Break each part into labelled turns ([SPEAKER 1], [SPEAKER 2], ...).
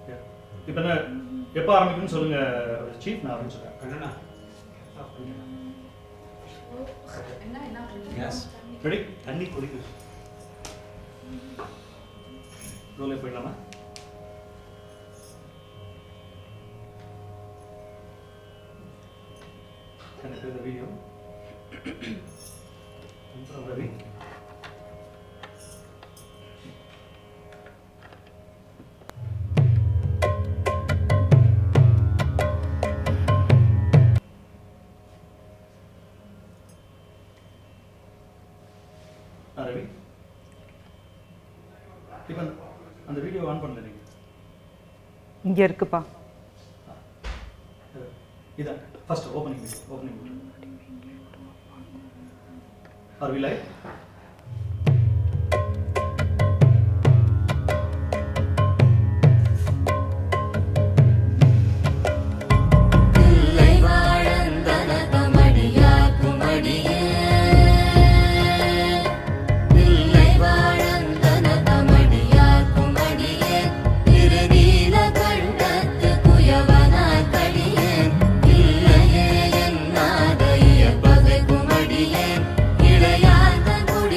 [SPEAKER 1] இப்போ என்ன எப்போ ஆரம்பிக்கணும்னு சொல்லுங்க சீஃப் நான் ஆரம்பிச்சுக்கிறேன்
[SPEAKER 2] கண்ணனா
[SPEAKER 3] என்ன என்ன
[SPEAKER 2] Yes.
[SPEAKER 1] ரெடி
[SPEAKER 2] தண்ணி குடிக்கும்
[SPEAKER 1] ரோலே போயிடலாமா எனக்கு இந்த வீடியோ அப்புறம் ரவி ஆ, ரவி இப்போ அந்த- அந்த வீடியோ ஆன் பண்ணல நீங்க
[SPEAKER 4] இங்க இருக்குப்பா
[SPEAKER 1] இதான் first opening opening are we live
[SPEAKER 5] பிள்ளை வாழந்தனதமடியாக்குமடியே பிள்ளை வாழந்தனதமடியாக்குமடியே திருநீல கண்டத்து குயவனாய் கடியேன் இல்லையே என்னாதைய பகை குமடியேன் இளையார்ந்த குடி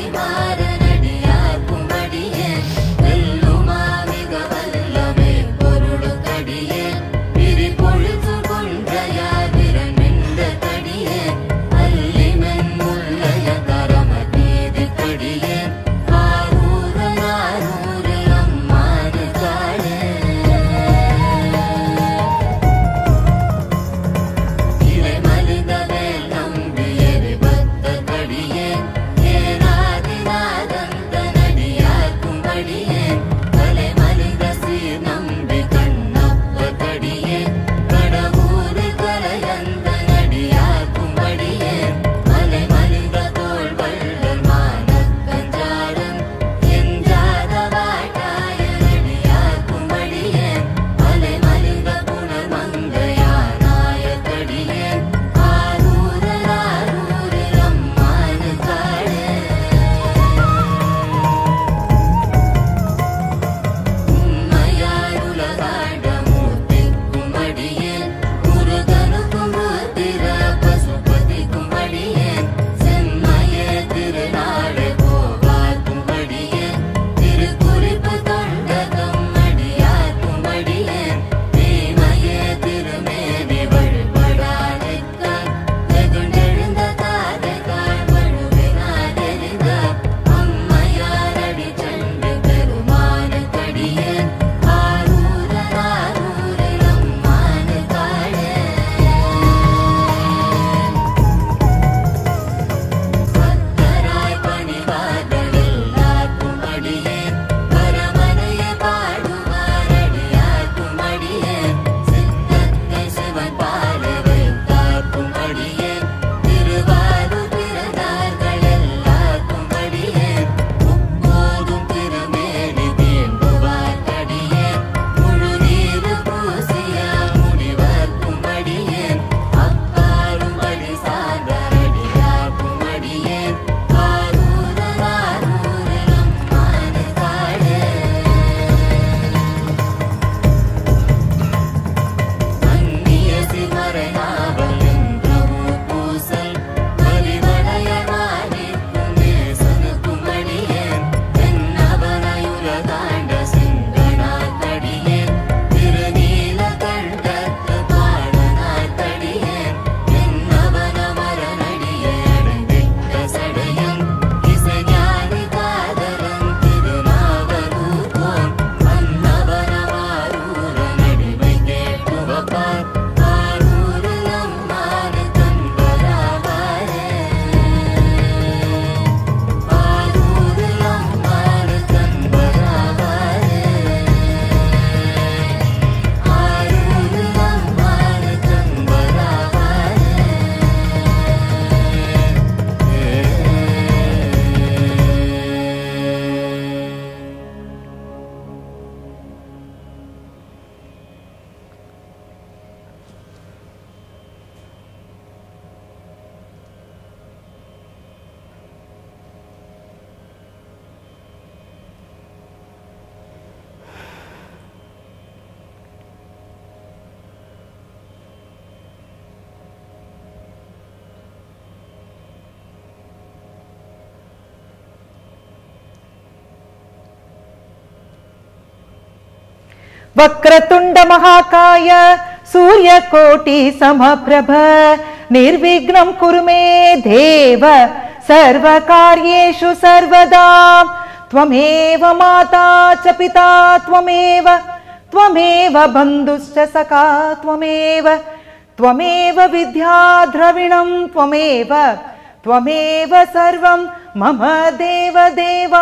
[SPEAKER 4] वक्रतुण्ड महाकाय सूर्यकोटि समप्रभ निर्विघ्नं कुरु मे देव सर्वकार्येषु सर्वदा त्वमेव माता च पिता त्वमेव त्वमेव बन्धुश्च सखा त्वमेव त्वमेव विद्या द्रविणं त्वमेव त्वमेव सर्वं मम देव देवा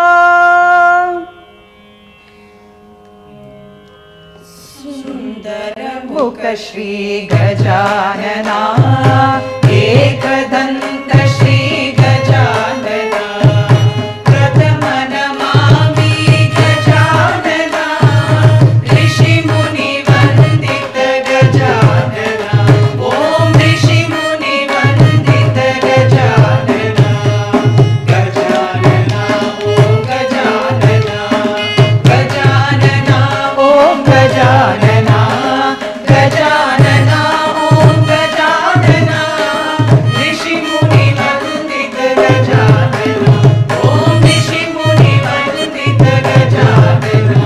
[SPEAKER 4] मुखश्री गजानना एकदन्त श्री गजानना प्रथमनमामि गजानना ऋषिमुनिवन्दित गजानना ॐ ऋषिमुनिवन्दित गजानना गजानना ॐ गजानना गजानना ॐ गजानना गजानना ॐ गजानना ऋषिमुनिवन्दित गजानना ॐ ऋषिमुनिवन्दित गजानना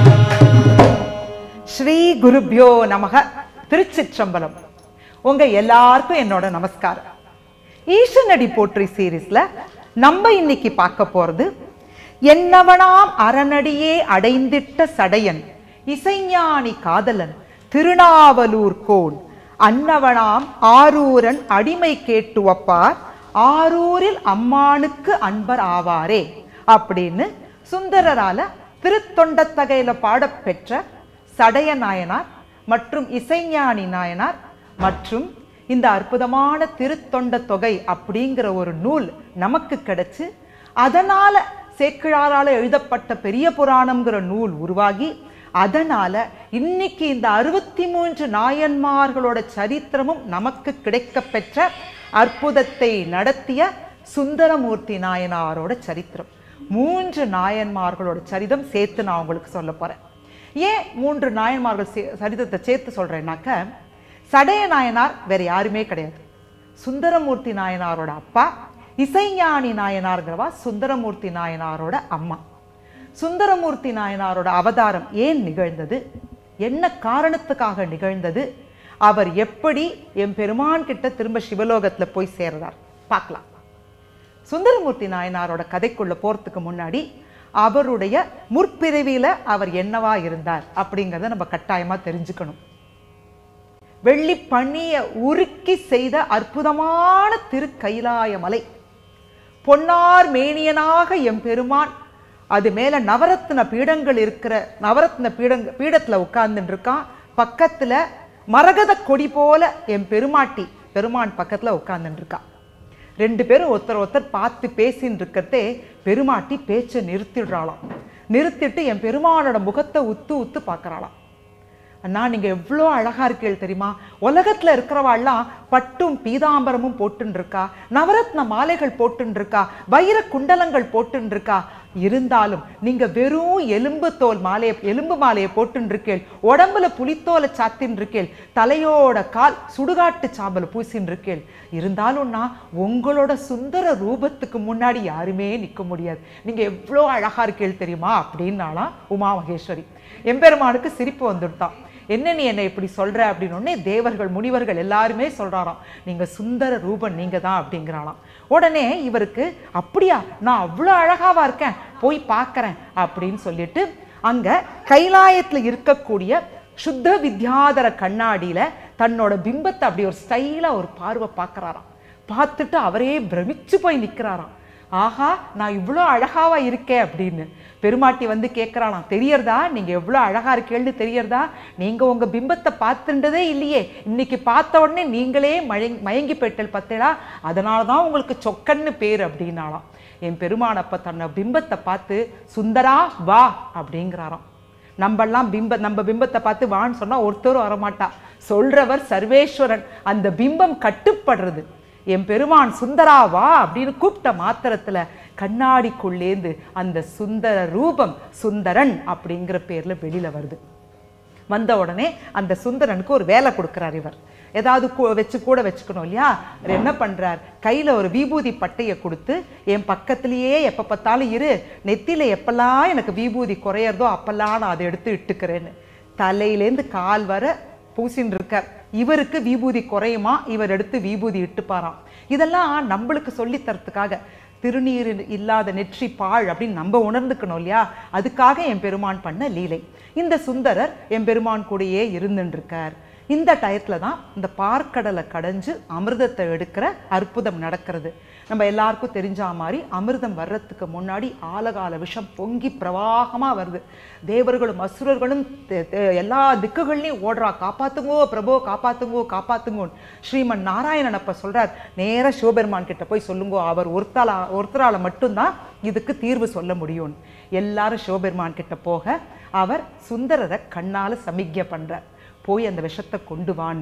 [SPEAKER 4] ஸ்ரீ குருப்யோ நமக திருச்சிற்றம்பலம் உங்க எல்லாருக்கும் என்னோட நமஸ்காரம் ஈசனடி போற்றி சீரீஸ்ல நம்ம இன்னைக்கு பார்க்க போறது என்னவனாம் அரணடியே அடைந்திட்ட சடையன் இசைஞானி காதலன் திருநாவலூர் கோன் அன்னவனாம் ஆரூரன் அடிமை கேட்டு வப்பார் ஆரூரில் அம்மானுக்கு அன்பர் ஆவாரே அப்படின்னு சுந்தரரால திருத்தொண்டத்தகையில பாடப்பெற்ற சடைய நாயனார் மற்றும் இசைஞானி நாயனார் மற்றும் இந்த அற்புதமான திருத்தொண்ட தொகை அப்படிங்கிற ஒரு நூல் நமக்கு கிடைச்சு அதனால சேக்கிழாரால எழுதப்பட்ட பெரிய புராணம்ங்கிற நூல் உருவாகி அதனால இன்னைக்கு இந்த அறுபத்தி மூன்று நாயன்மார்களோட சரித்திரமும் நமக்கு கிடைக்கப் பெற்ற அற்புதத்தை நடத்திய சுந்தரமூர்த்தி நாயனாரோட சரித்திரம் மூன்று நாயன்மார்களோட சரிதம் சேர்த்து நான் உங்களுக்கு சொல்ல போறேன் ஏன் மூன்று நாயன்மார்கள் சே- சரிதத்தை சேர்த்து சொல்றேன்னாக்க சடைய நாயனார் வேற யாருமே கிடையாது சுந்தரமூர்த்தி நாயனாரோட அப்பா இசைஞானி நாயனார்கிறவா சுந்தரமூர்த்தி நாயனாரோட அம்மா சுந்தரமூர்த்தி நாயனாரோட அவதாரம் ஏன் நிகழ்ந்தது என்ன காரணத்துக்காக நிகழ்ந்தது அவர் எப்படி என் பெருமான் கிட்ட திரும்ப சிவலோகத்துல போய் சேர்றார் பார்க்கலாம் சுந்தரமூர்த்தி நாயனாரோட கதைக்குள்ள போறதுக்கு முன்னாடி அவருடைய முற்பிறவியில அவர் என்னவா இருந்தார் அப்படிங்கறத நம்ம கட்டாயமா தெரிஞ்சுக்கணும் வெள்ளி பணிய உருக்கி செய்த அற்புதமான திருக்கைலாய மலை பொன்னார் மேனியனாக எம்பெருமான் அது மேல நவரத்ன பீடங்கள் இருக்கிற நவரத்ன பீடங்க பீடத்துல உட்கார்ந்துட்டு இருக்கான் பக்கத்துல மரகத கொடி போல என் பெருமாட்டி பெருமான் பக்கத்துல உட்கார்ந்துட்டு இருக்கா ரெண்டு பேரும் ஒருத்தர் ஒருத்தர் பார்த்து பேசின்னு இருக்கிறதே பெருமாட்டி பேச்சை நிறுத்திடுறாளாம் நிறுத்திட்டு என் பெருமானோட முகத்தை உத்து உத்து பார்க்கறாளாம் அண்ணா நீங்க எவ்வளோ அழகா இருக்கீள் தெரியுமா உலகத்துல இருக்கிறவாள்லாம் பட்டும் பீதாம்பரமும் போட்டுன்னு இருக்கா நவரத்ன மாலைகள் போட்டுன்னு இருக்கா வைர குண்டலங்கள் போட்டுன்னு இருக்கா இருந்தாலும் நீங்க வெறும் எலும்பு தோல் மாலையை எலும்பு மாலையை போட்டுன்னு இருக்கேள் உடம்புல புலித்தோலை சாத்தின்னு இருக்கேள் தலையோட கால் சுடுகாட்டு சாம்பல பூசின்னு இருக்கேள் இருந்தாலும்னா உங்களோட சுந்தர ரூபத்துக்கு முன்னாடி யாருமே நிக்க முடியாது நீங்க எவ்வளோ அழகா இருக்கீள் தெரியுமா அப்படின்னாலாம் உமா மகேஸ்வரி எம்பெருமானுக்கு சிரிப்பு வந்துட்டான் என்ன நீ என்னை இப்படி சொல்ற அப்படின்னு உடனே தேவர்கள் முனிவர்கள் எல்லாருமே சொல்றாராம் நீங்க சுந்தர ரூபன் நீங்க தான் அப்படிங்கிறாளாம் உடனே இவருக்கு அப்படியா நான் அவ்வளோ அழகாவா இருக்கேன் போய் பார்க்கறேன் அப்படின்னு சொல்லிட்டு அங்க கைலாயத்துல இருக்கக்கூடிய சுத்த வித்யாதர கண்ணாடியில தன்னோட பிம்பத்தை அப்படி ஒரு ஸ்டைலா ஒரு பார்வை பார்க்கறாராம் பார்த்துட்டு அவரே பிரமிச்சு போய் நிக்கிறாராம் ஆஹா நான் இவ்வளோ அழகாவா இருக்கேன் அப்படின்னு பெருமாட்டி வந்து கேட்குறாளாம் தெரியறதா நீங்க எவ்வளோ அழகா இருக்கேன்னு தெரியறதா நீங்க உங்க பிம்பத்தை பார்த்துட்டதே இல்லையே இன்னைக்கு பார்த்த உடனே நீங்களே மயங்கி மயங்கி போயிட்டல் பார்த்தேடா அதனால தான் உங்களுக்கு சொக்கன்னு பேர் அப்படின்னாலாம் என் பெருமானப்ப தன்னை பிம்பத்தை பார்த்து சுந்தரா வா அப்படிங்கிறாராம் நம்மெல்லாம் பிம்ப நம்ம பிம்பத்தை பார்த்து வான்னு சொன்னா ஒருத்தரும் வரமாட்டா சொல்றவர் சர்வேஸ்வரன் அந்த பிம்பம் கட்டுப்படுறது என் பெருமான் சுந்தரா வா அப்படின்னு கூப்பிட்ட மாத்திரத்துல கண்ணாடிக்குள்ளேந்து அந்த சுந்தர ரூபம் சுந்தரன் அப்படிங்கிற பேர்ல வெளியில வருது வந்த உடனே அந்த சுந்தரனுக்கு ஒரு வேலை கொடுக்குறார் இவர் ஏதாவது கூ- வச்சு கூட வச்சுக்கணும் இல்லையா அவர் என்ன பண்றார் கையில ஒரு விபூதி பட்டையை கொடுத்து என் பக்கத்திலேயே எப்ப பார்த்தாலும் இரு நெத்தியில எப்பெல்லாம் எனக்கு விபூதி குறையறதோ அப்பெல்லாம் நான் அதை எடுத்து இட்டுக்கிறேன்னு தலையிலேருந்து கால் வர பூசின்னு இருக்கார் இவருக்கு விபூதி குறையுமா இவர் எடுத்து விபூதி இட்டுப்பாராம் இதெல்லாம் நம்மளுக்கு சொல்லி தரத்துக்காக திருநீர் இல்லாத நெற்றி பாழ் அப்படின்னு நம்ம உணர்ந்துக்கணும் இல்லையா அதுக்காக என் பெருமான் பண்ண லீலை இந்த சுந்தரர் என் பெருமான் கூடயே இருந்துட்டு இருக்கார் இந்த டயத்தில் தான் இந்த பார்க்கடலை கடைஞ்சு அமிர்தத்தை எடுக்கிற அற்புதம் நடக்கிறது நம்ம எல்லாருக்கும் தெரிஞ்ச மாதிரி அமிர்தம் வர்றதுக்கு முன்னாடி ஆலகால விஷம் பொங்கி பிரவாகமாக வருது தேவர்களும் அசுரர்களும் தெ- தெ- எல்லா திக்குகள்லையும் ஓடுறா காப்பாத்துங்கோ பிரபோ காப்பாத்துங்கோ காப்பாத்துங்கோன்னு ஸ்ரீமன் நாராயணன் அப்ப சொல்றார் நேரா சிவபெருமான் கிட்ட போய் சொல்லுங்கோ அவர் ஒருத்தால ஒருத்தரால மட்டும்தான் இதுக்கு தீர்வு சொல்ல முடியும்னு எல்லாரும் சிவபெருமான் கிட்ட போக அவர் சுந்தரரை கண்ணால சமிக்ஞை பண்றார் போய் அந்த விஷத்தை கொண்டு வான்னு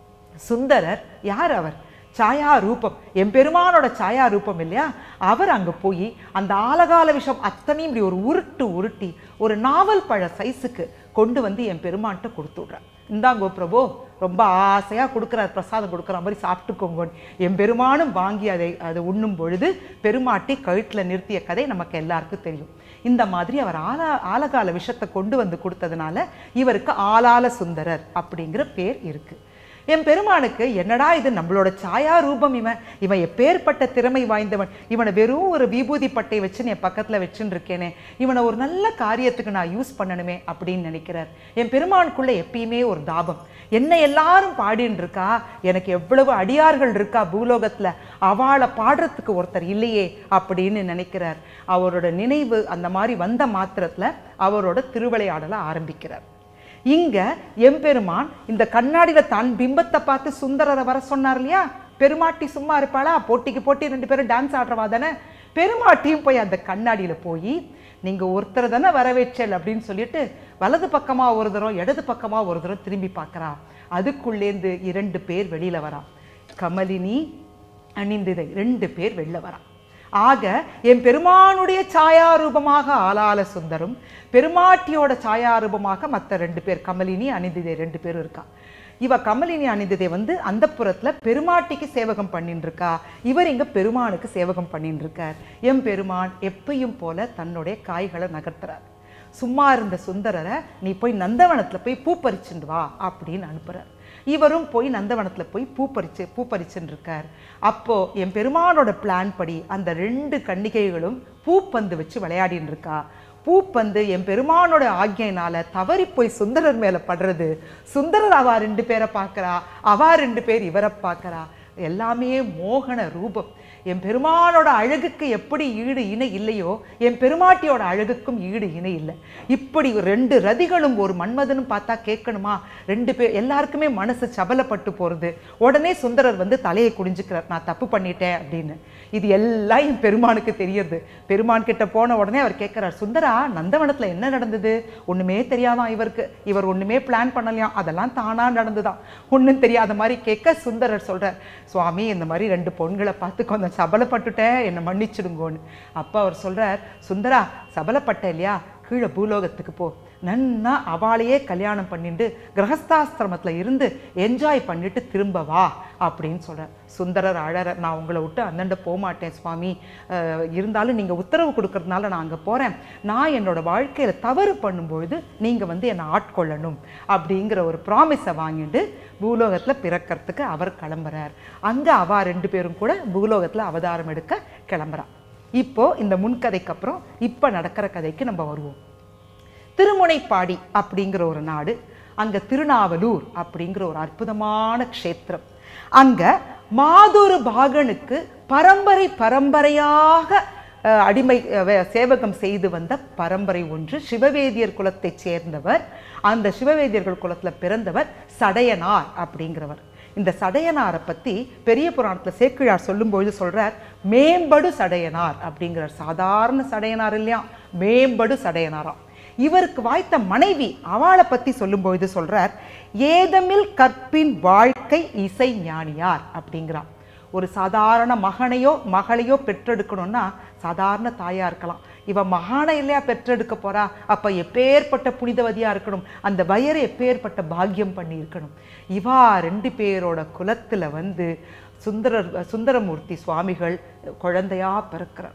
[SPEAKER 4] சுந்தரர் யார் அவர் சாயா ரூபம் எம்பெருமானோட சாயா ரூபம் இல்லையா அவர் அங்க போய் அந்த ஆலகால விஷம் அத்தனையும் இப்படி ஒரு உருட்டு உருட்டி ஒரு நாவல் பழ சைஸுக்கு கொண்டு வந்து என் பெருமான்கிட்ட கொடுத்து விட்றார் இந்தாங்கோ பிரபு ரொம்ப ஆசையா கொடுக்குறார் பிரசாதம் கொடுக்குற மாதிரி சாப்பிட்டுக்கோங்கன்னு என் பெருமானும் வாங்கி அதை அதை உண்ணும் பொழுது பெருமாட்டி கழுத்துல நிறுத்திய கதை நமக்கு எல்லாருக்கும் தெரியும் இந்த மாதிரி அவர் ஆலா ஆலகால விஷத்தை கொண்டு வந்து கொடுத்ததுனால இவருக்கு ஆலால சுந்தரர் அப்படிங்கிற பேர் இருக்கு என் பெருமானுக்கு என்னடா இது நம்மளோட சாயா ரூபம் இவன் இவன் எப்பேற்பட்ட திறமை வாய்ந்தவன் இவனை வெறும் ஒரு விபூதி பட்டை வச்சு என் பக்கத்துல வச்சுன்னு இருக்கேனே இவனை ஒரு நல்ல காரியத்துக்கு நான் யூஸ் பண்ணணுமே அப்படின்னு நினைக்கிறார் என் பெருமானுக்குள்ள எப்பயுமே ஒரு தாபம் என்ன எல்லாரும் பாடின்னு இருக்கா எனக்கு எவ்வளவு அடியார்கள் இருக்கா பூலோகத்துல அவளை பாடுறதுக்கு ஒருத்தர் இல்லையே அப்படின்னு நினைக்கிறார் அவரோட நினைவு அந்த மாதிரி வந்த மாத்திரத்துல அவரோட திருவிளையாடலை ஆரம்பிக்கிறார் இங்க எம்பெருமான் இந்த கண்ணாடியில தான் பிம்பத்தை பார்த்து சுந்தரரை வர சொன்னார் இல்லையா பெருமாட்டி சும்மா இருப்பாளா போட்டிக்கு போட்டி ரெண்டு பேரும் டான்ஸ் ஆடுறவா தானே பெருமாட்டியும் போய் அந்த கண்ணாடியில போய் நீங்க ஒருத்தர் தானே வரவேற்றல் அப்படின்னு சொல்லிட்டு வலது பக்கமா ஒரு தரம் இடது பக்கமா ஒரு தரம் திரும்பி பார்க்கறா அதுக்குள்ளேந்து இரண்டு பேர் வெளியில வரா கமலினி அணிந்திதை ரெண்டு பேர் வெளில வரா ஆக என் பெருமானுடைய சாயாரூபமாக ஆலால சுந்தரும் பெருமாட்டியோட சாயாரூபமாக மற்ற ரெண்டு பேர் கமலினி அணிந்திதை ரெண்டு பேரும் இருக்கா இவ கமலினி அணிந்ததை வந்து அந்த புறத்துல பெருமாட்டிக்கு சேவகம் பண்ணின்னு இருக்கா இவர் இங்க பெருமானுக்கு சேவகம் பண்ணின்னு இருக்கார் எம் பெருமான் எப்பயும் போல தன்னுடைய காய்களை நகர்த்துறார் சும்மா இருந்த சுந்தரரை நீ போய் நந்தவனத்துல போய் பூ பறிச்சுண்டு வா அப்படின்னு அனுப்புறார் இவரும் போய் நந்தவனத்துல போய் பூ பறிச்சு பூ பறிச்சுன்னு இருக்கார் அப்போ என் பெருமானோட பிளான் படி அந்த ரெண்டு கன்னிகைகளும் பூப்பந்து வச்சு விளையாடின்னு இருக்கா பூப்பந்து என் பெருமானோட ஆக்ஞையினால தவறி போய் சுந்தரர் மேல படுறது சுந்தரர் அவா ரெண்டு பேரை பார்க்கறா அவா ரெண்டு பேர் இவரை பார்க்கறா எல்லாமே மோகன ரூபம் என் பெருமானோட அழகுக்கு எப்படி ஈடு இணை இல்லையோ என் பெருமாட்டியோட அழகுக்கும் ஈடு இணை இல்லை இப்படி ரெண்டு ரதிகளும் ஒரு மன்மதனும் பார்த்தா கேட்கணுமா ரெண்டு பேர் எல்லாருக்குமே மனசு சபலப்பட்டு போறது உடனே சுந்தரர் வந்து தலையை குடிஞ்சுக்கிறார் நான் தப்பு பண்ணிட்டேன் அப்படின்னு இது எல்லாம் என் பெருமானுக்கு தெரியுது பெருமான் கிட்ட போன உடனே அவர் கேட்கிறார் சுந்தரா நந்தவனத்துல என்ன நடந்தது ஒண்ணுமே தெரியாதான் இவருக்கு இவர் ஒண்ணுமே பிளான் பண்ணலையாம் அதெல்லாம் தானா நடந்துதான் ஒண்ணும் தெரியாத மாதிரி கேட்க சுந்தரர் சொல்றார் சுவாமி இந்த மாதிரி ரெண்டு பொண்களை பார்த்து கொஞ்சம் சபலப்பட்டுட்டேன் என்னை மன்னிச்சிடுங்கோன்னு அப்போ அவர் சொல்றார் சுந்தரா சபலப்பட்ட இல்லையா கீழே பூலோகத்துக்கு போ நன்னா அவளையே கல்யாணம் பண்ணிட்டு கிரகஸ்தாசிரமத்தில் இருந்து என்ஜாய் பண்ணிட்டு திரும்ப வா அப்படின்னு சொல்றார் சுந்தரர் அழற நான் உங்களை விட்டு அந்தண்ட போக மாட்டேன் சுவாமி அஹ், இருந்தாலும் நீங்கள் உத்தரவு கொடுக்கறதுனால நான் அங்கே போகிறேன் நான் என்னோட வாழ்க்கையில் தவறு பண்ணும்பொழுது நீங்கள் வந்து என்னை ஆட்கொள்ளணும் அப்படிங்கிற ஒரு ப்ராமிஸை வாங்கிட்டு பூலோகத்தில் பிறக்கறதுக்கு அவர் கிளம்புறார் அங்கே அவா ரெண்டு பேரும் கூட பூலோகத்தில் அவதாரம் எடுக்க கிளம்புறா இப்போ இந்த முன்கதைக்கு அப்புறம் இப்போ நடக்கிற கதைக்கு நம்ம வருவோம் திருமுனைப்பாடி அப்படிங்கிற ஒரு நாடு அங்க திருநாவலூர் அப்படிங்கிற ஒரு அற்புதமான க்ஷேத்திரம் அங்க மாதொரு பாகனுக்கு பரம்பரை பரம்பரையாக அஹ், அடிமை அஹ், வே- சேவகம் செய்து வந்த பரம்பரை ஒன்று சிவவேதியர் குலத்தைச் சேர்ந்தவர் அந்த சிவவேதியர்கள் குலத்துல பிறந்தவர் சடையனார் அப்படிங்கிறவர் இந்த சடையனாரை பத்தி பெரிய புராணத்துல சேக்கிழார் சொல்லும்பொழுது சொல்றார் மேம்படு சடையனார் அப்படிங்கிறார் சாதாரண சடையனார் இல்லையா மேம்படு சடையனாராம் இவருக்கு வாய்த்த மனைவி அவளை பத்தி சொல்லும்பொழுது சொல்றார் ஏதமில் கற்பின் வாழ்க்கை இசை ஞானியார் அப்படிங்கிறார் ஒரு சாதாரண மகனையோ மகளையோ பெற்றெடுக்கணும்னா சாதாரண தாயா இருக்கலாம் இவ மகானை இல்லையா பெற்றெடுக்க போறா அப்ப எப்பேற்பட்ட புனிதவதியா இருக்கணும் அந்த வயரை எப்பேற்பட்ட பாக்கியம் பண்ணி இருக்கணும் இவா ரெண்டு பேரோட குலத்துல வந்து சுந்தரர் சுந்தரமூர்த்தி சுவாமிகள் குழந்தையா பிறக்கிறார்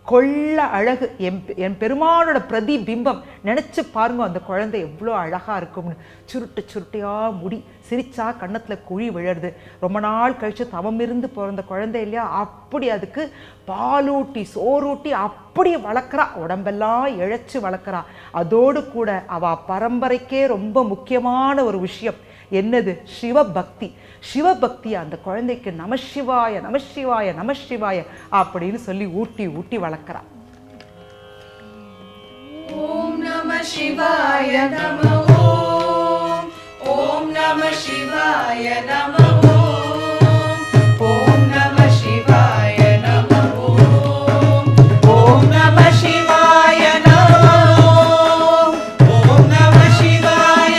[SPEAKER 4] கொள்ள அழகு என் பெ- என் பெருமானோட பிரதிபிம்பம் நினைச்சு பாருங்க அந்த குழந்தை எவ்வளோ அழகா இருக்கும்னு சுருட்டு சுருட்டையா முடி சிரிச்சா கன்னத்துல குழி விழருது ரொம்ப நாள் கழிச்சு தவம் இருந்து பிறந்த குழந்தை இல்லையா அப்படி அதுக்கு பாலூட்டி சோறூட்டி அப்படி வளர்க்குறா உடம்பெல்லாம் இழைச்சு வளர்க்குறா அதோடு கூட அவ பரம்பரைக்கே ரொம்ப முக்கியமான ஒரு விஷயம் என்னது சிவபக்தி சிவபக்தி அந்த குழந்தைக்கு நமசிவாய நமசிவாய நமசிவாய அப்படின்னு சொல்லி ஊட்டி ஊட்டி வளர்க்குறா
[SPEAKER 3] ॐ नमः शिवाय नमः ॐ ॐ नमः शिवाय नमः ॐ ॐ नमः शिवाय नमः ॐ ॐ नमः शिवाय नमः ॐ नमः शिवाय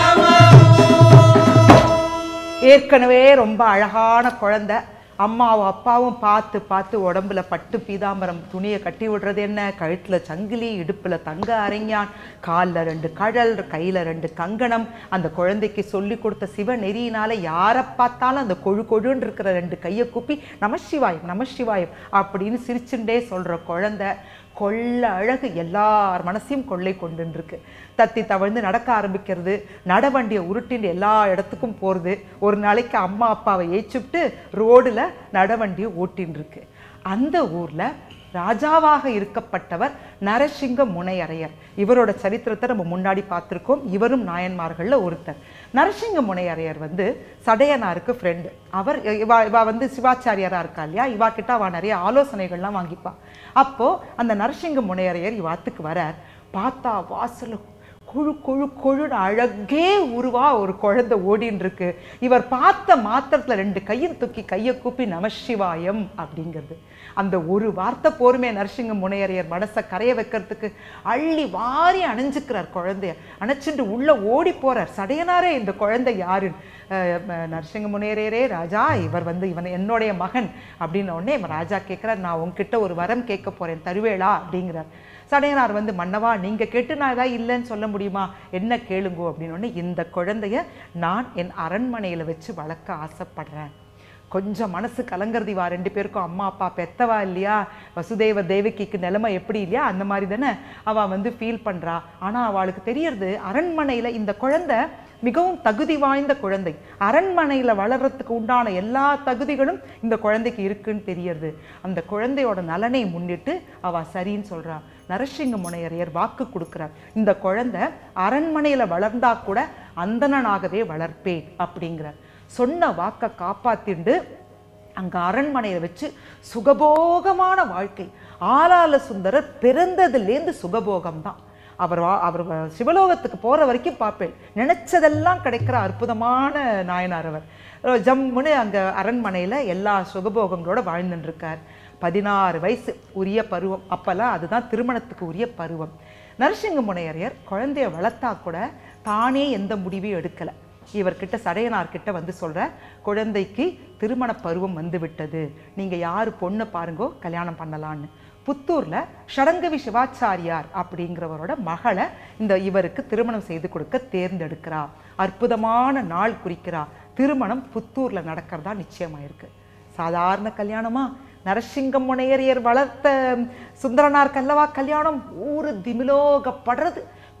[SPEAKER 3] नमः
[SPEAKER 4] ஏற்கனவே ரொம்ப அழகான குழந்தை அம்மாவும் அப்பாவும் பார்த்து பார்த்து உடம்புல பட்டு பீதாம்பரம் துணியை கட்டி விடுறது என்ன கழுத்துல சங்கிலி இடுப்புல தங்க அரைஞான் காலில் ரெண்டு கழல் கையில ரெண்டு கங்கணம் அந்த குழந்தைக்கு சொல்லி கொடுத்த சிவ நெறியினால யாரை பார்த்தாலும் அந்த கொழு கொழுன்னு இருக்கிற ரெண்டு கையை கூப்பி நமசிவாயம் நமசிவாயம் அப்படின்னு சிரிச்சுண்டே சொல்ற குழந்தை கொள்ள அழகு எல்லார் மனசையும் கொள்ளை கொண்டுன்னு இருக்கு தத்தி தவழ்ந்து நடக்க ஆரம்பிக்கிறது நடவண்டியை உருட்டின்னு எல்லா இடத்துக்கும் போகிறது ஒரு நாளைக்கு அம்மா அப்பாவை ஏச்சுவிட்டு ரோடில் நடவண்டியை ஓட்டின்னு இருக்கு அந்த ஊரில் ராஜாவாக இருக்கப்பட்டவர் நரசிங்க முனையரையர் இவரோட சரித்திரத்தை நம்ம முன்னாடி பார்த்துருக்கோம் இவரும் நாயன்மார்களில் ஒருத்தர் நரசிங்க முனையரையர் வந்து சடையனாருக்கு ஃப்ரெண்டு அவர் இவா இவா வந்து சிவாச்சாரியாரா இருக்கா இல்லையா இவா கிட்ட அவ நிறைய ஆலோசனைகள்லாம் வாங்கிப்பா அப்போ அந்த நரசிங்க முனையரையர் இவாத்துக்கு வரார் பார்த்தா வாசல் குழு குழு குழுன்னு அழகே உருவா ஒரு குழந்தை ஓடின்னு இருக்கு இவர் பார்த்த மாத்திரத்துல ரெண்டு கையும் தூக்கி கையை கூப்பி நமசிவாயம் அப்படிங்கிறது அந்த ஒரு வார்த்தை போருமே நரசிங்க முனையரையர் மனசை கரைய வைக்கிறதுக்கு அள்ளி வாரி அணைஞ்சுக்கிறார் குழந்தைய அணைச்சிட்டு உள்ள ஓடி போறார் சடையனாரே இந்த குழந்தை யாருன்னு அஹ் ம- நரசிங்க முனையரையரே ராஜா இவர் வந்து இவன் என்னுடைய மகன் அப்படின்ன உடனே இவன் ராஜா கேட்கிறார் நான் உன்கிட்ட ஒரு வரம் கேட்க போறேன் தருவேளா அப்படிங்கிறார் சடையனார் வந்து மன்னவா நீங்க கேட்டு நான் ஏதாவது இல்லைன்னு சொல்ல முடியுமா என்ன கேளுங்கோ அப்படின்னு உடனே இந்த குழந்தைய நான் என் அரண்மனையில வச்சு வளர்க்க ஆசைப்படுறேன் கொஞ்சம் மனசு கலங்கறது இவா ரெண்டு பேருக்கும் அம்மா அப்பா பெத்தவா இல்லையா வசுதேவ தேவகிக்கு நிலைமை எப்படி இல்லையா அந்த மாதிரி தானே அவ வந்து ஃபீல் பண்றா ஆனா அவளுக்கு தெரியறது அரண்மனையில இந்த குழந்தை மிகவும் தகுதி வாய்ந்த குழந்தை அரண்மனையில வளர்றதுக்கு உண்டான எல்லா தகுதிகளும் இந்த குழந்தைக்கு இருக்குன்னு தெரியறது அந்த குழந்தையோட நலனை முன்னிட்டு அவ சரின்னு சொல்றா நரசிங்க முனையரையர் வாக்கு கொடுக்கிறார் இந்த குழந்தை அரண்மனையில வளர்ந்தா கூட அந்தணனாகவே வளர்ப்பேன் அப்படிங்கிறார் சொன்ன வாக்கை காப்பாத்திண்டு அங்க அரண்மனையை வச்சு சுகபோகமான வாழ்க்கை ஆலால சுந்தரர் பிறந்ததுலேருந்து சுகபோகம்தான் அவர் வா அவர் வ- சிவலோகத்துக்கு போற வரைக்கும் பார்ப்பேன் நினைச்சதெல்லாம் கிடைக்கிற அற்புதமான நாயனார் அவர் அஹ் ஜம்முன்னு அங்க அரண்மனையில எல்லா சுகபோகங்களோட வாழ்ந்துட்டு இருக்கார் பதினாறு வயசு உரிய பருவம் அப்பெல்லாம் அதுதான் திருமணத்துக்கு உரிய பருவம் நரசிங்க முனையரையர் குழந்தைய வளர்த்தா கூட தானே எந்த முடிவையும் எடுக்கல இவர்கிட்ட சடையனார்கிட்ட வந்து சொல்ற குழந்தைக்கு திருமண பருவம் வந்து விட்டது நீங்க யாரு பொண்ணு பாருங்கோ கல்யாணம் பண்ணலான்னு புத்தூர்ல ஷடங்கவி சிவாச்சாரியார் அப்படிங்கிறவரோட மகளை இந்த இவருக்கு திருமணம் செய்து கொடுக்க தேர்ந்தெடுக்கிறா அற்புதமான நாள் குறிக்கிறா திருமணம் புத்தூர்ல நடக்கிறதா நிச்சயமாயிருக்கு சாதாரண கல்யாணமா நரசிங்கம் முனையரையர் வளர்த்த சுந்தரனார் கல்லவா கல்யாணம் ஊரு திமிலோகப்படுறது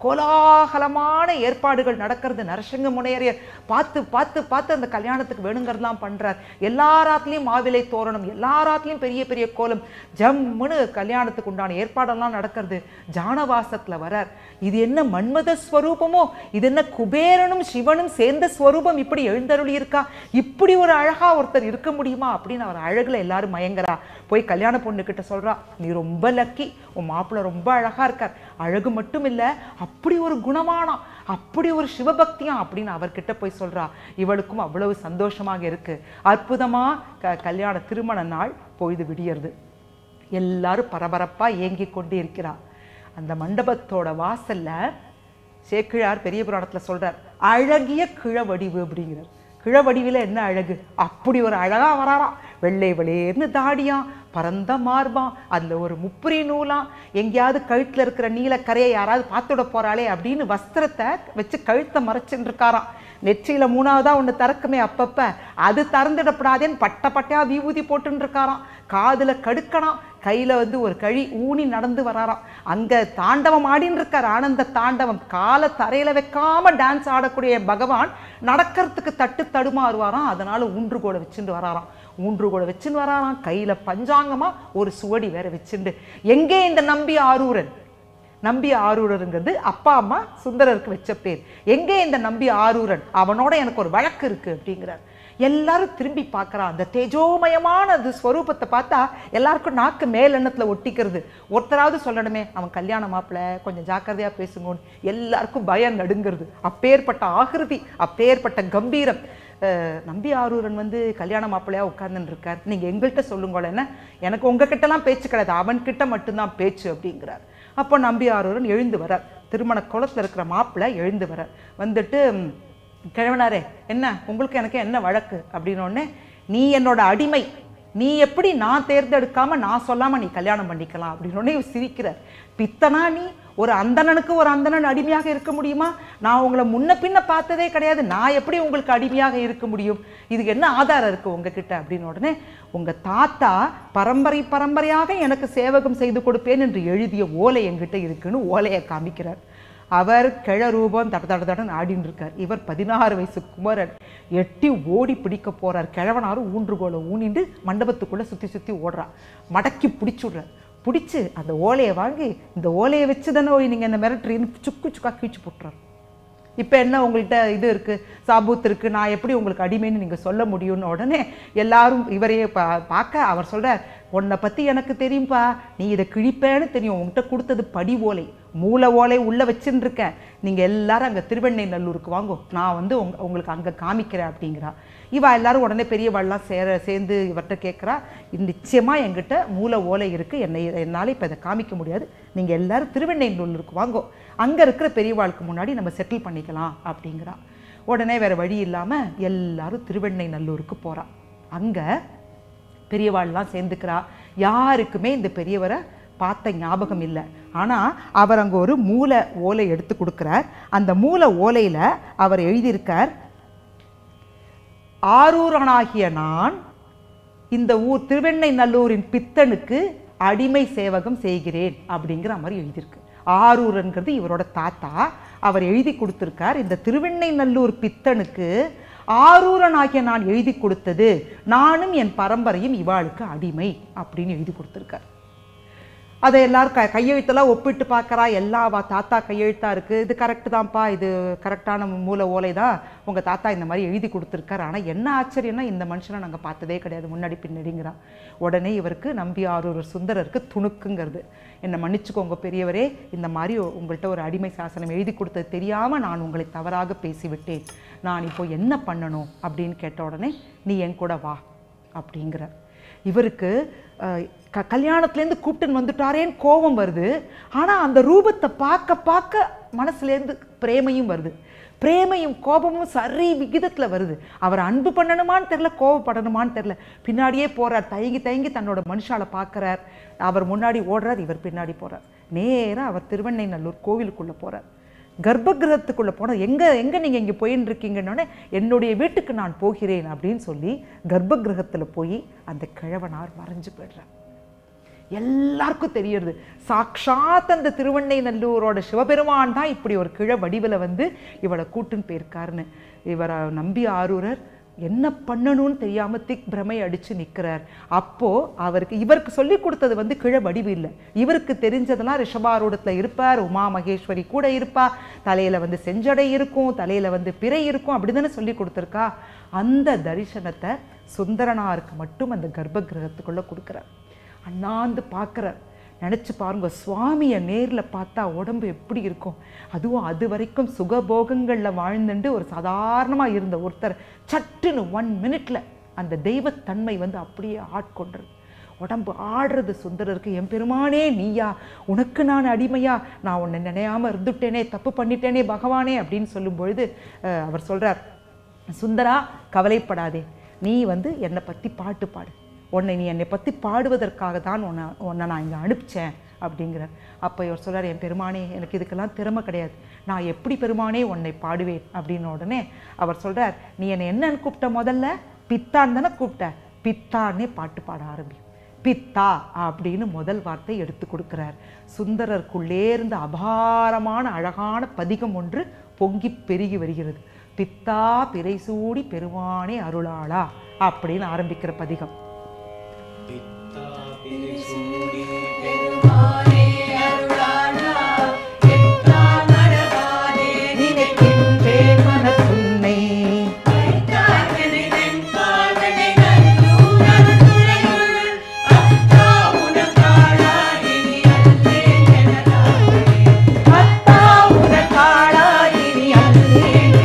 [SPEAKER 4] கோலாகலமான ஏற்பாடுகள் நடக்கிறது நரசிங்க முனையரையர் பார்த்து பார்த்து பார்த்து அந்த கல்யாணத்துக்கு வேணுங்கிறதெல்லாம் பண்றார் எல்லா ராத்திலையும் மாவிலை தோரணம் எல்லா ராத்திலையும் பெரிய பெரிய கோலம் ஜம்முன்னு கல்யாணத்துக்கு உண்டான ஏற்பாடெல்லாம் நடக்கிறது ஜானவாசத்துல வரார் இது என்ன மன்மத ஸ்வரூபமோ இது என்ன குபேரனும் சிவனும் சேர்ந்த ஸ்வரூபம் இப்படி எழுந்தருளி இருக்கா இப்படி ஒரு அழகா ஒருத்தர் இருக்க முடியுமா அப்படின்னு அவர் அழகுல எல்லாரும் மயங்கறா போய் கல்யாண பொண்ணு கிட்ட சொல்றா நீ ரொம்ப லக்கி உன் மாப்பிள்ளை ரொம்ப அழகா இருக்கார் அழகு மட்டும் இல்ல அப்படி ஒரு குணமானம் அப்படி ஒரு சிவபக்தியா அப்படின்னு அவர்கிட்ட போய் சொல்றா இவளுக்கும் அவ்வளவு சந்தோஷமாக இருக்கு அற்புதமா க கல்யாண திருமண நாள் பொழுது விடியறது எல்லாரும் பரபரப்பா ஏங்கி கொண்டு இருக்கிறா அந்த மண்டபத்தோட வாசல்ல சேக்கிழார் பெரிய புராணத்துல சொல்றார் அழகிய கிழவடிவு அப்படிங்கிறார் கிழவடிவில என்ன அழகு அப்படி ஒரு அழகா வராராம் வெள்ளை வெளியேர்னு தாடியாம் பரந்த மார்பாம் அதுல ஒரு முப்புரி நூலாம் எங்கேயாவது கழுத்துல இருக்கிற நீலக்கரையை யாராவது பார்த்துட போறாளே அப்படின்னு வஸ்திரத்தை வச்சு கழுத்தை மறைச்சுட்டு இருக்காராம் நெற்றியில மூணாவதா ஒன்று திறக்குமே அப்பப்ப அது திறந்துடப்படாதேன்னு பட்ட பட்டையா விபூதி போட்டுன்னு இருக்காராம் காதுல கடுக்கணாம் கையில வந்து ஒரு கழி ஊனி நடந்து வராராம் அங்க தாண்டவம் ஆடின்னு இருக்கார் ஆனந்த தாண்டவம் காலை தரையில வைக்காம டான்ஸ் ஆடக்கூடிய பகவான் நடக்கிறதுக்கு தட்டு தடுமாறுவாராம் அதனால ஊன்றுகோலை வச்சுட்டு வராராம் ஊன்றுகோலை வச்சுன்னு வராராம் கையில பஞ்சாங்கமா ஒரு சுவடி வேற வச்சுண்டு எங்கே இந்த நம்பி ஆரூரன் நம்பி ஆரூரருங்கிறது அப்பா அம்மா சுந்தரருக்கு வச்ச பேர் எங்கே இந்த நம்பி ஆரூரன் அவனோட எனக்கு ஒரு வழக்கு இருக்கு அப்படிங்கிறார் எல்லாரும் திரும்பி பார்க்கறான் அந்த தேஜோமயமான அது ஸ்வரூபத்தை பார்த்தா எல்லாருக்கும் நாக்கு மேலெண்ணத்துல ஒட்டிக்கிறது ஒருத்தராவது சொல்லணுமே அவன் கல்யாண மாப்பிள்ள கொஞ்சம் ஜாக்கிரதையா பேசுங்கன்னு எல்லாருக்கும் பயம் நடுங்கிறது அப்பேற்பட்ட ஆகிருதி அப்பேற்பட்ட கம்பீரம் அஹ், நம்பி ஆரூரன் வந்து கல்யாண மாப்பிள்ளையா உட்கார்ந்துன்னு இருக்கார் நீங்க எங்கள்கிட்ட சொல்லுங்களேன் எனக்கு உங்ககிட்டலாம் பேச்சு கிடையாது அவன்கிட்ட மட்டும்தான் பேச்சு அப்படிங்கிறார் அப்போ நம்பி ஆரூரன் எழுந்து வரார் திருமண குளத்துல இருக்கிற மாப்பிள்ளை எழுந்து வரார் வந்துட்டு ம், கிழவனாரே என்ன உங்களுக்கு எனக்கு என்ன வழக்கு அப்படின்னோடனே நீ என்னோட அடிமை நீ எப்படி நான் தேர்ந்தெடுக்காம நான் சொல்லாம நீ கல்யாணம் பண்ணிக்கலாம் அப்படின்னோடனே இவர் சிரிக்கிறார் பித்தனா நீ ஒரு அந்தணனுக்கு ஒரு அந்தணன் அடிமையாக இருக்க முடியுமா நான் உங்களை முன்ன பின்ன பார்த்ததே கிடையாது நான் எப்படி உங்களுக்கு அடிமையாக இருக்க முடியும் இதுக்கு என்ன ஆதாரம் இருக்கு உங்ககிட்ட அப்படின்னு உடனே உங்க தாத்தா பரம்பரை பரம்பரையாக எனக்கு சேவகம் செய்து கொடுப்பேன் என்று எழுதிய ஓலை என்கிட்ட இருக்குன்னு ஓலையை காமிக்கிறார் அவர் கிழ ரூபம் தட தட தடன்னு ஆடின்னு இருக்கார் இவர் பதினாறு வயசு குமரன் எட்டி ஓடி பிடிக்க போறார் கிழவனாரும் ஊன்றுகோலை ஊனிண்டு மண்டபத்துக்குள்ள சுத்தி சுத்தி ஓடுறா மடக்கி பிடிச்சுடுறார் பிடிச்சு அந்த ஓலையை வாங்கி இந்த ஓலையை வச்சு தானே ஓய் நீங்கள் என்ன மிரட்டுறீன்னு சுக்கு சுக்கா கீழ்ச்சி போட்டுறார் இப்போ என்ன உங்கள்கிட்ட இது இருக்கு சாபூத் இருக்கு நான் எப்படி உங்களுக்கு அடிமைன்னு நீங்க சொல்ல முடியும்னு உடனே எல்லாரும் இவரையே பா பார்க்க அவர் சொல்றார் உன்னை பத்தி எனக்கு தெரியும்பா நீ இதை கிழிப்பேன்னு தெரியும் உன்கிட்ட கொடுத்தது படி ஓலை மூல ஓலை உள்ள வச்சுன்னு இருக்கேன் நீங்க எல்லாரும் அங்க திருவெண்ணை நல்லூருக்கு வாங்கோ நான் வந்து உங்க உங்களுக்கு அங்க காமிக்கிறேன் அப்படிங்கிறா இவ எல்லாரும் உடனே பெரியவாள்லாம் சேர சேர்ந்து இவர்கிட்ட கேட்குறா நிச்சயமா என்கிட்ட மூல ஓலை இருக்கு என்னை என்னால் இப்போ இதை காமிக்க முடியாது நீங்க எல்லாரும் திருவெண்ணை நல்லூருக்கு வாங்கோ அங்க இருக்கிற பெரியவாளுக்கு முன்னாடி நம்ம செட்டில் பண்ணிக்கலாம் அப்படிங்கிறா உடனே வேற வழி இல்லாம எல்லாரும் திருவெண்ணை நல்லூருக்கு போறா அங்க பெரியவாள்லாம் சேர்ந்துக்கிறா யாருக்குமே இந்த பெரியவரை பார்த்த ஞாபகம் இல்லை ஆனா அவர் அங்க ஒரு மூல ஓலை எடுத்து கொடுக்குறார் அந்த மூல ஓலையில அவர் எழுதியிருக்கார் ஆரூரனாகிய நான் இந்த ஊர் திருவெண்ணை நல்லூரின் பித்தனுக்கு அடிமை சேவகம் செய்கிறேன் அப்படிங்கிற மாதிரி எழுதியிருக்கு ஆரூரன்கிறது இவரோட தாத்தா அவர் எழுதி கொடுத்திருக்கார் இந்த திருவெண்ணை நல்லூர் பித்தனுக்கு ஆரூரனாகிய நான் எழுதி கொடுத்தது நானும் என் பரம்பரையும் இவாளுக்கு அடிமை அப்படின்னு எழுதி கொடுத்திருக்கார் அதை எல்லாரும் க கையெழுத்தெல்லாம் ஒப்பிட்டு பார்க்கறா எல்லா வா தாத்தா கையெழுத்தா இருக்கு இது கரெக்டு தான்ப்பா இது கரெக்டான மூல ஓலை தான் உங்க தாத்தா இந்த மாதிரி எழுதி கொடுத்துருக்காரு ஆனா என்ன ஆச்சரியம்னா இந்த மனுஷனை நாங்க பார்த்ததே கிடையாது முன்னாடி பின்னாடிங்கிறா உடனே இவருக்கு நம்பி ஆரூர் சுந்தரருக்கு துணுக்குங்கிறது என்னை மன்னிச்சுக்கோங்க பெரியவரே இந்த மாதிரி உங்கள்கிட்ட ஒரு அடிமை சாசனம் எழுதி கொடுத்தது தெரியாம நான் உங்களை தவறாக பேசிவிட்டேன் நான் இப்போ என்ன பண்ணணும் அப்படின்னு கேட்ட உடனே நீ என் கூட வா அப்படிங்கிறார் இவருக்கு அஹ், க கல்யாணத்துலேருந்து கூப்பிட்டுன்னு வந்துட்டாரேன்னு கோபம் வருது ஆனால் அந்த ரூபத்தை பார்க்க பார்க்க மனசுலேருந்து பிரேமையும் வருது பிரேமையும் கோபமும் சரி விகிதத்தில் வருது அவர் அன்பு பண்ணணுமான்னு தெரில கோபப்படணுமான்னு தெரில பின்னாடியே போறார் தயங்கி தயங்கி தன்னோட மனுஷால பார்க்கறார் அவர் முன்னாடி ஓடுறார் இவர் பின்னாடி போறார் நேரா அவர் திருவெண்ணை நல்லூர் கோவிலுக்குள்ள போறார் கர்ப்பகிரகத்துக்குள்ள போனால் எங்க எங்க நீங்க இங்க போயின்னு இருக்கீங்கன்னொடனே என்னுடைய வீட்டுக்கு நான் போகிறேன் அப்படின்னு சொல்லி கர்ப்பகிரகத்துல போய் அந்த கிழவனார் மறைஞ்சு போயிடுறார் எல்லாருக்கும் தெரியறது சாக்ஷாத் அந்த திருவண்ணை நல்லூரோட சிவபெருமான் தான் இப்படி ஒரு கிழ வடிவில் வந்து இவளை கூட்டுன்னு போயிருக்காருன்னு இவரை நம்பி ஆரூரர் என்ன பண்ணணும்னு தெரியாம திக் பிரமை அடிச்சு நிக்கிறார் அப்போ அவருக்கு இவருக்கு சொல்லி கொடுத்தது வந்து கிழ வடிவு இல்லை இவருக்கு தெரிஞ்சதெல்லாம் ரிஷபாரூடத்துல இருப்பார் உமா மகேஸ்வரி கூட இருப்பா தலையில வந்து செஞ்சடை இருக்கும் தலையில வந்து பிறை இருக்கும் அப்படிதானே சொல்லி கொடுத்துருக்கா அந்த தரிசனத்தை சுந்தரனாருக்கு மட்டும் அந்த கர்ப்ப கிரகத்துக்குள்ள கொடுக்குறார் அண்ணாந்து பார்க்குறார் நினச்சி பாருங்க சுவாமியை நேரில் பார்த்தா உடம்பு எப்படி இருக்கும் அதுவும் அது வரைக்கும் சுகபோகங்களில் வாழ்ந்துட்டு ஒரு சாதாரணமாக இருந்த ஒருத்தர் சட்டுன்னு ஒன் மினிட்ல அந்த தெய்வத்தன்மை வந்து அப்படியே ஆட்கொண்டுறது உடம்பு ஆடுறது சுந்தரருக்கு என் பெருமானே நீயா உனக்கு நான் அடிமையா நான் உன்னை நினையாம இருந்துட்டேனே தப்பு பண்ணிட்டேனே பகவானே அப்படின்னு சொல்லும் பொழுது அஹ், அவர் சொல்றார் சுந்தரா கவலைப்படாதே நீ வந்து என்னை பற்றி பாட்டு பாடு உன்னை நீ என்னை பற்றி பாடுவதற்காக தான் உன்னை உன்னை நான் இங்கே அனுப்பிச்சேன் அப்படிங்கிறார் அப்போ இவர் சொல்றார் என் பெருமானே எனக்கு இதுக்கெல்லாம் திறமை கிடையாது நான் எப்படி பெருமானே உன்னை பாடுவேன் அப்படின்னு உடனே அவர் சொல்றார் நீ என்னை என்னன்னு கூப்பிட்ட முதல்ல பித்தான் தானே கூப்பிட்ட பித்தான்னே பாட்டு பாட ஆரம்பி பித்தா அப்படின்னு முதல் வார்த்தை எடுத்து கொடுக்கிறார் சுந்தரருக்குள்ளே இருந்து அபாரமான அழகான பதிகம் ஒன்று பொங்கி பெருகி வருகிறது பித்தா பிறை சூடி பெருமானே அருளாளா அப்படின்னு ஆரம்பிக்கிற பதிகம்
[SPEAKER 3] பெருமானே அருளாளா எத்தால் மறவாதே
[SPEAKER 4] நினைக்கின்றேன் மனத்துன்னை
[SPEAKER 3] நினைத்தார்கனை வெண்பாதனை நல்லூர் அருளுரையுள் அத்தா உனக்காளா இனி அல்லேன் எனதாமே
[SPEAKER 4] அத்தா உனக்காளா இனி அல்லேன்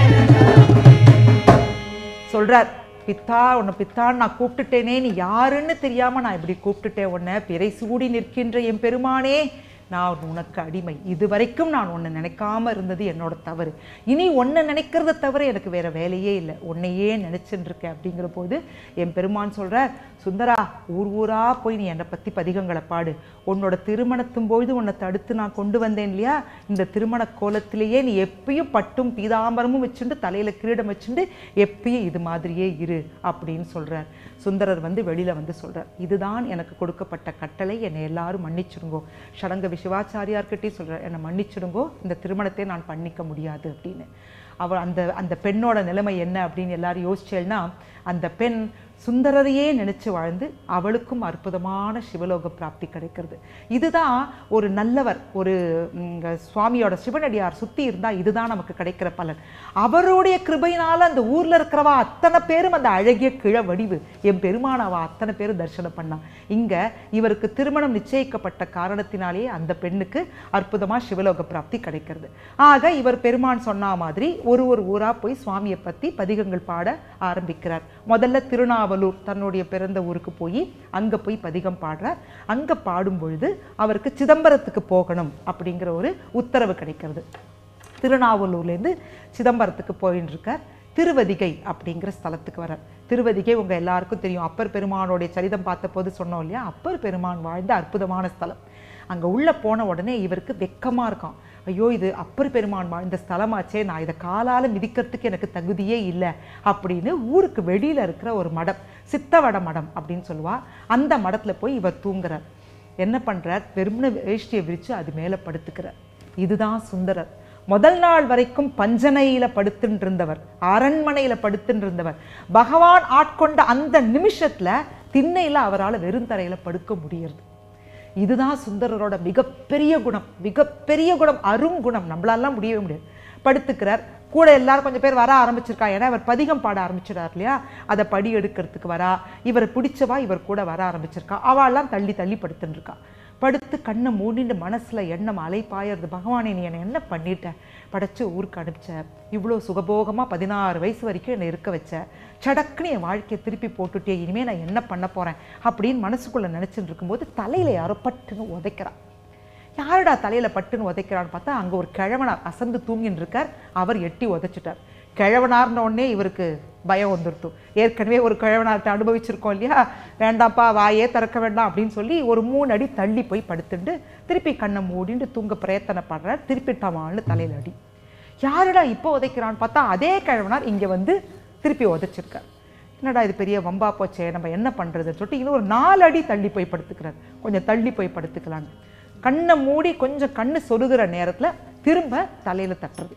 [SPEAKER 4] சொல்றார் பித்தா உன்னை பித்தான்னு நான் கூப்பிட்டுட்டேனே நீ யாருன்னு தெரியாம நான் இப்படி கூப்பிட்டுட்டேன் உன்னை பிறை சூடி நிற்கின்ற என் பெருமானே நான் உனக்கு அடிமை இது வரைக்கும் நான் உன்னை நினைக்காம இருந்தது என்னோட தவறு இனி உன்னை நினைக்கிறத தவிர எனக்கு வேற வேலையே இல்லை உன்னையே நினைச்சுட்டு இருக்கேன் அப்படிங்கிற போது என் பெருமான் சொல்றார் சுந்தரா ஊர் ஊரா போய் நீ என்னை பத்தி பதிகங்களை பாடு உன்னோட திருமணத்தும் பொழுது உன்னை தடுத்து நான் கொண்டு வந்தேன் இல்லையா இந்த திருமண கோலத்திலேயே நீ எப்பயும் பட்டும் பீதாம்பரமும் வச்சுண்டு தலையில கிரீடம் வச்சுண்டு எப்பயும் இது மாதிரியே இரு அப்படின்னு சொல்றார் சுந்தரர் வந்து வெளியில வந்து சொல்றார் இதுதான் எனக்கு கொடுக்கப்பட்ட கட்டளை என்னை எல்லாரும் மன்னிச்சிடுங்கோ ஷடங்க சிவாச்சாரியார்கிட்டே சொல்றார் என்னை மன்னிச்சிடுங்கோ இந்த திருமணத்தை நான் பண்ணிக்க முடியாது அப்படின்னு அவள் அந்த அந்த பெண்ணோட நிலைமை என்ன அப்படின்னு எல்லாரும் யோசிச்சேன்னா அந்த பெண் சுந்தரரையே நினைச்சு வாழ்ந்து அவளுக்கும் அற்புதமான சிவலோக பிராப்தி கிடைக்கிறது இதுதான் ஒரு நல்லவர் ஒரு ம், சுவாமியோட சிவனடியார் சுத்தி இருந்தா இதுதான் நமக்கு கிடைக்கிற பலன் அவருடைய கிருபையினால அந்த ஊர்ல இருக்கிறவா அத்தனை பேரும் அந்த அழகிய கிழ வடிவு என் பெருமானவா அத்தனை பேரும் தரிசனம் பண்ணா இங்க இவருக்கு திருமணம் நிச்சயிக்கப்பட்ட காரணத்தினாலேயே அந்த பெண்ணுக்கு அற்புதமா சிவலோக பிராப்தி கிடைக்கிறது ஆக இவர் பெருமான் சொன்ன மாதிரி ஒரு ஒரு ஊரா போய் சுவாமியை பத்தி பதிகங்கள் பாட ஆரம்பிக்கிறார் முதல்ல திருநாவலூர் தன்னுடைய பிறந்த ஊருக்கு போய் அங்க போய் பதிகம் பாடுறார் அங்க பாடும் பொழுது அவருக்கு சிதம்பரத்துக்கு போகணும் அப்படிங்கிற ஒரு உத்தரவு கிடைக்கிறது திருநாவலூர்லேருந்து சிதம்பரத்துக்கு போயின்னு இருக்கார் திருவதிகை அப்படிங்கிற ஸ்தலத்துக்கு வரார் திருவதிகை உங்க எல்லாருக்கும் தெரியும் அப்பர் பெருமானுடைய சரிதம் பார்த்தபோது சொன்னோம் இல்லையா அப்பர் பெருமான் வாழ்ந்த அற்புதமான ஸ்தலம் அங்க உள்ள போன உடனே இவருக்கு வெக்கமா இருக்கும் ஐயோ இது அப்பர் பெருமான் வாழ்ந்த ஸ்தலமாச்சே நான் இதை காலால மிதிக்கிறதுக்கு எனக்கு தகுதியே இல்லை அப்படின்னு ஊருக்கு வெளியில இருக்கிற ஒரு மடம் சித்தவட மடம் அப்படின்னு சொல்லுவா அந்த மடத்துல போய் இவர் தூங்குறார் என்ன பண்றார் வெறும்ன வேஷ்டியை விரிச்சு அது மேல படுத்துக்கிறார் இதுதான் சுந்தரர் முதல் நாள் வரைக்கும் பஞ்சனையில படுத்துட்டு இருந்தவர் அரண்மனையில படுத்துட்டு இருந்தவர் பகவான் ஆட்கொண்ட அந்த நிமிஷத்துல திண்ணையில அவரால் வெறுந்தரையில படுக்க முடியறது இதுதான் சுந்தரரோட மிகப்பெரிய குணம் மிகப்பெரிய குணம் அருங்குணம் நம்மளாலாம் முடியவே முடியாது படுத்துக்கிறார் கூட எல்லாரும் கொஞ்சம் பேர் வர ஆரம்பிச்சிருக்கா ஏன்னா இவர் பதிகம் பாட ஆரம்பிச்சிடார் இல்லையா அதை படி எடுக்கிறதுக்கு வரா இவரை பிடிச்சவா இவர் கூட வர ஆரம்பிச்சிருக்கா அவெல்லாம் தள்ளி தள்ளி படுத்துன்னு இருக்கா படுத்து கண்ணை மூடிட்டு மனசுல எண்ணம் அலைப்பாயறது பகவானே நீ என்னை என்ன பண்ணிட்ட படைச்சு ஊருக்கு அனுப்பிச்ச இவ்வளோ சுகபோகமா பதினாறு வயசு வரைக்கும் என்னை இருக்க வச்ச சடக்குன்னு என் வாழ்க்கையை திருப்பி போட்டுட்டே இனிமே நான் என்ன பண்ண போறேன் அப்படின்னு மனசுக்குள்ள நினைச்சுட்டு இருக்கும்போது தலையில யாரோ பட்டுன்னு உதைக்கிறா யாருடா தலையில பட்டுன்னு உதைக்கிறான்னு பார்த்தா அங்க ஒரு கிழவனார் அசந்து தூங்கின்னு இருக்கார் அவர் எட்டி உதைச்சிட்டார் கிழவனார்ன உடனே இவருக்கு பயம் வந்துருத்து ஏற்கனவே ஒரு கிழவனார்ட்ட அனுபவிச்சிருக்கோம் இல்லையா வேண்டாம்ப்பா வாயே திறக்க வேண்டாம் அப்படின்னு சொல்லி ஒரு மூணு அடி தள்ளி போய் படுத்துட்டு திருப்பி கண்ணை மூடிட்டு தூங்க பிரயத்தனப்படுறார் திருப்பி டமால்னு தலையில அடி யாருடா இப்போ உதைக்கிறான்னு பார்த்தா அதே கிழவனார் இங்க வந்து திருப்பி உதைச்சிருக்கார் என்னடா இது பெரிய வம்பா போச்சே நம்ம என்ன பண்றதுன்னு சொல்லிட்டு இன்னும் ஒரு நாலு அடி தள்ளி போய் படுத்துக்கிறார் கொஞ்சம் தள்ளி போய் படுத்துக்கலான்னு கண்ணை மூடி கொஞ்சம் கண்ணு சொருகிற நேரத்துல திரும்ப தலையில தட்டுறது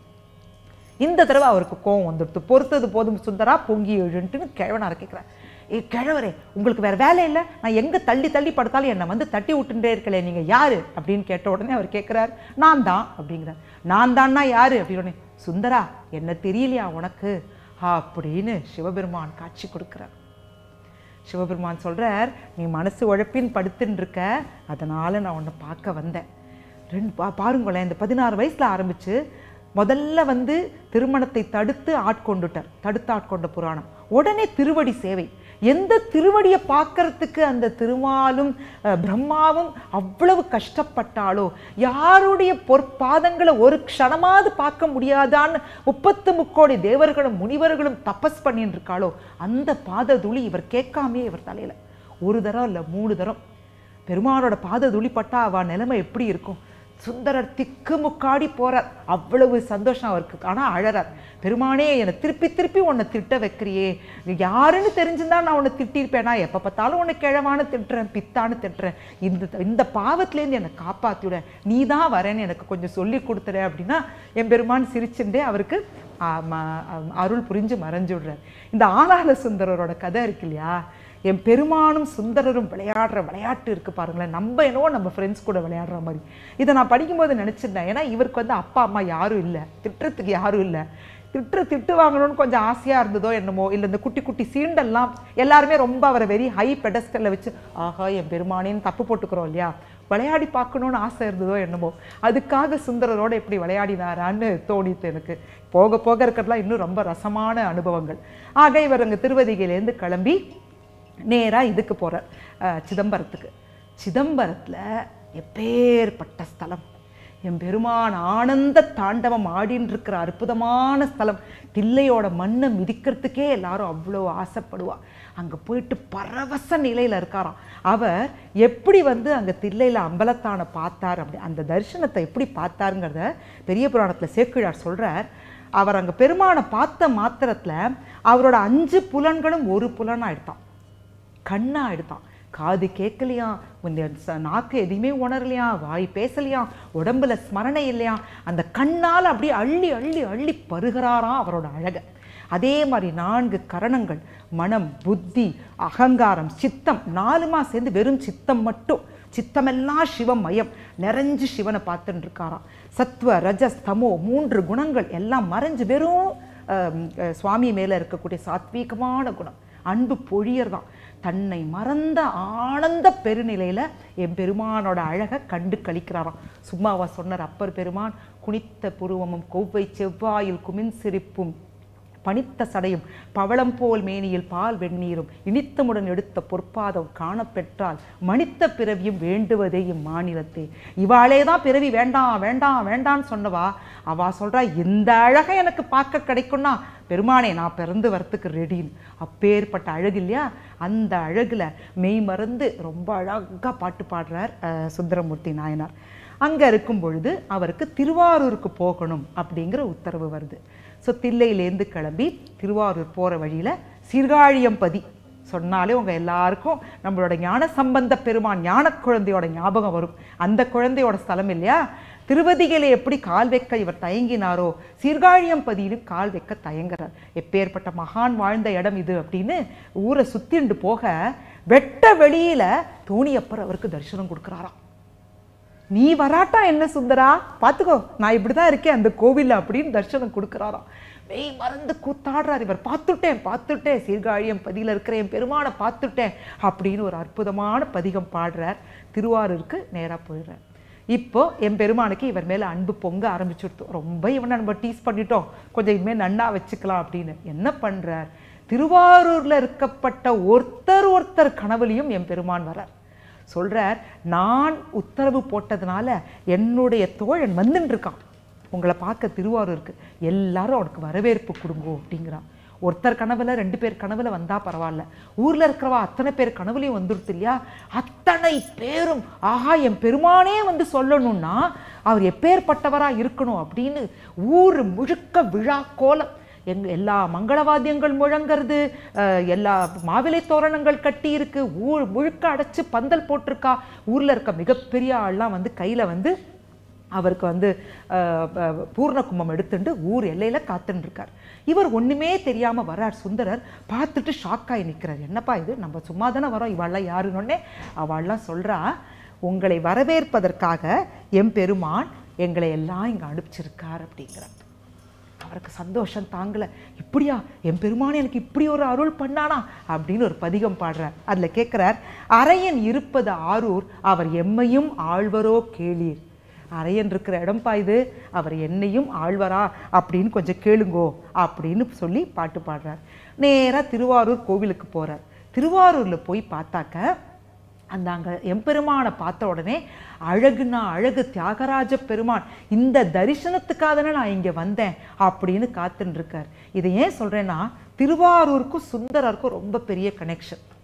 [SPEAKER 4] இந்த தடவை அவருக்கு கோவம் வந்துடுத்து பொறுத்தது போதும் சுந்தரா பொங்கி எழுன்ட்டுன்னு கிழவனார் கேட்குறார் ஏ கிழவரே உங்களுக்கு வேற வேலை இல்லை நான் எங்க தள்ளி தள்ளி படுத்தாலும் என்னை வந்து தட்டி விட்டுட்டே இருக்கலே நீங்க யாரு அப்படின்னு கேட்ட உடனே அவர் கேட்குறார் நான் தான் அப்படிங்கிறார் நான் தான்னா யாரு அப்படின்னு உடனே சுந்தரா என்ன தெரியலையா உனக்கு அப்படின்னு சிவபெருமான் காட்சி கொடுக்குறார் சிவபெருமான் சொல்றார் நீ மனசு உழைப்பின் படுத்துன்னு இருக்க அதனால நான் உன்னை பார்க்க வந்தேன் ரெண்டு பா பாருங்களேன் இந்த பதினாறு வயசுல ஆரம்பிச்சு முதல்ல வந்து திருமணத்தை தடுத்து ஆட்கொண்டுட்டார் தடுத்து ஆட்கொண்ட புராணம் உடனே திருவடி சேவை எந்த திருவடியை பார்க்கறதுக்கு அந்த திருமாலும் அஹ், பிரம்மாவும் அவ்வளவு கஷ்டப்பட்டாலோ யாருடைய பொற்பாதங்களை ஒரு க்ஷணமாவது பார்க்க முடியாதான்னு முப்பத்து முக்கோடி தேவர்களும் முனிவர்களும் தபஸ் பண்ணிட்டு இருக்காளோ அந்த பாத துளி இவர் கேட்காமே இவர் தலையில ஒரு தரம் இல்லை மூணு தரம் பெருமானோட பாத துளிப்பட்டா அவ நிலைமை எப்படி இருக்கும் சுந்தரர் திக்கு முக்காடி போறார் அவ்வளவு சந்தோஷம் அவருக்கு ஆனா அழறார் பெருமானே என்னை திருப்பி திருப்பி உன்னை திட்ட வைக்கிறியே நீ யாருன்னு தெரிஞ்சிருந்தா நான் உன்னை திட்டிருப்பேனா எப்ப பார்த்தாலும் உன்னை கிழவான்னு திட்டுறேன் பித்தான்னு திட்டுறேன் இந்த இந்த பாவத்திலேருந்து என்னை காப்பாத்திவிட நீ தான் வரேன்னு எனக்கு கொஞ்சம் சொல்லி கொடுத்துற அப்படின்னா என் பெருமான் சிரிச்சுட்டே அவருக்கு ஆ, ம- அருள் புரிஞ்சு மறைஞ்சு விடுறார் இந்த ஆலால சுந்தரரோட கதை இருக்கு இல்லையா என் பெருமானும் சுந்தரரும் விளையாடுற விளையாட்டு இருக்கு பாருங்களேன் நம்ம என்னவோ நம்ம ஃப்ரெண்ட்ஸ் கூட விளையாடுற மாதிரி இதை நான் படிக்கும்போது நினச்சிருந்தேன் ஏன்னா இவருக்கு வந்து அப்பா அம்மா யாரும் இல்லை திட்டுறதுக்கு யாரும் இல்லை திட்டு திட்டு வாங்கணும்னு கொஞ்சம் ஆசையாக இருந்ததோ என்னமோ இல்லை இந்த குட்டி குட்டி சீண்டெல்லாம் எல்லாருமே ரொம்ப அவரை வெரி ஹை பெடஸ்டலில் வச்சு ஆஹா என் பெருமானேன்னு தப்பு போட்டுக்கிறோம் இல்லையா விளையாடி பார்க்கணும்னு ஆசை இருந்ததோ என்னமோ அதுக்காக சுந்தரரோட எப்படி விளையாடினாரான்னு தோணித்து எனக்கு போக போக இருக்கிறதுலாம் இன்னும் ரொம்ப ரசமான அனுபவங்கள் ஆக இவர் அங்கே திருவதிகையிலேருந்து கிளம்பி நேராக இதுக்கு போகிறார் சிதம்பரத்துக்கு சிதம்பரத்தில் எப்பேற்பட்ட ஸ்தலம் என் பெருமான் ஆனந்த தாண்டவம் ஆடின்னு இருக்கிற அற்புதமான ஸ்தலம் தில்லையோட மண்ணை மிதிக்கிறதுக்கே எல்லாரும் அவ்வளோ ஆசைப்படுவா அங்கே போயிட்டு பரவச நிலையில் இருக்காராம் அவர் எப்படி வந்து அங்கே தில்லையில் அம்பலத்தானை பார்த்தார் அப்படி அந்த தரிசனத்தை எப்படி பார்த்தாருங்கிறத பெரிய புராணத்தில் சேக்கிழார் சொல்கிறார் அவர் அங்கே பெருமானை பார்த்த மாத்திரத்தில் அவரோட அஞ்சு புலன்களும் ஒரு புலனாயிட்டான் கண்ணா எடுத்தான் காது கேட்கலையாம் இந்த ச- நாக்கு எதையுமே உணரலையாம் வாய் பேசலையாம் உடம்புல ஸ்மரணை இல்லையாம் அந்த கண்ணால் அப்படியே அள்ளி அள்ளி அள்ளி பருகிறாராம் அவரோட அழக அதே மாதிரி நான்கு கரணங்கள் மனம் புத்தி அகங்காரம் சித்தம் நாலுமா சேர்ந்து வெறும் சித்தம் மட்டும் சித்தமெல்லாம் சிவமயம் நிறைஞ்சு சிவனை பார்த்துட்டு இருக்காராம் சத்வ ரஜஸ் தமோ மூன்று குணங்கள் எல்லாம் மறைஞ்சு வெறும் அஹ், அஹ், சுவாமி மேலே இருக்கக்கூடிய சாத்வீகமான குணம் அன்பு பொழியர்தான் தன்னை மறந்த ஆனந்த பெருநிலையில் என் பெருமானோட அழகை கண்டு கழிக்கிறாராம் சும்மாவா சொன்னார் அப்பர் பெருமான் குனித்த புருவமும் கொவ்வை செவ்வாயில் குமின் சிரிப்பும் பனித்த சடையும் பவளம் போல் மேனியில் பால் வெந்நீரும் இனித்தமுடன் எடுத்த பொற்பாதம் காணப்பெற்றால் மனித்த பிறவியும் வேண்டுவதே இம்மாநிலத்தே இவாளே தான் பிறவி வேண்டாம் வேண்டாம் வேண்டான்னு சொன்னவா அவா சொல்றா இந்த அழகை எனக்கு பார்க்க கிடைக்கும்னா பெருமானே நான் பிறந்து வரத்துக்கு ரெடின்னு அப்பேற்பட்ட அழகு இல்லையா அந்த அழகுல மெய் மறந்து ரொம்ப அழகா பாட்டு பாடுறார் அஹ், சுந்தரமூர்த்தி நாயனார் அங்க இருக்கும் பொழுது அவருக்கு திருவாரூருக்கு போகணும் அப்படிங்கிற உத்தரவு வருது ஸோ தில்லையிலேருந்து கிளம்பி திருவாரூர் போகிற வழியில் சீர்காழியம்பதி சொன்னாலே உங்கள் எல்லாருக்கும் நம்மளோட ஞான சம்பந்த பெருமான் ஞான குழந்தையோட ஞாபகம் வரும் அந்த குழந்தையோட ஸ்தலம் இல்லையா திருவதிகளை எப்படி கால் வைக்க இவர் தயங்கினாரோ சீர்காழியம்பதியிலும் கால் வைக்க தயங்குறார் எப்பேற்பட்ட மகான் வாழ்ந்த இடம் இது அப்படின்னு ஊரை சுத்திண்டு போக வெட்ட வெளியில தோணியப்பர் அவருக்கு தரிசனம் கொடுக்குறாராம் நீ வராட்டா என்ன சுந்தரா பார்த்துக்கோ நான் இப்படி தான் இருக்கேன் அந்த கோவில்ல அப்படின்னு தரிசனம் கொடுக்குறாராம் மெய் மறந்து கூத்தாடுறார் இவர் பார்த்துட்டேன் பார்த்துட்டேன் சீர்காழியம் பதியில் இருக்கிற என் பெருமானை பார்த்துட்டேன் அப்படின்னு ஒரு அற்புதமான பதிகம் பாடுறார் திருவாரூருக்கு நேராக போயிடுறார் இப்போ என் பெருமானுக்கு இவர் மேலே அன்பு பொங்க ஆரம்பிச்சுடுத்து ரொம்ப இவனை நம்ம டீஸ் பண்ணிட்டோம் கொஞ்சம் இனிமேல் நன்னா வச்சுக்கலாம் அப்படின்னு என்ன பண்ணுறார் திருவாரூரில் இருக்கப்பட்ட ஒருத்தர் ஒருத்தர் கனவுலையும் என் பெருமான் வரார் சொல்றார் நான் உத்தரவு போட்டதுனால என்னுடைய தோழன் வந்துட்டு இருக்கான் உங்களை பார்க்க திருவாரூருக்கு எல்லாரும் அவனுக்கு வரவேற்பு கொடுங்கோ அப்படிங்கிறான் ஒருத்தர் கனவுல ரெண்டு பேர் கனவுல வந்தா பரவாயில்ல ஊர்ல இருக்கிறவா அத்தனை பேர் கனவுலையும் வந்துடுது இல்லையா அத்தனை பேரும் ஆஹா என் பெருமானே வந்து சொல்லணும்னா அவர் எப்பேற்பட்டவரா இருக்கணும் அப்படின்னு ஊர் முழுக்க விழா கோலம் எங்க எல்லா மங்களவாத்தியங்கள் முழங்கிறது அஹ், எல்லா மாவிலை தோரணங்கள் கட்டி இருக்கு ஊர் முழுக்க அடைச்சு பந்தல் போட்டிருக்கா ஊர்ல இருக்க மிகப்பெரிய ஆள்லாம் வந்து கையில வந்து அவருக்கு வந்து அஹ், அஹ், பூர்ண கும்பம் எடுத்துட்டு ஊர் எல்லையில காத்துன்னு இருக்கார் இவர் ஒண்ணுமே தெரியாம வரார் சுந்தரர் பார்த்துட்டு ஷாக்காகி நிற்கிறார் என்னப்பா இது நம்ம சும்மா தானே வரோம் இவாள்லாம் யாருன்னொன்னே அவள்லாம் சொல்றா உங்களை வரவேற்பதற்காக எம் பெருமான் எங்களை எல்லாம் இங்க அனுப்பிச்சிருக்கார் அப்படிங்கிறார் அவருக்கு சந்தோஷம் தாங்கல இப்படியா என் பெருமான் எனக்கு இப்படி ஒரு அருள் பண்ணானா அப்படின்னு ஒரு பதிகம் பாடுறார் அதுல கேட்கிறார் அரையன் இருப்பது ஆரூர் அவர் எம்மையும் ஆழ்வரோ கேளீர் அரையன் இருக்கிற இடம்பா இது அவர் என்னையும் ஆழ்வரா அப்படின்னு கொஞ்சம் கேளுங்கோ அப்படின்னு சொல்லி பாட்டு பாடுறார் நேரா திருவாரூர் கோவிலுக்கு போறார் திருவாரூர்ல போய் பார்த்தாக்க அந்த அங்க எம்பெருமானை பார்த்த உடனே அழகுனா அழகு தியாகராஜ பெருமான் இந்த தரிசனத்துக்காக தானே நான் இங்க வந்தேன் அப்படின்னு காத்துன்னு இருக்கார் இதை ஏன் சொல்றேன்னா திருவாரூருக்கும் சுந்தரருக்கும் ரொம்ப பெரிய கனெக்ஷன்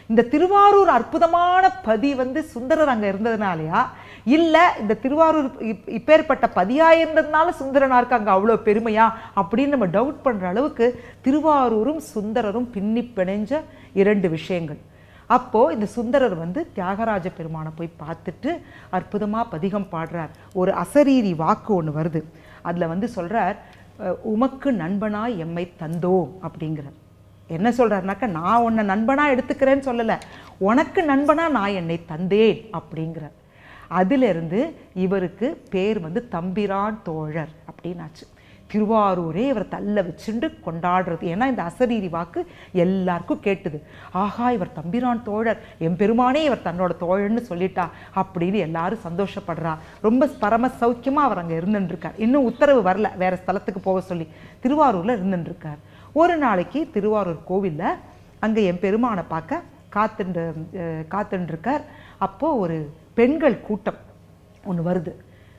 [SPEAKER 4] இந்த திருவாரூர் அற்புதமான பதி வந்து சுந்தரர் அங்க இருந்ததுனாலயா இல்ல இந்த திருவாரூர் இப்- இப்பேற்பட்ட பதியா இருந்ததுனால சுந்தரனாருக்கு அங்க அவ்வளோ பெருமையா அப்படின்னு நம்ம டவுட் பண்ற அளவுக்கு திருவாரூரும் சுந்தரரும் பின்னி பிணைஞ்ச இரண்டு விஷயங்கள் அப்போ இந்த சுந்தரர் வந்து தியாகராஜ பெருமானை போய் பார்த்துட்டு அற்புதமா பதிகம் பாடுறார் ஒரு அசரீரி வாக்கு ஒன்று வருது அதுல வந்து சொல்றார் அஹ், உமக்கு நண்பனாய் எம்மை தந்தோம் அப்படிங்கிறார் என்ன சொல்றாருனாக்கா நான் உன்னை நண்பனா எடுத்துக்கிறேன்னு சொல்லல உனக்கு நண்பனா நான் என்னை தந்தேன் அப்படிங்கிறார் அதிலிருந்து இவருக்கு பேர் வந்து தம்பிரான் தோழர் அப்படின்னாச்சு திருவாரூரே இவர் தள்ள வச்சுண்டு கொண்டாடுறது ஏன்னா இந்த அசரீரி வாக்கு எல்லாருக்கும் கேட்டுது ஆஹா இவர் தம்பிரான் தோழர் என் பெருமானே இவர் தன்னோட தோழன்னு சொல்லிட்டா அப்படின்னு எல்லாரும் சந்தோஷப்படுறா ரொம்ப பரம சௌக்கியமா அவர் அங்க இருந்துட்டு இருக்கார் இன்னும் உத்தரவு வரல வேற ஸ்தலத்துக்கு போக சொல்லி திருவாரூர்ல இருந்துட்டு இருக்கார் ஒரு நாளைக்கு திருவாரூர் கோவில்ல அங்க என் பெருமானை பார்க்க காத்துண்டு அஹ், காத்துண்டு இருக்கார் அப்போ ஒரு பெண்கள் கூட்டம் ஒன்று வருது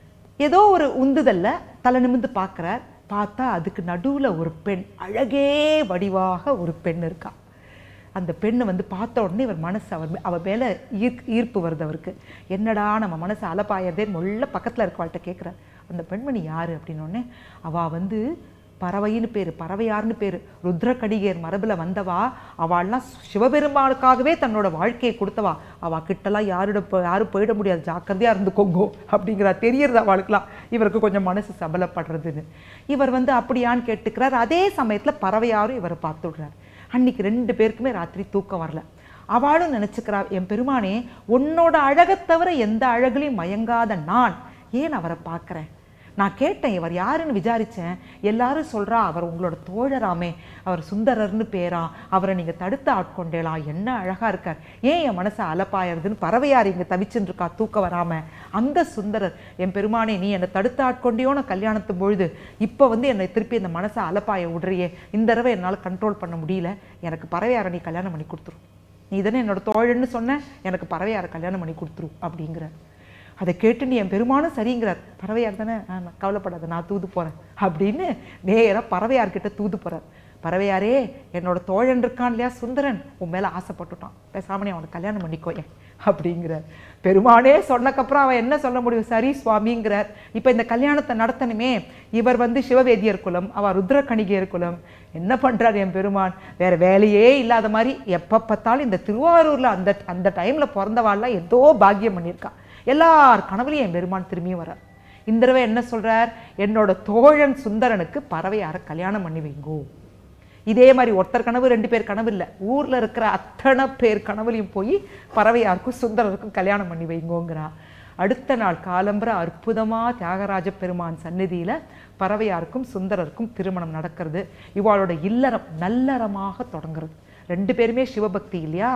[SPEAKER 4] ஏதோ ஒரு உந்துதல்ல தலை நிமிர்ந்து பார்க்குறார் பார்த்தா அதுக்கு நடுவுல ஒரு பெண் அழகே வடிவாக ஒரு பெண் இருக்கா அந்த பெண்ணை வந்து பார்த்த உடனே இவர் மனசு அவர் மே- அவ மேல ஈர்க் ஈர்ப்பு வருது அவருக்கு என்னடா நம்ம மனசு அலப்பாயதேன்னு முள்ள பக்கத்துல இருக்கவாள்கிட்ட கேட்குறார் அந்த பெண்மணி யாரு அப்படின்னு உடனே அவ வந்து பறவைன்னு பேரு பறவையார்னு பேரு ருத்ரகடிகேர் மரபுல வந்தவா அவள்லாம் சிவபெருமானுக்காகவே தன்னோட வாழ்க்கையை கொடுத்தவா அவ கிட்டலாம் யாரோட போ- யாரும் போயிட முடியாது ஜாக்கிரதையா இருந்துக்கோங்கோ அப்படிங்கிறா தெரியறது அவளுக்குலாம் இவருக்கு கொஞ்சம் மனசு சபலப்படுறதுன்னு இவர் வந்து அப்படியான்னு கேட்டுக்கிறார் அதே சமயத்துல பறவையாரும் இவரை பார்த்து விடுறார் அன்னைக்கு ரெண்டு பேருக்குமே ராத்திரி தூக்கம் வரல அவளும் நினைச்சுக்கிறா என் பெருமானே உன்னோட அழகைத் தவிர எந்த அழகுலையும் மயங்காத நான் ஏன் அவரை பார்க்கறேன் நான் கேட்டேன் இவர் யாருன்னு விசாரிச்சேன் எல்லாரும் சொல்றா அவர் உங்களோட தோழராமே அவர் சுந்தரர்னு பேரா அவரை நீங்க தடுத்து ஆட்கொண்டேலாம் என்ன அழகா இருக்கார் ஏன் என் மனசை அலப்பாயிருதுன்னு பறவையார் இங்க தவிச்சுட்டு இருக்கா தூக்க வராம அங்க சுந்தரர் என் பெருமானே நீ என்னை தடுத்து ஆட்கொண்டியோன கல்யாணத்து பொழுது இப்போ வந்து என்னை திருப்பி இந்த மனசை அலப்பாய விடுறியே இந்த தடவை என்னால் கண்ட்ரோல் பண்ண முடியல எனக்கு பறவையாரை நீ கல்யாணம் பண்ணி கொடுத்துரும் நீ தானே என்னோட தோழன்னு சொன்ன எனக்கு பறவையாரை கல்யாணம் பண்ணி கொடுத்துரும் அப்படிங்கிற அதை கேட்டு நீ என் பெருமானும் சரிங்கிறார் பறவையார் தானே ஆ, நான் கவலைப்படாத நான் தூது போறேன் அப்படின்னு நேரா பறவையார்கிட்ட தூது போறார் பறவையாரே என்னோட தோழன் இருக்கான் இல்லையா சுந்தரன் உன் மேல ஆசைப்பட்டுட்டான் பேசாம நீ அவனுக்கு கல்யாணம் பண்ணிக்கோயேன் அப்படிங்கிறார் பெருமானே சொன்னக்கப்புறம் அவன் என்ன சொல்ல முடியும் சரி சுவாமிங்கிறார் இப்போ இந்த கல்யாணத்தை நடத்தணுமே இவர் வந்து சிவவேதியர் குலம் அவ ருத்ரகணிகையர் குலம் என்ன பண்றார் என் பெருமான் வேற வேலையே இல்லாத மாதிரி எப்ப பார்த்தாலும் இந்த திருவாரூர்ல அந்த அந்த டைம்ல பிறந்தவாள்லாம் ஏதோ பாக்கியம் பண்ணியிருக்கா எல்லார் கனவுலையும் என் பெருமான் திரும்பியும் வரார் இந்த தடவை என்ன சொல்றார் என்னோட தோழன் சுந்தரனுக்கு பறவையார கல்யாணம் பண்ணி வைங்கோ இதே மாதிரி ஒருத்தர் கனவு ரெண்டு பேர் கனவு இல்லை ஊர்ல இருக்கிற அத்தனை பேர் கனவுலையும் போய் பறவையாருக்கும் சுந்தரருக்கும் கல்யாணம் பண்ணி வைங்கோங்கிறா அடுத்த நாள் காலம்பர அற்புதமா தியாகராஜ பெருமான் சந்நிதியில பறவையாருக்கும் சுந்தரருக்கும் திருமணம் நடக்கிறது இவாளோட இல்லறம் நல்லறமாக தொடங்குறது ரெண்டு பேருமே சிவபக்தி இல்லையா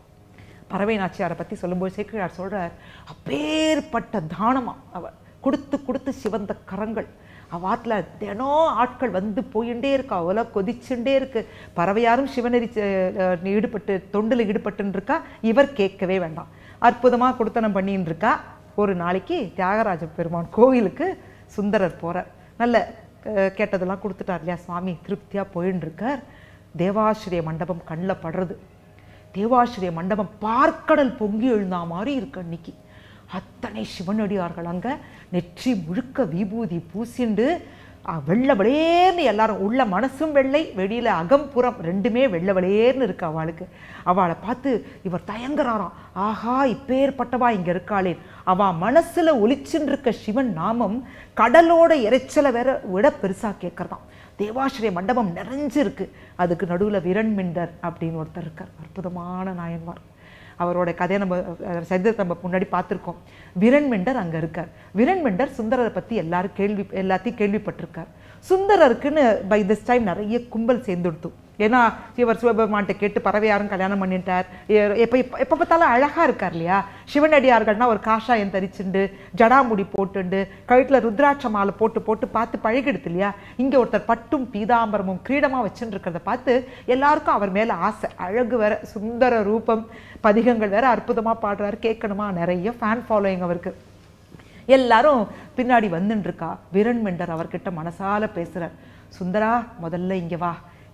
[SPEAKER 4] பறவை நாச்சியாரை பற்றி சொல்லும்போது சேக்கிழார் சொல்றார் அப்பேற்பட்ட தானமா அவ கொடுத்து கொடுத்து சிவந்த கரங்கள் அவாத்துல தினம் ஆட்கள் வந்து போயிட்டே இருக்கா அவள கொதிச்சுட்டே இருக்கு பறவையாரும் சிவநெறி அஹ், ஈடுபட்டு தொண்டில் ஈடுபட்டுன்னு இருக்கா இவர் கேட்கவே வேண்டாம் அற்புதமா கொடுத்தனம் பண்ணின்னு இருக்கா ஒரு நாளைக்கு தியாகராஜ பெருமான் கோவிலுக்கு சுந்தரர் போறார் நல்ல அஹ், கேட்டதெல்லாம் கொடுத்துட்டார் இல்லையா சுவாமி திருப்தியா போயின்னு இருக்கார் தேவாசிரிய மண்டபம் கண்ணில் படுறது தேவாசிரிய மண்டபம் பார்க்கடல் பொங்கி எழுந்தா மாதிரி இருக்கு அன்னைக்கு அத்தனை சிவனடியார்கள் அங்க நெற்றி முழுக்க விபூதி பூசிண்டு அஹ், வெள்ளை வெளேர்னு எல்லாரும் உள்ள மனசும் வெள்ளை வெளியில அகம்புறம் ரெண்டுமே வெள்ளை வெளேர்னு இருக்கு அவளுக்கு அவளை பார்த்து இவர் தயங்குறாராம் ஆஹா இப்பேற்பட்டவா இங்க இருக்காளே அவ மனசுல ஒளிச்சுன்னு இருக்க சிவன் நாமம் கடலோட இறைச்சலை வேற விட பெருசா கேட்கறதாம் தேவாசிரிய மண்டபம் நிறைஞ்சிருக்கு அதுக்கு நடுவுல விரண்மிண்டர் அப்படின்னு ஒருத்தர் இருக்கார் அற்புதமான நாயன்மார் அவரோட கதையை நம்ம அஹ், சரித்திரத்தை நம்ம முன்னாடி பார்த்துருக்கோம் விரண்மிண்டர் அங்க இருக்கார் விரண்மிண்டர் சுந்தரரை பத்தி எல்லாரும் கேள்வி எல்லாத்தையும் கேள்விப்பட்டிருக்கார் சுந்தரருக்குன்னு பை திஸ் டைம் நிறைய கும்பல் சேர்ந்துடுத்து ஏன்னா இவர் சிவபெருமான்கிட்ட கேட்டு பறவையாரும் கல்யாணம் பண்ணிட்டார் எ- எப்ப எப்ப எப்ப பார்த்தாலும் அழகா இருக்கார் இல்லையா சிவனடியார்கள்னா ஒரு காஷாயம் தரிச்சுண்டு ஜடாமுடி போட்டுண்டு கழுத்துல ருத்ராட்ச மாலை போட்டு போட்டு பார்த்து பழகிடுது இல்லையா இங்க ஒருத்தர் பட்டும் பீதாம்பரமும் கிரீடமா வச்சுட்டு இருக்கிறத பார்த்து எல்லாருக்கும் அவர் மேல ஆசை அழகு வேற சுந்தர ரூபம் பதிகங்கள் வேற அற்புதமா பாடுறாரு கேட்கணுமா நிறைய ஃபேன் ஃபாலோயிங் அவருக்கு எல்லாரும் பின்னாடி வந்துன்னு இருக்கா விரண்மெண்டர் அவர்கிட்ட மனசால பேசுறார் சுந்தரா முதல்ல இங்க வா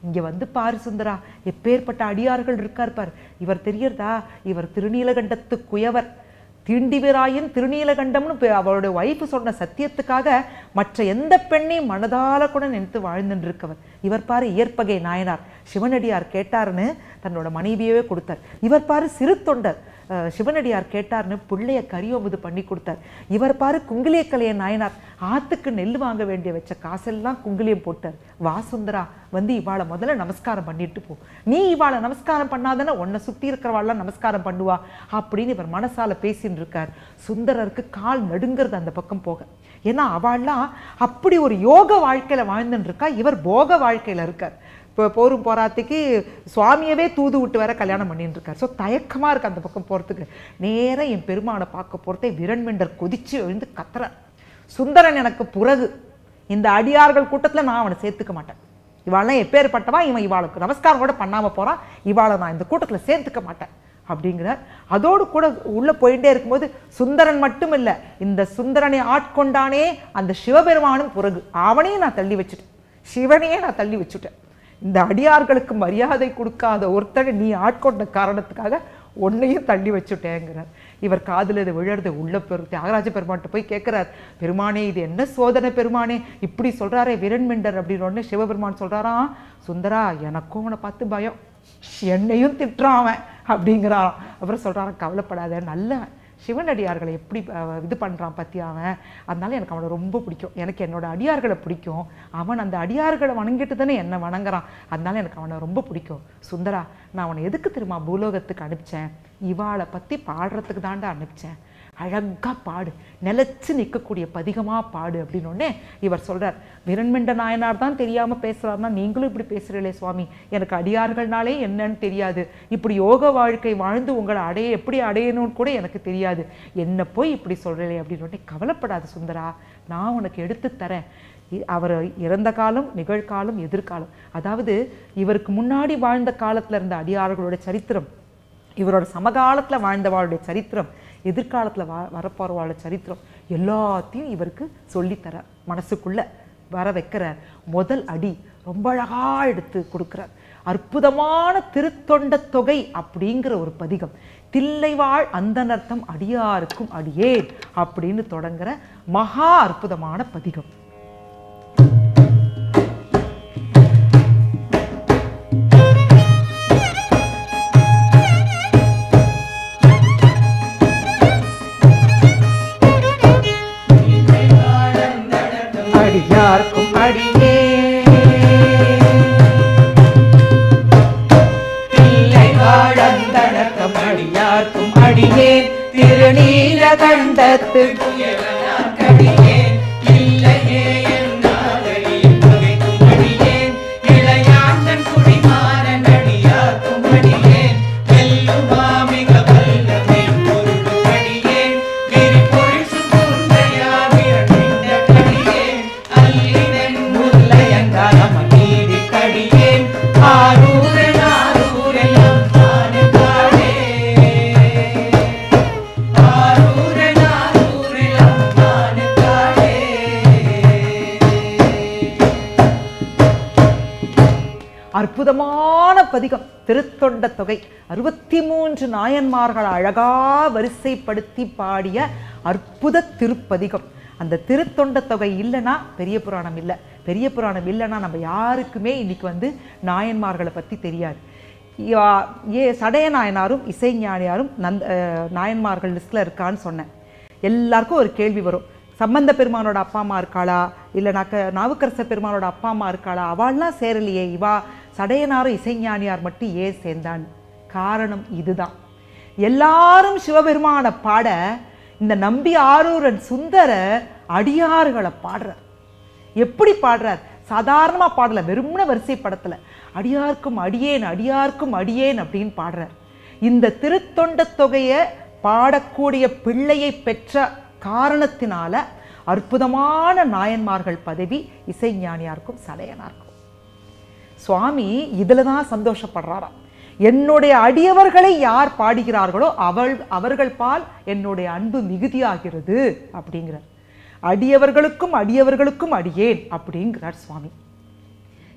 [SPEAKER 4] இங்க வந்து பாரு சுந்தரா எப்பேற்பட்ட அடியார்கள் இருக்கார் பார் இவர் தெரியறதா இவர் திருநீலகண்டத்து குயவர் தீண்டிவராயின் திருநீலகண்டம்னு பே- அவருடைய ஒய்ஃப் சொன்ன சத்தியத்துக்காக மற்ற எந்த பெண்ணையும் மனதால கூட நினைத்து வாழ்ந்துட்டு இருக்கவர் இவர் பாரு இயற்பகை நாயனார் சிவனடியார் கேட்டாருன்னு தன்னோட மனைவியவே கொடுத்தார் இவர் பாரு சிறு தொண்டர் அஹ், சிவனடியார் கேட்டார்னு பிள்ளைய கரியோமுது பண்ணி கொடுத்தார் இவர் பாரு குங்கிலியக்கலைய நாயனார் ஆத்துக்கு நெல் வாங்க வேண்டிய வச்ச காசெல்லாம் குங்கிலியம் போட்டார் வா சுந்தரா வந்து இவாளை முதல்ல நமஸ்காரம் பண்ணிட்டு போ நீ இவாளை நமஸ்காரம் பண்ணாதானே உன்னை சுத்தி இருக்கிறவாள்லாம் நமஸ்காரம் பண்ணுவா அப்படின்னு இவர் மனசால பேசின்னு இருக்கார் சுந்தரருக்கு கால் நடுங்கிறது அந்த பக்கம் போக ஏன்னா அவள்லாம் அப்படி ஒரு யோக வாழ்க்கையில வாழ்ந்துன்னு இருக்கா இவர் போக வாழ்க்கையில இருக்கார் இப்போ போரும் போராத்திக்கு சுவாமியவே தூது விட்டு வேற கல்யாணம் பண்ணிட்டு இருக்கார் ஸோ தயக்கமா இருக்கு அந்த பக்கம் போறதுக்கு நேரா என் பெருமானை பார்க்க போறதே விரண்மெண்டர் கொதிச்சு எழுந்து கத்துறார் சுந்தரன் எனக்கு புறகு இந்த அடியார்கள் கூட்டத்துல நான் அவனை சேர்த்துக்க மாட்டேன் இவாளெல்லாம் எப்பேற்பட்டவா இவன் இவாளுக்கு நமஸ்காரம் கூட பண்ணாம போறான் இவாளை நான் இந்த கூட்டத்துல சேர்த்துக்க மாட்டேன் அப்படிங்கிறார் அதோடு கூட உள்ள போயிட்டே இருக்கும்போது சுந்தரன் மட்டும் இல்ல இந்த சுந்தரனை ஆட்கொண்டானே அந்த சிவபெருமானும் புறகு அவனையும் நான் தள்ளி வச்சுட்டேன் சிவனையே நான் தள்ளி வச்சுட்டேன் இந்த அடியார்களுக்கு மரியாதை கொடுக்காத ஒருத்தனை நீ ஆட்கொண்ட காரணத்துக்காக உன்னையும் தள்ளி வச்சுட்டேங்கிறார் இவர் காதுல இது விழறது உள்ள பெரு தியாகராஜ பெருமான்கிட்ட போய் கேட்கிறார் பெருமானே இது என்ன சோதனை பெருமானே இப்படி சொல்றாரே விரண்மிண்டர் அப்படின்னு உடனே சிவபெருமான் சொல்றாராம் சுந்தரா எனக்கும் அவனை பார்த்து பயம் என்னையும் திட்டுறான் அவன் அப்படிங்கிறான் அப்புறம் சொல்றாராம் கவலைப்படாத நல்ல சிவனடியார்களை எப்படி அஹ், இது பண்ணுறான் பற்றி அவன் அதனால எனக்கு அவனை ரொம்ப பிடிக்கும் எனக்கு என்னோட அடியார்களை பிடிக்கும் அவன் அந்த அடியார்களை வணங்கிட்டு தானே என்னை வணங்குறான் அதனால எனக்கு அவனை ரொம்ப பிடிக்கும் சுந்தரா நான் அவனை எதுக்கு தெரியுமா பூலோகத்துக்கு அனுப்பிச்சேன் இவாளை பற்றி பாடுறதுக்கு தாண்டா அனுப்பிச்சேன் அழகா பாடு நிலைச்சு நிற்கக்கூடிய பதிகமா பாடு அப்படின்னு உடனே இவர் சொல்றார் விரண்மெண்ட நாயனார் தான் தெரியாம பேசுறாருன்னா நீங்களும் இப்படி பேசுறீங்களே சுவாமி எனக்கு அடியார்கள்னாலே என்னன்னு தெரியாது இப்படி யோக வாழ்க்கை வாழ்ந்து உங்களை அடைய எப்படி அடையணும்னு கூட எனக்கு தெரியாது என்ன போய் இப்படி சொல்றீங்களே அப்படின்னு உடனே கவலைப்படாத சுந்தரா நான் உனக்கு எடுத்து தரேன் இ- அவர் இறந்த காலம் நிகழ்காலம் எதிர்காலம் அதாவது இவருக்கு முன்னாடி வாழ்ந்த காலத்துல இருந்த அடியார்களோட சரித்திரம் இவரோட சமகாலத்துல வாழ்ந்தவாளுடைய சரித்திரம் எதிர்காலத்துல வா வரப்போறவாளோட சரித்திரம் எல்லாத்தையும் இவருக்கு சொல்லித்தரார் மனசுக்குள்ள வர வைக்கிறார் முதல் அடி ரொம்ப அழகா எடுத்து கொடுக்கிறார் அற்புதமான திருத்தொண்ட தொகை அப்படிங்கிற ஒரு பதிகம் தில்லைவாழ் அந்தனர்த்தம் அடியாருக்கும் அடியேன் அப்படின்னு தொடங்குற மகா அற்புதமான பதிகம் அடியார்க்கும் அடியே பிள்ளை வாழந்தனக்கம் அடியார்க்கும் அடியே திருநீல கண்டத்து
[SPEAKER 3] கடியேன் இல்லையே என்னாதடியின் வகைக்கும் அடியேன் இளையாண்டன் குடிமாறன் அடியார்க்கும் அடியேன் வெல்லுமாமிக வல்லமை பொருள் அடியேன் விரிபொழில் சுகுந்தையா விரணிந்த கடியேன் அல்லினன் முல்லையங்காலம் நீதி கடியேன் ஆரூரன் ஆரூரெல்லாம் தானே தானே ஆரூரன் ஆரூரெல்லாம் தானே தானே
[SPEAKER 4] அற்புதமான பதிகம் திருத்தொண்ட தொகை அறுபத்தி மூன்று நாயன்மார்கள் அழகா வரிசைப்படுத்தி பாடிய அற்புத திருப்பதிகம் அந்த திருத்தொண்ட தொகை இல்லைன்னா பெரிய புராணம் இல்லை பெரிய புராணம் இல்லைன்னா நம்ம யாருக்குமே இன்னைக்கு வந்து நாயன்மார்களை பற்றி தெரியாது யா- ஏ சடைய நாயனாரும் இசைஞானியாரும் நந்த அஹ், நாயன்மார்கள் லிஸ்ட்டில் இருக்கான்னு சொன்னேன் எல்லாருக்கும் ஒரு கேள்வி வரும் சம்பந்த பெருமானோட அப்பா அம்மா இருக்காளா இல்லைனாக்க நாவுக்கரச பெருமானோட அப்பா அம்மா இருக்காளா அவள்லாம் சேரலையே இவா சடையனாரும் இசைஞானியார் மட்டும் ஏன் சேர்ந்தான் காரணம் இதுதான் எல்லாரும் சிவபெருமானை பாட இந்த நம்பி ஆரூரன் சுந்தர அடியார்களை பாடுறார் எப்படி பாடுறார் சாதாரணமா பாடல வெறும்ன வரிசை படத்துல அடியார்க்கும் அடியேன் அடியார்க்கும் அடியேன் அப்படின்னு பாடுறார் இந்த திருத்தொண்ட தொகையை பாடக்கூடிய பிள்ளையை பெற்ற காரணத்தினால அற்புதமான நாயன்மார்கள் பதவி இசைஞானியாருக்கும் சடையனாருக்கும் சுவாமி இதுல தான் சந்தோஷப்படுறாராம் என்னுடைய அடியவர்களை யார் பாடுகிறார்களோ அவள் அவர்கள் பால் என்னுடைய அன்பு மிகுதியாகிறது அப்படிங்கிறார் அடியவர்களுக்கும் அடியவர்களுக்கும் அடியேன் அப்படிங்கிறார் சுவாமி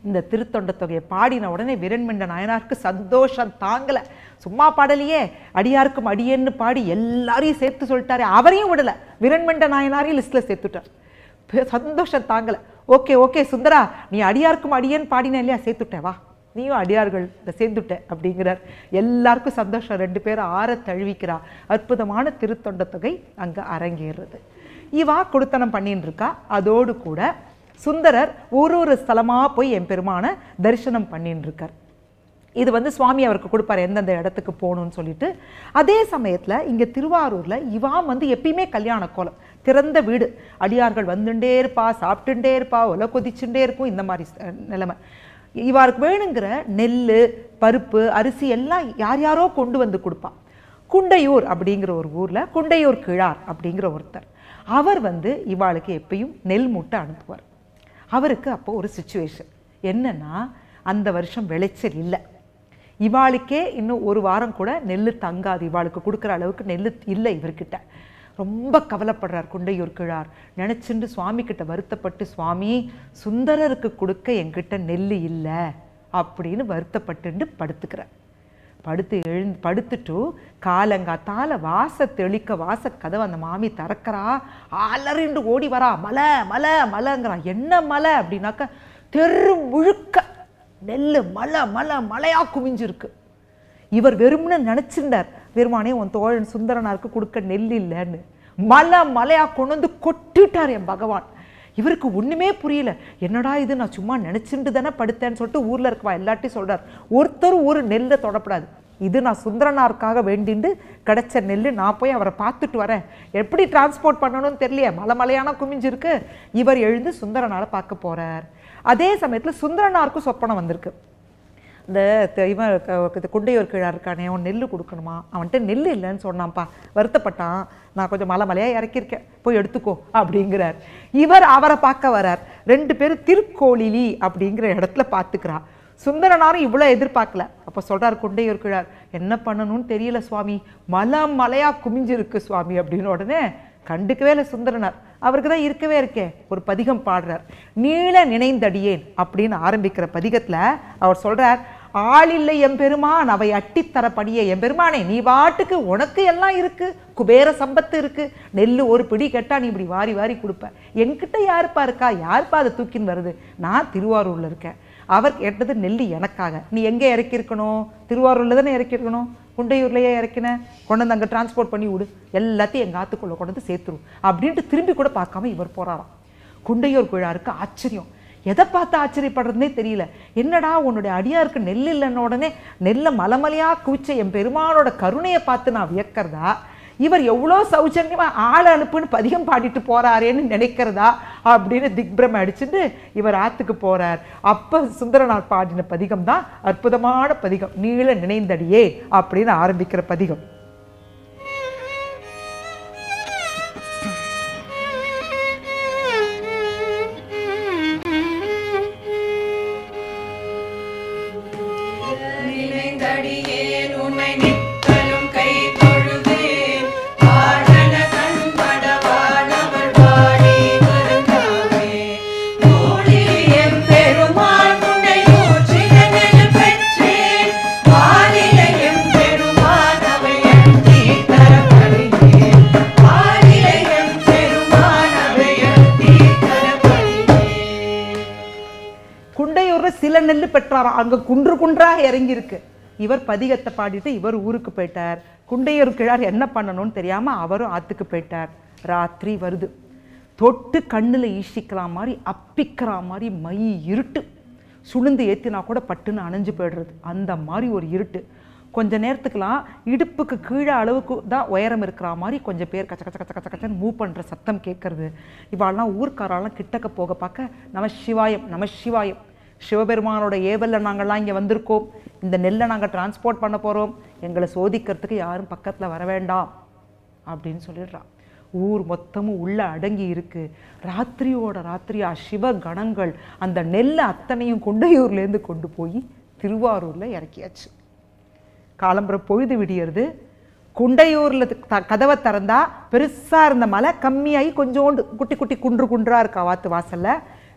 [SPEAKER 4] இந்த திருத்தொண்ட தொகையை பாடின உடனே விரண்மிண்ட நாயனாருக்கு சந்தோஷம் தாங்கல சும்மா பாடலையே அடியாருக்கும் அடியேன்னு பாடி எல்லாரையும் சேர்த்து சொல்லிட்டாரு அவரையும் விடல விரண்மிண்ட நாயனாரையும் லிஸ்ட்ல சேர்த்துட்டார் பெ- சந்தோஷம் தாங்கல ஓகே ஓகே சுந்தரா நீ அடியாருக்கும் அடியேன்னு பாடின இல்லையா சேர்த்துட்டேன் வா நீயும் அடியார்கள் இந்த சேர்ந்துட்ட அப்படிங்கிறார் எல்லாருக்கும் சந்தோஷம் ரெண்டு பேரும் ஆற தழுவிக்கிறா அற்புதமான திருத்தொண்ட தொகை அங்க அரங்கேறுறது இவா குடுத்தனம் பண்ணின்னு இருக்கா அதோடு கூட சுந்தரர் ஒரு ஒரு ஸ்தலமா போய் என் பெருமான தரிசனம் பண்ணின்னு இருக்கார் இது வந்து சுவாமி அவருக்கு கொடுப்பார் எந்தெந்த இடத்துக்கு போகணும்னு சொல்லிட்டு அதே சமயத்துல இங்க திருவாரூர்ல இவா வந்து எப்பயுமே கல்யாண கோலம் திறந்த வீடு அடியார்கள் வந்துட்டே இருப்பா சாப்பிட்டுட்டே இருப்பா ஒலை கொதிச்சுட்டே இருக்கும் இந்த மாதிரி அஹ், நிலைமை இவாருக்கு வேணுங்கிற நெல் பருப்பு அரிசி எல்லாம் யார் யாரோ கொண்டு வந்து கொடுப்பா குண்டையூர் அப்படிங்கிற ஒரு ஊர்ல குண்டையூர் கிழார் அப்படிங்கிற ஒருத்தர் அவர் வந்து இவாளுக்கு எப்பயும் நெல் மூட்டை அனுப்புவார் அவருக்கு அப்போ ஒரு சுச்சுவேஷன் என்னன்னா அந்த வருஷம் விளைச்சல் இல்லை இவாளுக்கே இன்னும் ஒரு வாரம் கூட நெல் தங்காது இவாளுக்கு கொடுக்குற அளவுக்கு நெல் இல்லை இவர்கிட்ட ரொம்ப கவலைப்படுறார் குண்டையூர் கிழார் நினச்சிண்டு சுவாமி கிட்ட வருத்தப்பட்டு சுவாமி சுந்தரருக்கு கொடுக்க என்கிட்ட நெல் இல்லை அப்படின்னு வருத்தப்பட்டுண்டு படுத்துக்கிறார் படுத்து எழுந்து படுத்துட்டு காலங்காத்தால வாச தெளிக்க வாச கதவை அந்த மாமி திறக்கிறா அலறிண்டு ஓடி வரா மலை மலை மலைங்கிறா என்ன மலை அப்படின்னாக்க தெரு முழுக்க நெல் மலை மலை மலையா குமிஞ்சிருக்கு இவர் வெறும்னு நினைச்சிருந்தார் பெருமானே உன் தோழன் சுந்தரனாருக்கு கொடுக்க நெல் இல்லைன்னு மலை மலையா கொண்டு வந்து கொட்டிட்டார் என் பகவான் இவருக்கு ஒண்ணுமே புரியல என்னடா இது நான் சும்மா நினைச்சுட்டு தானே படுத்தேன்னு சொல்லிட்டு ஊர்ல இருக்கவா எல்லாட்டையும் சொல்றார் ஒருத்தர் ஒரு நெல்லை தொடப்படாது இது நான் சுந்தரனாருக்காக வேண்டிண்டு கிடைச்ச நெல் நான் போய் அவரை பார்த்துட்டு வரேன் எப்படி டிரான்ஸ்போர்ட் பண்ணணும்னு தெரியலையே மலை மலையான குமிஞ்சிருக்கு இவர் எழுந்து சுந்தரனாரை பார்க்க போறார் அதே சமயத்துல சுந்தரனாருக்கும் சொப்பனம் வந்திருக்கு இந்த த- இவன் க- இது குண்டையூர் கீழா இருக்கானே அவன் நெல் கொடுக்கணுமா அவன்கிட்ட நெல் இல்லைன்னு சொன்னான்ப்பா வருத்தப்பட்டான் நான் கொஞ்சம் மலை மலையாக இறக்கியிருக்கேன் போய் எடுத்துக்கோ அப்படிங்கிறார் இவர் அவரை பார்க்க வரார் ரெண்டு பேரும் திருக்கோளிலி அப்படிங்கிற இடத்துல பார்த்துக்கிறா சுந்தரனாரும் இவ்வளோ எதிர்பார்க்கல அப்போ சொல்றார் குண்டையூர் கிழார் என்ன பண்ணணும்னு தெரியல சுவாமி மலை மலையா குமிஞ்சிருக்கு சுவாமி அப்படின்னு உடனே கண்டுக்கவே இல்லை சுந்தரனார் அவருக்கு தான் இருக்கவே இருக்கே ஒரு பதிகம் பாடுறார் நீள நினைந்தடியேன் அப்படின்னு ஆரம்பிக்கிற பதிகத்துல அவர் சொல்றார் ஆளில்லை எம்பெருமான் அவை அட்டித்தரப்படியே எம்பெருமானே நீ பாட்டுக்கு உனக்கு எல்லாம் இருக்கு குபேர சம்பத்து இருக்கு நெல் ஒரு பிடி கேட்டா நீ இப்படி வாரி வாரி கொடுப்ப என்கிட்ட யாருப்பா இருக்கா யாருப்பா அதை தூக்கின்னு வருது நான் திருவாரூர்ல இருக்கேன் அவர் கேட்டது நெல் எனக்காக நீ எங்கே இறக்கியிருக்கணும் திருவாரூர்ல தானே இறக்கியிருக்கணும் குண்டையூர்லயே இறக்கின கொண்டு வந்து அங்கே டிரான்ஸ்போர்ட் பண்ணி விடு எல்லாத்தையும் எங்கள் ஆத்துக்குள்ளே கொண்டு வந்து சேர்த்துரும் அப்படின்ட்டு திரும்பி கூட பார்க்காம இவர் போறாராம் குண்டையூர் குழாருக்கு ஆச்சரியம் எதை பார்த்து ஆச்சரியப்படுறதுனே தெரியல என்னடா உன்னுடைய அடியாருக்கு நெல் இல்லைன்ன உடனே நெல்லை மலமலையா குவிச்ச என் பெருமானோட கருணையை பார்த்து நான் வியக்கிறதா இவர் எவ்வளோ சௌஜன்யமா ஆள் அனுப்புன்னு பதிகம் பாடிட்டு போறாரேன்னு நினைக்கிறதா அப்படின்னு திக்பிரம் அடிச்சுட்டு இவர் ஆத்துக்கு போறார் அப்ப சுந்தரனார் பாடின பதிகம் தான் அற்புதமான பதிகம் நீள நினைந்தடியே அப்படின்னு ஆரம்பிக்கிற பதிகம்
[SPEAKER 3] நினைந்தடியேன் உன்னை நித்தலும் கை தொழுதேன் ஆடன கண்பட வானவர் வாடி வருந்தாவே நூலில் எம்பெருமான் உன்னை ஊற்றினென பெற்றேன் ஆலில எம்பெருமான் அவை அண்டி தரப்படுகிறேன் ஆலில எம்பெருமான் அவை அண்டி தரப்படுகிறேன்
[SPEAKER 4] குண்டையூர்ல சில நெல் பெற்றாராம் அங்க குன்று குன்றாக இறங்கி இருக்கு இவர் பதிகத்தை பாடிட்டு இவர் ஊருக்கு போயிட்டார் குண்டையூர் கிழார் என்ன பண்ணணும்னு தெரியாம அவரும் ஆத்துக்கு போயிட்டார் ராத்திரி வருது தொட்டு கண்ணுல ஈசிக்கிற மாதிரி அப்பிக்கிற மாதிரி மை இருட்டு சுளுந்து ஏத்தினா கூட பட்டுன்னு அணைஞ்சு போயிடுறது அந்த மாதிரி ஒரு இருட்டு கொஞ்ச நேரத்துக்குலாம் இடுப்புக்கு கீழே அளவுக்கு தான் உயரம் இருக்கிற மாதிரி கொஞ்சம் பேர் கச்ச கச்ச கச்ச கச்ச கச்சன்னு மூவ் பண்ணுற சத்தம் கேட்கறது இவாள்லாம் ஊர்க்காரெல்லாம் கிட்டக்க போக பார்க்க நம சிவாயம் நம சிவாயம் சிவபெருமானோட ஏவல்ல நாங்கள்லாம் இங்கே வந்திருக்கோம் இந்த நெல்லை நாங்கள் டிரான்ஸ்போர்ட் பண்ண போகிறோம் எங்களை சோதிக்கிறதுக்கு யாரும் பக்கத்தில் வர வேண்டாம் அப்படின்னு சொல்லிடுறான் ஊர் மொத்தமும் உள்ள அடங்கி இருக்கு ராத்திரியோட ராத்திரியா சிவ கணங்கள் அந்த நெல்லை அத்தனையும் கொண்டையூர்லேருந்து கொண்டு போய் திருவாரூர்ல இறக்கியாச்சு காலம்புற பொழுது விடியறது குண்டையூர்ல த கதவை திறந்தா பெருசா இருந்த மலை கம்மியாகி கொஞ்சோண்டு குட்டி குட்டி குன்று குன்றா இருக்கா வாத்து வாசல்ல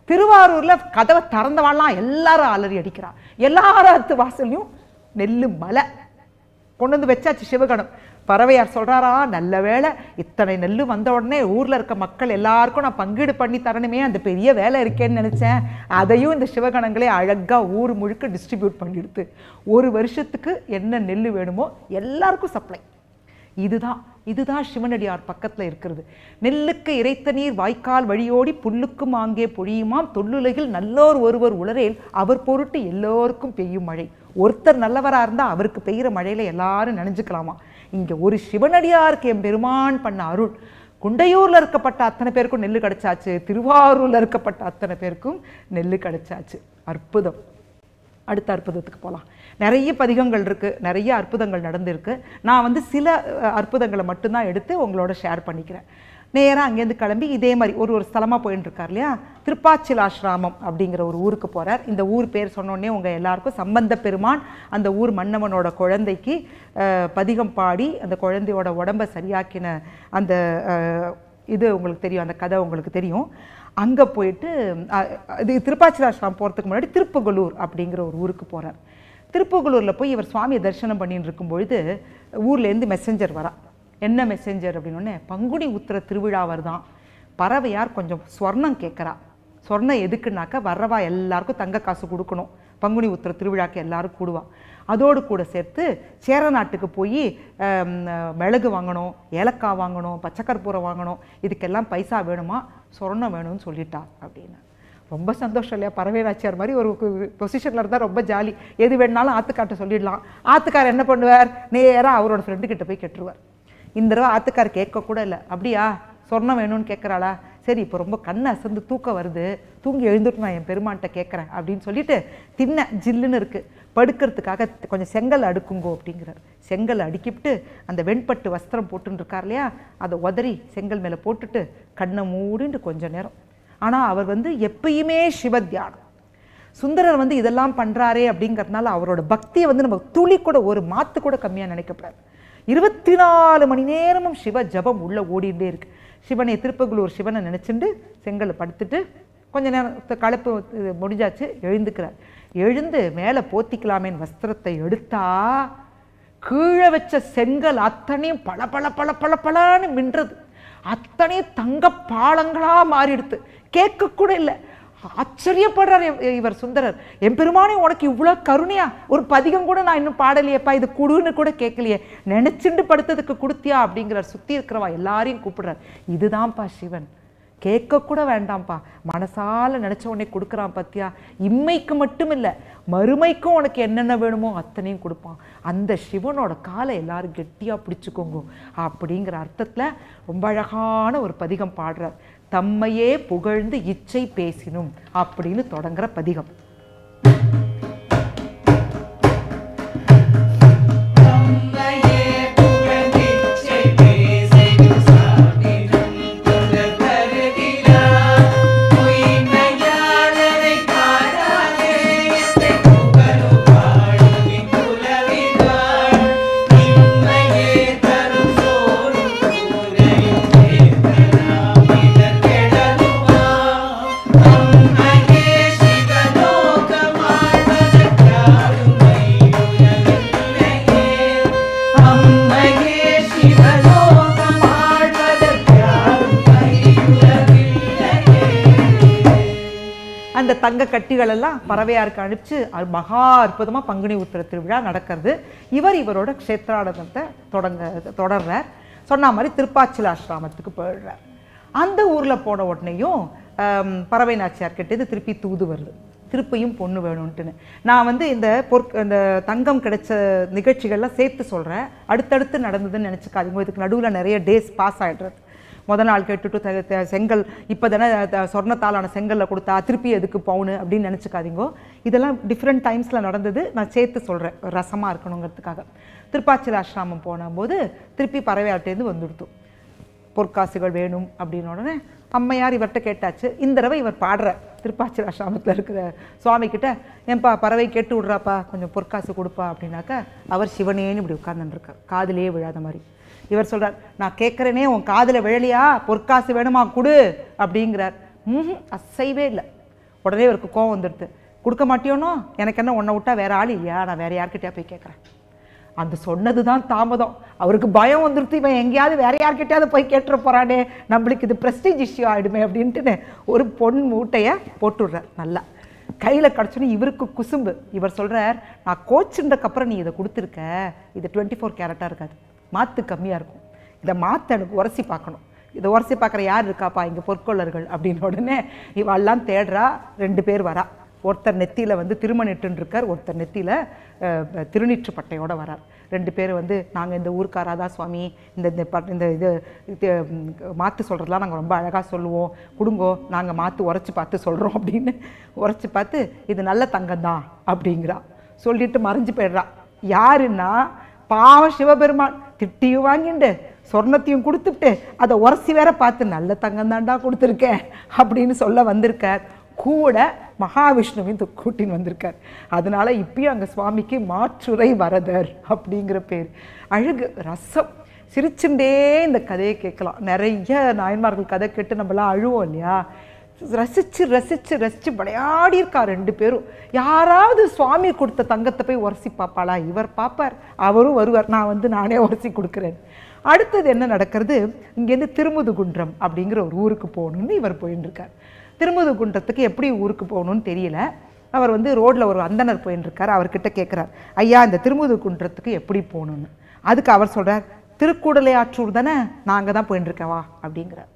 [SPEAKER 4] திருவாரூர்ல கதவை திறந்தவாள்லாம் எல்லாரும் அலறி அடிக்கிறா எல்லாரத்து வாசல்லையும் நெல்லு மலை கொண்டு வந்து வச்சாச்சு சிவகணம் பறவையார் சொல்றாரா நல்ல வேளை இத்தனை நெல்லு வந்த உடனே ஊர்ல இருக்க மக்கள் எல்லாருக்கும் நான் பங்கீடு பண்ணி தரணுமே அந்த பெரிய வேலை இருக்கேன்னு நினைச்சேன் அதையும் இந்த சிவகணங்களே அழகா ஊர் முழுக்க டிஸ்ட்ரிபியூட் பண்ணிடுது ஒரு வருஷத்துக்கு என்ன நெல் வேணுமோ எல்லாருக்கும் சப்ளை இதுதான் இதுதான் சிவனடியார் பக்கத்துல இருக்கிறது நெல்லுக்கு இறைத்த நீர் வாய்க்கால் வழியோடி புல்லுக்கும் ஆங்கே பொழியுமாம் தொல்லுலகில் நல்லோர் ஒருவர் உளரேல் அவர் பொருட்டு எல்லோருக்கும் பெய்யும் மழை ஒருத்தர் நல்லவரா இருந்தா அவருக்கு பெய்கிற மழையில எல்லாரும் நனைஞ்சுக்கலாமா இங்க ஒரு சிவனடியாருக்கு என் பெருமான் பண்ண அருள் குண்டையூர்ல இருக்கப்பட்ட அத்தனை பேருக்கும் நெல்லு கிடைச்சாச்சு திருவாரூர்ல இருக்கப்பட்ட அத்தனை பேருக்கும் நெல்லு கிடைச்சாச்சு அற்புதம் அடுத்த அற்புதத்துக்கு போகலாம் நிறைய பதிகங்கள் இருக்குது நிறைய அற்புதங்கள் நடந்திருக்கு நான் வந்து சில அஹ், அற்புதங்களை மட்டும்தான் எடுத்து உங்களோட ஷேர் பண்ணிக்கிறேன் நேராக அங்கேருந்து கிளம்பி இதே மாதிரி ஒரு ஒரு ஸ்தலமாக போயின்னு இருக்கார் இல்லையா திருப்பாச்சிலாசிராமம் அப்படிங்கிற ஒரு ஊருக்கு போகிறார் இந்த ஊர் பேர் சொன்னோடனே உங்கள் எல்லாருக்கும் சம்பந்த பெருமான் அந்த ஊர் மன்னவனோட குழந்தைக்கு அஹ், பதிகம் பாடி அந்த குழந்தையோட உடம்பை சரியாக்கின அந்த அஹ், இது உங்களுக்கு தெரியும் அந்த கதை உங்களுக்கு தெரியும் அங்கே போயிட்டு அஹ், இது திருப்பாச்சிராசிராமம் போகிறதுக்கு முன்னாடி திருப்புகலூர் அப்படிங்கிற ஒரு ஊருக்கு போகிறார் திருப்புகலூரில் போய் இவர் சுவாமியை தரிசனம் பண்ணிட்டு இருக்கும் பொழுது ஊர்லேருந்து மெசஞ்சர் வரா என்ன மெசஞ்சர் அப்படின்னோடனே பங்குனி உத்திர திருவிழா வருதான் பறவையார் கொஞ்சம் ஸ்வர்ணம் கேட்குறா சொர்ணம் எதுக்குனாக்கா வர்றவா எல்லாருக்கும் தங்க காசு கொடுக்கணும் பங்குனி உத்திர திருவிழாக்கு எல்லாரும் கூடுவா அதோடு கூட சேர்த்து சேர நாட்டுக்கு போய் மிளகு வாங்கணும் ஏலக்காய் வாங்கணும் பச்சைக்கற்பூரம் வாங்கணும் இதுக்கெல்லாம் பைசா வேணுமா சொர்ணம் வேணும்னு சொல்லிட்டா அப்படின்னு ரொம்ப சந்தோஷம் இல்லையா பறவைநாச்சியார் மாதிரி ஒரு பொசிஷனில் இருந்தால் ரொம்ப ஜாலி எது வேணாலும் ஆத்துக்கார்ட்ட சொல்லிடலாம் ஆத்துக்கார் என்ன பண்ணுவார் நேராக அவரோட ஃப்ரெண்டு கிட்ட போய் கெட்டுருவார் இந்த தடவை ஆத்துக்கார் கேட்க கூட இல்லை அப்படியா சொர்ணம் வேணும்னு கேட்குறாளா சரி இப்போ ரொம்ப கண்ணை அசந்து தூக்கம் வருது தூங்கி எழுந்துட்டு நான் என் பெருமான்கிட்ட கேட்குறேன் அப்படின்னு சொல்லிட்டு தின்ன ஜில்லுன்னு இருக்கு படுக்கிறதுக்காக கொஞ்சம் செங்கல் அடுக்குங்கோ அப்படிங்கிறார் செங்கல் அடுக்கிவிட்டு அந்த வெண்பட்டு வஸ்திரம் போட்டுன்னு இருக்கார் இல்லையா அதை உதறி செங்கல் மேலே போட்டுட்டு கண்ணை மூடிட்டு கொஞ்ச நேரம் ஆனால் அவர் வந்து எப்பயுமே சிவத்தியானம் சுந்தரர் வந்து இதெல்லாம் பண்றாரே அப்படிங்கறதுனால அவரோட பக்தியை வந்து நம்ம துளி கூட ஒரு மாத்து கூட கம்மியா நினைக்கக்கூடாது இருபத்தி நாலு மணி நேரமும் சிவ ஜபம் உள்ள ஓடிட்டே இருக்கு சிவனை திருப்பகுலூர் சிவனை நினைச்சுண்டு செங்கல்ல படுத்துட்டு கொஞ்ச நேரம் த- களைப்பு இது முடிஞ்சாச்சு எழுந்துக்கிறார் எழுந்து மேலே போத்திக்கலாமேன்னு வஸ்திரத்தை எடுத்தா கீழே வச்ச செங்கல் அத்தனையும் பல பல பல பல பலன்னு மின்றது அத்தனையும் தங்க பாலங்களா மாறிடுது கேட்க கூட இல்லை ஆச்சரியப்படுறார் இவ- இவர் சுந்தரர் என் பெருமானே உனக்கு இவ்வளோ கருணையா ஒரு பதிகம் கூட நான் இன்னும் பாடலையேப்பா இது குடுன்னு கூட கேட்கலையே நினைச்சுண்டு படுத்ததுக்கு கொடுத்தியா அப்படிங்கிறார் சுத்தி இருக்கிறவா எல்லாரையும் கூப்பிடுறார் இதுதான்ப்பா சிவன் கேட்க கூட வேண்டாம்ப்பா மனசால நினைச்ச உடனே கொடுக்குறான் பத்தியா இம்மைக்கு மட்டும் இல்லை மறுமைக்கும் உனக்கு என்னென்ன வேணுமோ அத்தனையும் கொடுப்பான் அந்த சிவனோட காலை எல்லாரும் கெட்டியா பிடிச்சுக்கோங்க அப்படிங்கிற அர்த்தத்துல ரொம்ப அழகான ஒரு பதிகம் பாடுறார் தம்மையே புகழ்ந்து இச்சை பேசினும் அப்படின்னு தொடங்குற பதிகம்
[SPEAKER 3] தம்மையே புகழ்ந்திச்சை பேசிடும் சாமினம் தொழர் கருதினார். பொய்மையாளரை பாடாதே எத்தை புகழும் பாடுவின் புலவினார். இம்மையே தரும் சோறும் கூரையும் சேர்க்கலாம் இதற்கெடலுமா? அம்மையே சிவலோகமாழ்வதற்காரும் மையுலகில்லையே. அம்மையே சிவலோகமாழ்வதற்காரும் மையுலகில்லையே.
[SPEAKER 4] அந்த தங்க கட்டிகள் எல்லாம் பறவையாருக்கு அனுப்பிச்சு அது மகா அற்புதமா பங்குனி உத்திர திருவிழா நடக்கிறது இவர் இவரோட க்ஷேத்ராடனத்தை தொடங்க தொடர்றார் சொன்ன மாதிரி திருப்பாச்சிலாசிராமத்துக்கு போயிடுறார் அந்த ஊர்ல போன உடனேயும் ஆம், பறவை நாச்சியார் கிட்ட இது திருப்பி தூது வருது திருப்பியும் பொண்ணு வேணும்ட்டுன்னு நான் வந்து இந்த பொற் இந்த தங்கம் கிடைச்ச நிகழ்ச்சிகள்லாம் சேர்த்து சொல்றேன் அடுத்தடுத்து நடந்ததுன்னு நினச்சிக்காதீங்க இதுக்கு நடுவுல நிறைய டேஸ் பாஸ் ஆயிடுறது முத நாள் கேட்டுட்டு த- த- செங்கல் இப்போ தானே சொர்ணத்தாலான செங்கல்ல கொடுத்தா திருப்பி எதுக்கு பவுனு அப்படின்னு நினச்சிக்காதீங்கோ இதெல்லாம் டிஃப்ரெண்ட் டைம்ஸில் நடந்தது நான் சேர்த்து சொல்கிறேன் ரசமாக இருக்கணுங்கிறதுக்காக திருப்பாச்சில் ஆசிரமம் போனபோது திருப்பி பறவையாட்டேருந்து வந்துடுத்து பொற்காசுகள் வேணும் அப்படின்னு உடனே அம்மையார் இவர்கிட்ட கேட்டாச்சு இந்த தடவை இவர் பாடுற திருப்பாச்சிர ஆசிரமத்தில் இருக்கிற சுவாமி கிட்ட ஏன்பா பறவை கேட்டு விட்றாப்பா கொஞ்சம் பொற்காசு கொடுப்பா அப்படின்னாக்கா அவர் சிவனேன்னு இப்படி உட்கார்ந்துருக்கார் காதிலேயே விழாத மாதிரி இவர் சொல்றார் நான் கேட்குறேனே உன் காதில் விழலையா பொற்காசு வேணுமா கொடு அப்படிங்கிறார் ம் அசைவே இல்லை உடனே இவருக்கு கோவம் வந்துடுது கொடுக்க மாட்டியோனோ எனக்கு என்ன உன்னை விட்டா வேற ஆள் இல்லையா நான் வேற யார்கிட்டயா போய் கேட்குறேன் அந்த சொன்னது தான் தாமதம் அவருக்கு பயம் வந்துருத்து இவன் எங்கேயாவது வேற யார்கிட்டயாவது போய் கேட்டுற போறானே நம்மளுக்கு இது ப்ரெஸ்டீஜ் இஷ்யூ ஆயிடுமே அப்படின்ட்டுன்னு ஒரு பொன் மூட்டையை போட்டுடுறார் நல்லா கையில் கிடச்சோன்னு இவருக்கு குசும்பு இவர் சொல்றார் நான் கோச்சுன்றக்கப்புறம் நீ இதை கொடுத்துருக்க இது டுவெண்ட்டி ஃபோர் கேரட்டாக இருக்காது மாத்து கம்மியாக இருக்கும் இதை மாற்ற எனக்கு உரசி பார்க்கணும் இதை உரசி பார்க்குற யார் இருக்காப்பா இங்கே பொற்கொள்ளர்கள் அப்படின்னு உடனே இவெல்லாம் தேடுறா ரெண்டு பேர் வரா ஒருத்தர் நெத்தியில் வந்து திருமணிட்டுன்னு இருக்கார் ஒருத்தர் நெத்தியில் திருநீற்று பட்டையோட வரார் ரெண்டு பேர் வந்து நாங்கள் இந்த ஊர்க்காராதா சுவாமி இந்த இந்த ப- இந்த இது இது ம், மாத்து சொல்கிறதுலாம் நாங்கள் ரொம்ப அழகாக சொல்லுவோம் கொடுங்கோ நாங்கள் மாற்று உரைச்சி பார்த்து சொல்கிறோம் அப்படின்னு உரைச்சி பார்த்து இது நல்ல தங்கம்தான் அப்படிங்கிறா சொல்லிட்டு மறைஞ்சு போயிடுறா யாருன்னா பாவம் சிவபெருமான் திட்டியும் வாங்கிண்டு சொர்ணத்தையும் கொடுத்துட்டு அதை உரசி வேற பார்த்து நல்ல தங்கம் தாண்டா கொடுத்துருக்கேன் அப்படின்னு சொல்ல வந்திருக்கார் கூட மகாவிஷ்ணுவையும் து- கூட்டின்னு வந்திருக்கார் அதனால இப்பயும் அங்கே சுவாமிக்கு மாற்றுரை வரதர் அப்படிங்கிற பேர் அழகு ரசம் சிரிச்சுண்டே இந்த கதையை கேட்கலாம் நிறைய நாயன்மார்கள் கதை கேட்டு நம்மளாம் அழுவோம் இல்லையா ரசிச்சு ரசிச்சு ரசிச்சு விளையாடி இருக்கா ரெண்டு பேரும் யாராவது சுவாமி கொடுத்த தங்கத்தை போய் உரசி பார்ப்பாளா இவர் பார்ப்பார் அவரும் வருவார் நான் வந்து நானே உரசி கொடுக்குறேன் அடுத்தது என்ன நடக்கிறது இங்கேருந்து திருமுதுகுன்றம் அப்படிங்கிற ஒரு ஊருக்கு போகணும்னு இவர் போயின்னு இருக்கார் திருமுதுகுன்றத்துக்கு எப்படி ஊருக்கு போகணும்னு தெரியல அவர் வந்து ரோட்டில் ஒரு அந்தனர் போயின்னு இருக்கார் அவர்கிட்ட கேட்குறார் ஐயா இந்த திருமுதுகுன்றத்துக்கு எப்படி போகணும்னு அதுக்கு அவர் சொல்றார் திருக்கூடலை ஆற்றூர் தானே நான் அங்கே தான் போயின்னு இருக்கேன் வா அப்படிங்கிறார்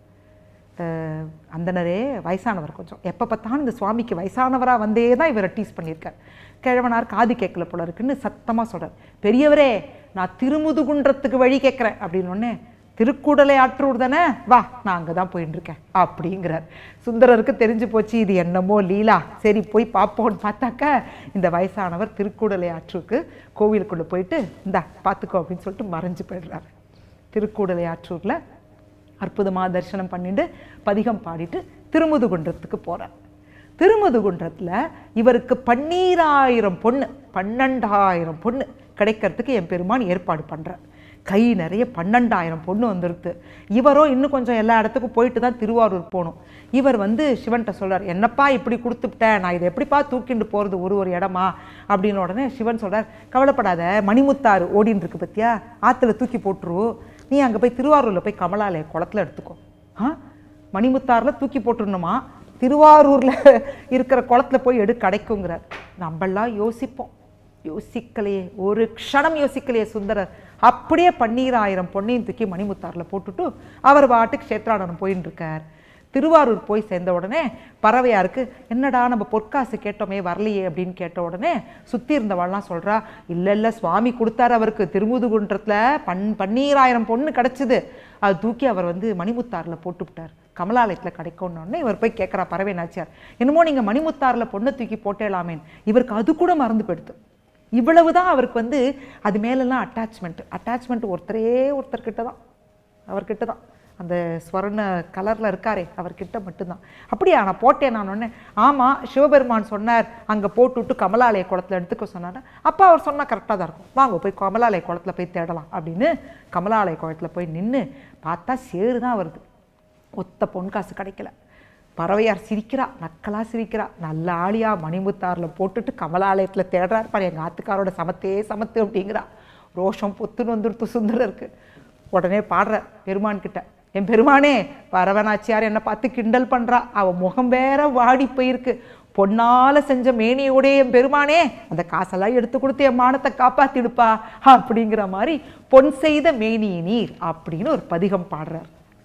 [SPEAKER 4] அஹ் அந்தனரே வயசானவர் கொஞ்சம் எப்போ பார்த்தாலும் இந்த சுவாமிக்கு வயசானவராக வந்தே தான் இவரை டீஸ் பண்ணியிருக்கார் கிழவனார் காது கேட்கல போல இருக்குன்னு சத்தமாக சொல்றார் பெரியவரே நான் திருமுதுகுன்றத்துக்கு வழி கேட்குறேன் அப்படின்னு உடனே திருக்கூடலை ஆற்றூர் தானே வா நான் அங்கே தான் போயின்னு இருக்கேன் அப்படிங்கிறார் சுந்தரருக்கு தெரிஞ்சு போச்சு இது என்னமோ லீலா சரி போய் பார்ப்போம்னு பார்த்தாக்க இந்த வயசானவர் திருக்கூடலை ஆற்றூருக்கு கோவிலுக்குள்ளே போயிட்டு இந்தா பார்த்துக்கோ அப்படின்னு சொல்லிட்டு மறைஞ்சு போயிடுறாரு திருக்கூடலை ஆற்றூரில் அற்புதமாக தரிசனம் பண்ணிட்டு பதிகம் பாடிட்டு திருமுதுகுன்றத்துக்கு போகிறார் திருமுதுகுன்றத்தில் இவருக்கு பன்னீராயிரம் பொண்ணு பன்னெண்டாயிரம் பொண்ணு கிடைக்கிறதுக்கு என் பெருமான் ஏற்பாடு பண்ணுறார் கை நிறைய பன்னெண்டாயிரம் பொண்ணு வந்துருது இவரோ இன்னும் கொஞ்சம் எல்லா இடத்துக்கும் போயிட்டு தான் திருவாரூர் போகணும் இவர் வந்து சிவன்கிட்ட சொல்றார் என்னப்பா இப்படி கொடுத்துட்டேன் நான் இதை எப்படிப்பா தூக்கிண்டு போகிறது ஒரு ஒரு இடமா அப்படின்னு உடனே சிவன் சொல்றார் கவலைப்படாத மணிமுத்தாறு ஓடின்னு இருக்கு பத்தியா ஆற்றுல தூக்கி போட்டுரு நீ அங்கே போய் திருவாரூரில் போய் கமலாலய குளத்துல எடுத்துக்கோ ஆ மணிமுத்தாரில் தூக்கி போட்டுருணுமா திருவாரூரில் இருக்கிற குளத்துல போய் எடு கிடைக்குங்கிறார் நம்மெல்லாம் யோசிப்போம் யோசிக்கலையே ஒரு க்ஷணம் யோசிக்கலையே சுந்தரர் அப்படியே பன்னீராயிரம் பொன்னையும் தூக்கி மணிமுத்தாரில் போட்டுட்டு அவர் பாட்டுக்கு க்ஷேத்ராடனம் போயின்னு இருக்கார் திருவாரூர் போய் சேர்ந்த உடனே பறவையாருக்கு என்னடா நம்ம பொற்காசு கேட்டோமே வரலையே அப்படின்னு கேட்ட உடனே சுற்றி இருந்தவள்லாம் சொல்றா இல்லை இல்லை சுவாமி கொடுத்தாரு அவருக்கு திருமுதுகுன்றத்தில் பன் பன்னீராயிரம் பொண்ணு கிடச்சிது அது தூக்கி அவர் வந்து மணிமுத்தாரில் போட்டுவிட்டார் கமலாலயத்தில் கிடைக்கும்னு உடனே இவர் போய் கேட்குறா பறவை நாச்சியார் என்னமோ நீங்கள் மணிமுத்தாரில் பொண்ணை தூக்கி போட்டேலாமேன் இவருக்கு அது கூட மறந்து போயிடுது இவ்வளவுதான் அவருக்கு வந்து அது மேலெல்லாம் அட்டாச்மெண்ட் அட்டாச்மெண்ட் ஒருத்தரே ஒருத்தர்கிட்ட தான் அவர்கிட்ட தான் அந்த ஸ்வர்ண கலரில் இருக்காரே அவர்கிட்ட மட்டும்தான் அப்படியா நான் போட்டேன் நான் உடனே ஆமாம் சிவபெருமான் சொன்னார் அங்கே போட்டுவிட்டு கமலாலய குளத்துல எடுத்துக்க சொன்னார் அப்போ அவர் சொன்னால் கரெக்டாக தான் இருக்கும் வாங்க போய் கமலாலய குளத்துல போய் தேடலாம் அப்படின்னு கமலாலய குளத்துல போய் நின்று பார்த்தா சேரு தான் வருது ஒத்த பொன் காசு கிடைக்கல பறவையார் சிரிக்கிறா நக்கலா சிரிக்கிறா நல்ல ஆளியா மணிமுத்தாரில் போட்டுட்டு கமலாலயத்தில் தேடுறாரு பாரு எங்கள் ஆத்துக்காரோட சமத்தே சமத்து அப்படிங்கிறா ரோஷம் பொத்துன்னு வந்துடுத்து சுந்தரருக்கு உடனே பாடுற பெருமான் கிட்ட என் பெருமானே பரவனாச்சியார் என்னை பார்த்து கிண்டல் பண்றா அவ முகம் வேற வாடி போயிருக்கு பொன்னால செஞ்ச மேனியோட என் பெருமானே அந்த காசெல்லாம் எடுத்து கொடுத்து என் மானத்தை காப்பாத்திடுப்பா அப்படிங்கிற மாதிரி பொன் செய்த மேனி நீர் அப்படின்னு ஒரு பதிகம் பாடுறார்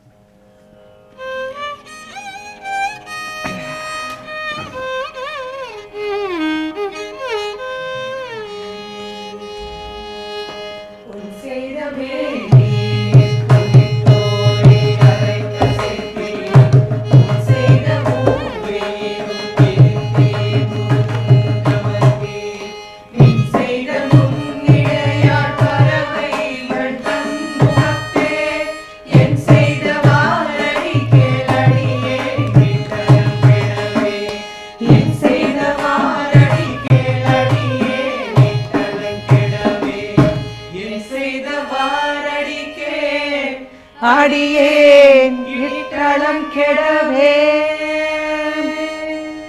[SPEAKER 3] உன் செய்த மேனி தொழித்தோழி அரைத்த செவ்வியும் உன் செய்த மூவேயும் திருத்தே முருகமர்வே நின் செய்த நுண்ணிடையார் பறவைகள் தன் முகத்தே என் செய்த வாரடி கேளடியே விட்டலம் விடவே என் செய்த வாரடி கேளடியே விட்டலம் கெடவே என் செய்த வாரடிக்கே
[SPEAKER 4] அடியேன் இட்டளம் கெடவே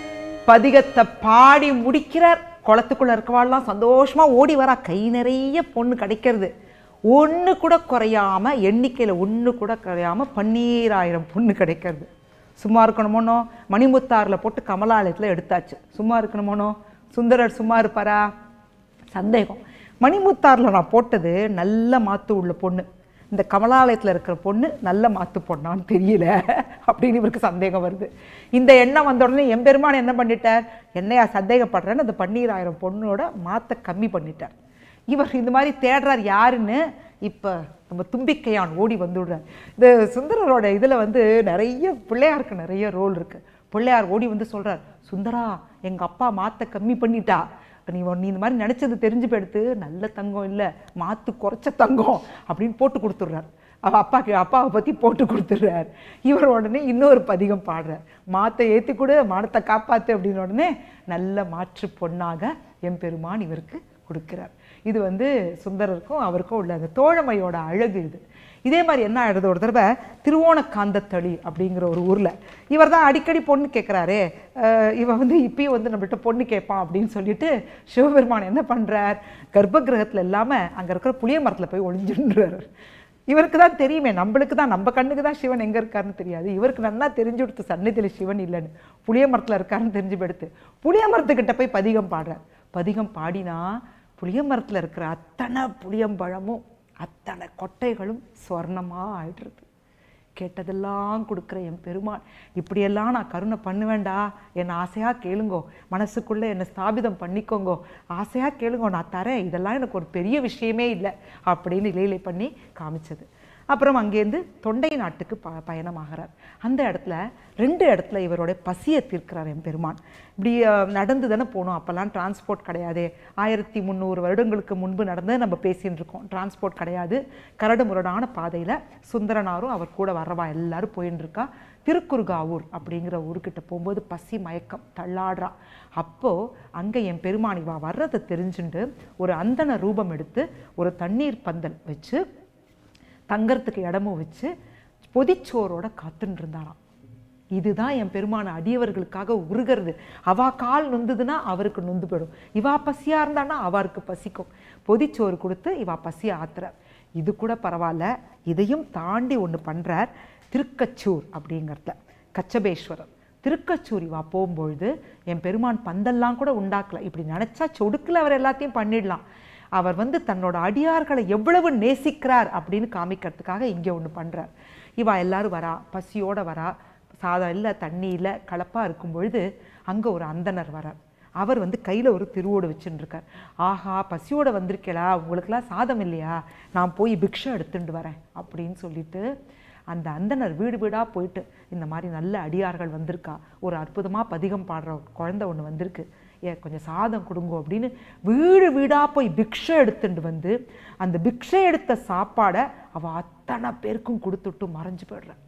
[SPEAKER 4] பதிகத்தை பாடி முடிக்கிறார் குளத்துக்குள்ள இருக்கவாள்லாம் சந்தோஷமா ஓடி வரா கை நிறைய பொண்ணு கிடைக்கிறது ஒன்று கூட குறையாம எண்ணிக்கையில் ஒன்று கூட குறையாம பன்னீராயிரம் பொண்ணு கிடைக்கிறது சும்மா இருக்கணுமோனோ மணிமுத்தாரில் போட்டு கமலாலயத்தில் எடுத்தாச்சு சும்மா இருக்கணுமோனோ சுந்தரர் சும்மா இருப்பாரா சந்தேகம் மணிமுத்தாரில் நான் போட்டது நல்ல மாத்து உள்ள பொண்ணு இந்த கமலாலயத்தில் இருக்கிற பொண்ணு நல்ல மாத்து பொண்ணான்னு தெரியல அப்படின்னு இவருக்கு சந்தேகம் வருது இந்த எண்ணம் வந்த உடனே எம்பெருமான் என்ன பண்ணிட்டார் என்னையா சந்தேகப்படுறேன்னு அந்த பன்னீராயிரம் பொண்ணோட மாத்தை கம்மி பண்ணிட்டார் இவர் இந்த மாதிரி தேடுறார் யாருன்னு இப்போ நம்ம தும்பிக்கையான் ஓடி வந்துடுறார் இந்த சுந்தரரோட இதில் வந்து நிறைய பிள்ளையாருக்கு நிறைய ரோல் இருக்கு பிள்ளையார் ஓடி வந்து சொல்றார் சுந்தரா எங்க அப்பா மாத்தை கம்மி பண்ணிட்டா நீ ஒ- நீ இந்த மாதிரி நினைச்சது தெரிஞ்சு போயிடுத்து நல்ல தங்கம் இல்லை மாத்து குறைச்ச தங்கம் அப்படின்னு போட்டு கொடுத்துட்றார் அவ அப்பாக்கு அப்பாவை பத்தி போட்டு கொடுத்துட்றார் இவர் உடனே இன்னொரு பதிகம் பாடுறார் மாத்தை ஏத்தி கொடு மானத்தை காப்பாத்து அப்படின்னு உடனே நல்ல மாற்று பொண்ணாக எம்பெருமான் இவருக்கு கொடுக்கிறார் இது வந்து சுந்தரருக்கும் அவருக்கும் உள்ள அந்த தோழமையோட அழகு இது இதே மாதிரி என்ன ஆயிடுது ஒரு தடவை திருவோணக்காந்தத்தளி அப்படிங்கிற ஒரு ஊர்ல இவர் தான் அடிக்கடி பொண்ணு கேட்குறாரே இவன் வந்து இப்பயும் வந்து நம்மள்ட்ட பொண்ணு கேட்பான் அப்படின்னு சொல்லிட்டு சிவபெருமான் என்ன பண்றார் கர்ப்பகிரகத்துல இல்லாம அங்க இருக்கிற புளிய மரத்துல போய் ஒளிஞ்சுன்றார் இவருக்கு தான் தெரியுமே நம்மளுக்கு தான் நம்ம கண்ணுக்கு தான் சிவன் எங்க இருக்காருன்னு தெரியாது இவருக்கு நல்லா தெரிஞ்சு கொடுத்து சந்நிதியில் சிவன் இல்லைன்னு புளிய மரத்துல இருக்காருன்னு தெரிஞ்சு போயிடுத்து புளிய மரத்துக்கிட்ட போய் பதிகம் பாடுறார் பதிகம் பாடினா புளிய மரத்துல இருக்கிற அத்தனை புளியம்பழமும் அத்தனை கொட்டைகளும் சொர்ணமா ஆயிடுறது கேட்டதெல்லாம் கொடுக்குற என் பெருமாள் இப்படியெல்லாம் நான் கருணை பண்ணுவேண்டா என்னை ஆசையாக கேளுங்கோ மனசுக்குள்ளே என்னை ஸ்தாபிதம் பண்ணிக்கோங்கோ ஆசையாக கேளுங்கோ நான் தரேன் இதெல்லாம் எனக்கு ஒரு பெரிய விஷயமே இல்லை அப்படின்னு இலையிலை பண்ணி காமிச்சது அப்புறம் அங்கேருந்து தொண்டை நாட்டுக்கு ப பயணமாகிறார் அந்த இடத்துல ரெண்டு இடத்துல இவரோட பசியை தீர்க்கிறார் என் பெருமான் இப்படி அஹ், நடந்து தானே போகணும் அப்போல்லாம் டிரான்ஸ்போர்ட் கிடையாதே ஆயிரத்தி முந்நூறு வருடங்களுக்கு முன்பு நடந்து நம்ம பேசின்னு இருக்கோம் டிரான்ஸ்போர்ட் கிடையாது கரடு முரடான பாதையில் சுந்தரனாரும் அவர் கூட வரவா எல்லாரும் போயின்னு இருக்கா திருக்குறுகாவூர் அப்படிங்கிற ஊருக்கிட்ட போகும்போது பசி மயக்கம் தள்ளாடுறா அப்போ அங்கே என் பெருமான் இவா வர்றதை தெரிஞ்சுண்டு ஒரு அந்தன ரூபம் எடுத்து ஒரு தண்ணீர் பந்தல் வச்சு தங்கறதுக்கு இடமும் வச்சு பொதிச்சோரோட காத்துன்னு இருந்தாராம் இதுதான் என் பெருமான அடியவர்களுக்காக உருகிறது அவா கால் நொந்துதுன்னா அவருக்கு நொந்து போயிடும் இவா பசியா இருந்தான்னா அவருக்கு பசிக்கும் பொதிச்சோறு கொடுத்து இவா பசியை ஆத்துறார் இது கூட பரவாயில்ல இதையும் தாண்டி ஒன்று பண்றார் திருக்கச்சூர் அப்படிங்கிறத கச்சபேஸ்வரர் திருக்கச்சூர் இவா போகும்பொழுது என் பெருமான் பந்தல்லாம் கூட உண்டாக்கல இப்படி நினைச்சா சொடுக்குல அவர் எல்லாத்தையும் பண்ணிடலாம் அவர் வந்து தன்னோட அடியார்களை எவ்வளவு நேசிக்கிறார் அப்படின்னு காமிக்கிறதுக்காக இங்கே ஒன்று பண்றார் இவா எல்லாரும் வரா பசியோட வரா சாதம் இல்லை தண்ணி இல்லை கலப்பா இருக்கும் பொழுது அங்கே ஒரு அந்தணர் வரார் அவர் வந்து கையில் ஒரு திருவோடு வச்சுன்னு இருக்கார் ஆஹா பசியோட வந்திருக்கேளா உங்களுக்கெல்லாம் சாதம் இல்லையா நான் போய் பிக்ஷை எடுத்துட்டு வரேன் அப்படின்னு சொல்லிட்டு அந்த அந்தணர் வீடு வீடாக போயிட்டு இந்த மாதிரி நல்ல அடியார்கள் வந்திருக்கா ஒரு அற்புதமாக பதிகம் பாடுற ஒரு குழந்தை ஒன்று வந்திருக்கு ஏ கொஞ்சம் சாதம் கொடுங்கோ அப்படின்னு வீடு வீடாக போய் பிக்ஷை எடுத்துட்டு வந்து அந்த பிக்ஷை எடுத்த சாப்பாடை அவள் அத்தனை பேருக்கும் கொடுத்துட்டு மறைஞ்சு போயிடுறான்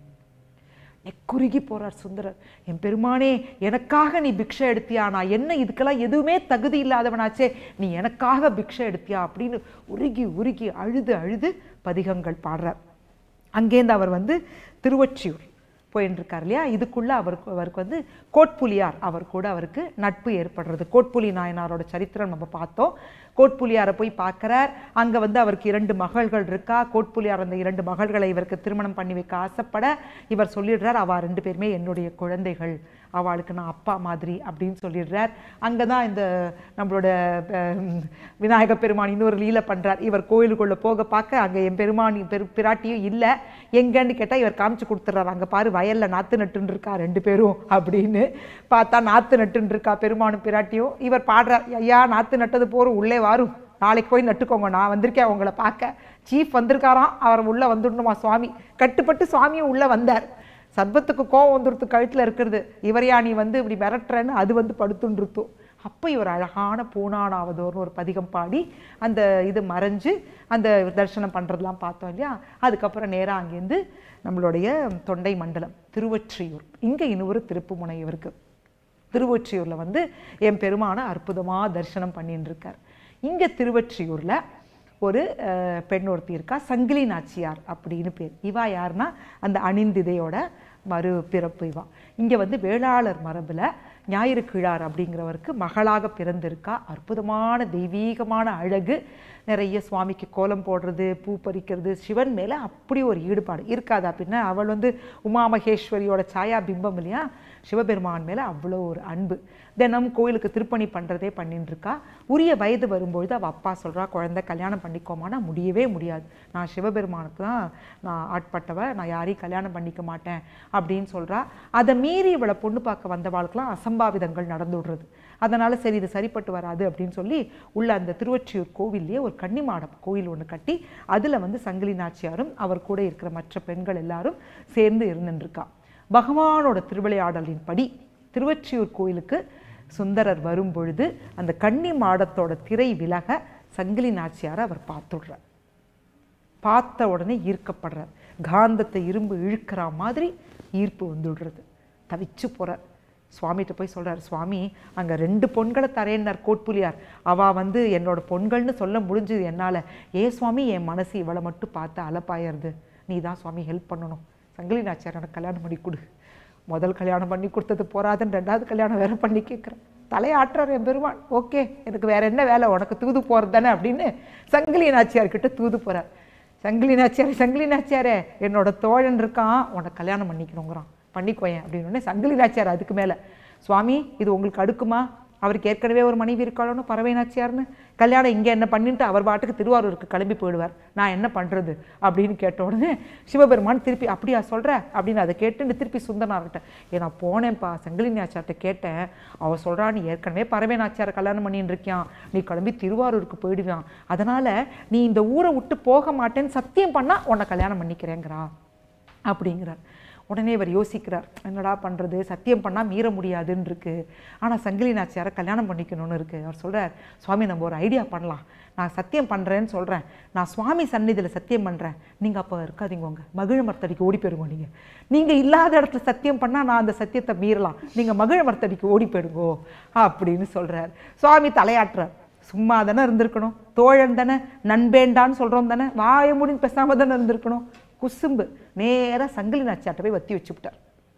[SPEAKER 4] நெக்குருகி போறார் சுந்தரர் என் பெருமானே எனக்காக நீ பிக்ஷை எடுத்தியா நான் என்ன இதுக்கெல்லாம் எதுவுமே தகுதி இல்லாதவனாச்சே நீ எனக்காக பிக்ஷை எடுத்தியா அப்படின்னு உருகி உருகி அழுது அழுது பதிகங்கள் பாடுறார் அங்கேருந்து அவர் வந்து திருவொற்றியூர் போயின்னு இருக்கார் இல்லையா இதுக்குள்ள அவருக்கு அவருக்கு வந்து கோட்புலியார் அவர் கூட அவருக்கு நட்பு ஏற்படுறது கோட்புலி நாயனாரோட சரித்திரம் நம்ம பார்த்தோம் கோட்புலியாரை போய் பார்க்கறார் அங்க வந்து அவருக்கு இரண்டு மகள்கள் இருக்கா கோட்புலியார் அந்த இரண்டு மகள்களை இவருக்கு திருமணம் பண்ணி வைக்க ஆசைப்பட இவர் சொல்லிடுறார் அவ ரெண்டு பேருமே என்னுடைய குழந்தைகள் அவளுக்கு நான் அப்பா மாதிரி அப்படின்னு சொல்லிடுறார் அங்கே தான் இந்த நம்மளோட அஹ், விநாயக பெருமான் இன்னொரு லீலை பண்றார் இவர் கோயிலுக்குள்ள போக பார்க்க அங்கே என் பெருமான் பெரு பிராட்டியும் இல்லை எங்கன்னு கேட்டால் இவர் காமிச்சு கொடுத்துட்றாரு அங்கே பாரு வயல்ல நாத்து நட்டுன்னு இருக்கா ரெண்டு பேரும் அப்படின்னு பார்த்தா நாத்து நட்டுன்னு இருக்கா பெருமானும் பிராட்டியும் இவர் பாடுறார் ஐயா நாத்து நட்டது போரும் உள்ளே வாரும் நாளைக்கு போய் நட்டுக்கோங்க நான் வந்திருக்கேன் உங்களை பார்க்க சீஃப் வந்திருக்காராம் அவர் உள்ள வந்துடணுமா சுவாமி கட்டுப்பட்டு சுவாமியும் உள்ள வந்தார் சர்பத்துக்கு கோவம் வந்துருத்து கழுத்தில் இருக்கிறது இவரையா நீ வந்து இப்படி மிரட்டுறேன்னு அது வந்து படுத்துன்றுத்தும் அப்போ இவர் அழகான பூனானாவதோர்னு ஒரு பதிகம் பாடி அந்த இது மறைஞ்சு அந்த தரிசனம் பண்ணுறதெல்லாம் பார்த்தோம் இல்லையா அதுக்கப்புறம் நேராக அங்கேருந்து நம்மளுடைய தொண்டை மண்டலம் திருவொற்றியூர் இங்கே இன்னொரு திருப்புமுனை இவருக்கு திருவொற்றியூரில் வந்து என் பெருமான அற்புதமாக தரிசனம் பண்ணின்னு இருக்கார் இங்கே திருவொற்றியூரில் ஒரு அஹ், பெண் ஒருத்தி இருக்கா சங்கிலி நாச்சியார் அப்படின்னு பேர் இவா யாருன்னா அந்த அணிந்திதையோட மறு பிறப்பு இவா இங்கே வந்து வேளாளர் மரபில் ஞாயிறு கிழார் அப்படிங்கிறவருக்கு மகளாக பிறந்திருக்கா அற்புதமான தெய்வீகமான அழகு நிறைய சுவாமிக்கு கோலம் போடுறது பூ பறிக்கிறது சிவன் மேலே அப்படி ஒரு ஈடுபாடு இருக்காதா பின்ன அவள் வந்து உமா மகேஸ்வரியோட சாயா பிம்பம் இல்லையா சிவபெருமான் மேலே அவ்வளோ ஒரு அன்பு தினம் கோயிலுக்கு திருப்பணி பண்ணுறதே பண்ணிட்டு இருக்கா உரிய வயது வரும்பொழுது அவள் அப்பா சொல்கிறா குழந்தை கல்யாணம் பண்ணிக்கோமானா முடியவே முடியாது நான் சிவபெருமானுக்கு தான் நான் ஆட்பட்டவ நான் யாரையும் கல்யாணம் பண்ணிக்க மாட்டேன் அப்படின்னு சொல்கிறா அதை மீறி இவளை பொண்ணு பார்க்க வந்தவாளுக்கெல்லாம் அசம்பாவிதங்கள் நடந்து விடுறது அதனால் சரி இது சரிப்பட்டு வராது அப்படின்னு சொல்லி உள்ள அந்த திருவொற்றியூர் கோவில்லையே ஒரு கன்னிமாடம் கோயில் ஒன்று கட்டி அதில் வந்து சங்கிலி நாச்சியாரும் அவர் கூட இருக்கிற மற்ற பெண்கள் எல்லாரும் சேர்ந்து இருந்துருக்கா பகவானோட திருவிளையாடலின் படி திருவொற்றியூர் கோயிலுக்கு சுந்தரர் வரும் பொழுது அந்த கன்னி மாடத்தோட திரை விலக சங்கிலி நாச்சியாரை அவர் பார்த்துடுறார் பார்த்த உடனே ஈர்க்கப்படுறார் காந்தத்தை இரும்பு இழுக்கிற மாதிரி ஈர்ப்பு வந்துடுறது தவிச்சு போகிறார் சுவாமிகிட்ட போய் சொல்றார் சுவாமி அங்கே ரெண்டு பொண்களை தரேன்னார் கோட்புலியார் அவ வந்து என்னோட பொண்கள்னு சொல்ல முடிஞ்சது என்னால் ஏ சுவாமி என் மனசு இவளை மட்டும் பார்த்து அலப்பாயறது நீ தான் சுவாமி ஹெல்ப் பண்ணணும் சங்கிலி நாச்சியார் எனக்கு கல்யாணம் பண்ணி கொடு முதல் கல்யாணம் பண்ணி கொடுத்தது போறாதுன்னு ரெண்டாவது கல்யாணம் வேற பண்ணி கேட்குறேன் தலையாட்டுறார் என் பெருமான் ஓகே எனக்கு வேற என்ன வேலை உனக்கு தூது போகிறது தானே அப்படின்னு சங்கிலி நாச்சியார்கிட்ட தூது போறார் சங்கிலி நாச்சியாரே சங்கிலி நாச்சியாரே என்னோட தோழன் இருக்கான் உனக்கு கல்யாணம் பண்ணிக்கணுங்கிறான் பண்ணிக்கோயேன் அப்படின்னு உடனே சங்கிலி நாச்சியார் அதுக்கு மேலே சுவாமி இது உங்களுக்கு அடுக்குமா அவருக்கு ஏற்கனவே ஒரு மனைவி இருக்காளோன்னு பறவை நாச்சியார்னு கல்யாணம் இங்கே என்ன பண்ணிட்டு அவர் பாட்டுக்கு திருவாரூருக்கு கிளம்பி போயிடுவார் நான் என்ன பண்ணுறது அப்படின்னு கேட்ட உடனே சிவபெருமான் திருப்பி அப்படியா சொல்கிற அப்படின்னு அதை கேட்டு திருப்பி சுந்தரனார்கிட்ட ஏ நான் போனேன்ப்பா சங்கிலி நாச்சியார்கிட்ட கேட்டேன் அவள் சொல்கிறா நீ ஏற்கனவே பறவை நாச்சியாரை கல்யாணம் பண்ணின்னு இருக்கியான் நீ கிளம்பி திருவாரூருக்கு போயிடுவான் அதனால் நீ இந்த ஊரை விட்டு போக மாட்டேன்னு சத்தியம் பண்ணால் உன்னை கல்யாணம் பண்ணிக்கிறேங்கிறா அப்படிங்கிறார் உடனே இவர் யோசிக்கிறார் என்னடா பண்ணுறது சத்தியம் பண்ணால் மீற முடியாதுன்னு இருக்கு ஆனால் சங்கிலி நாச்சியாரை கல்யாணம் பண்ணிக்கணும்னு இருக்குது அவர் சொல்கிறார் சுவாமி நம்ம ஒரு ஐடியா பண்ணலாம் நான் சத்தியம் பண்ணுறேன்னு சொல்கிறேன் நான் சுவாமி சந்நிதியில் சத்தியம் பண்ணுறேன் நீங்கள் அப்போ இருக்காதீங்க மகிழ மரத்தடிக்கு ஓடி போயிடுங்க நீங்கள் நீங்கள் இல்லாத இடத்துல சத்தியம் பண்ணால் நான் அந்த சத்தியத்தை மீறலாம் நீங்கள் மகிழ மரத்தடிக்கு ஓடி போயிடுங்கோ அப்படின்னு சொல்கிறார் சுவாமி தலையாட்டுறார் சும்மா தானே இருந்திருக்கணும் தோழன் தானே நண்பேண்டான்னு சொல்கிறோம் தானே வாய முடின்னு பேசாமல் தானே இருந்திருக்கணும் குசும்பு நேராக சங்கிலி நாச்சியாட்ட போய் வத்தி வச்சுவிட்டார்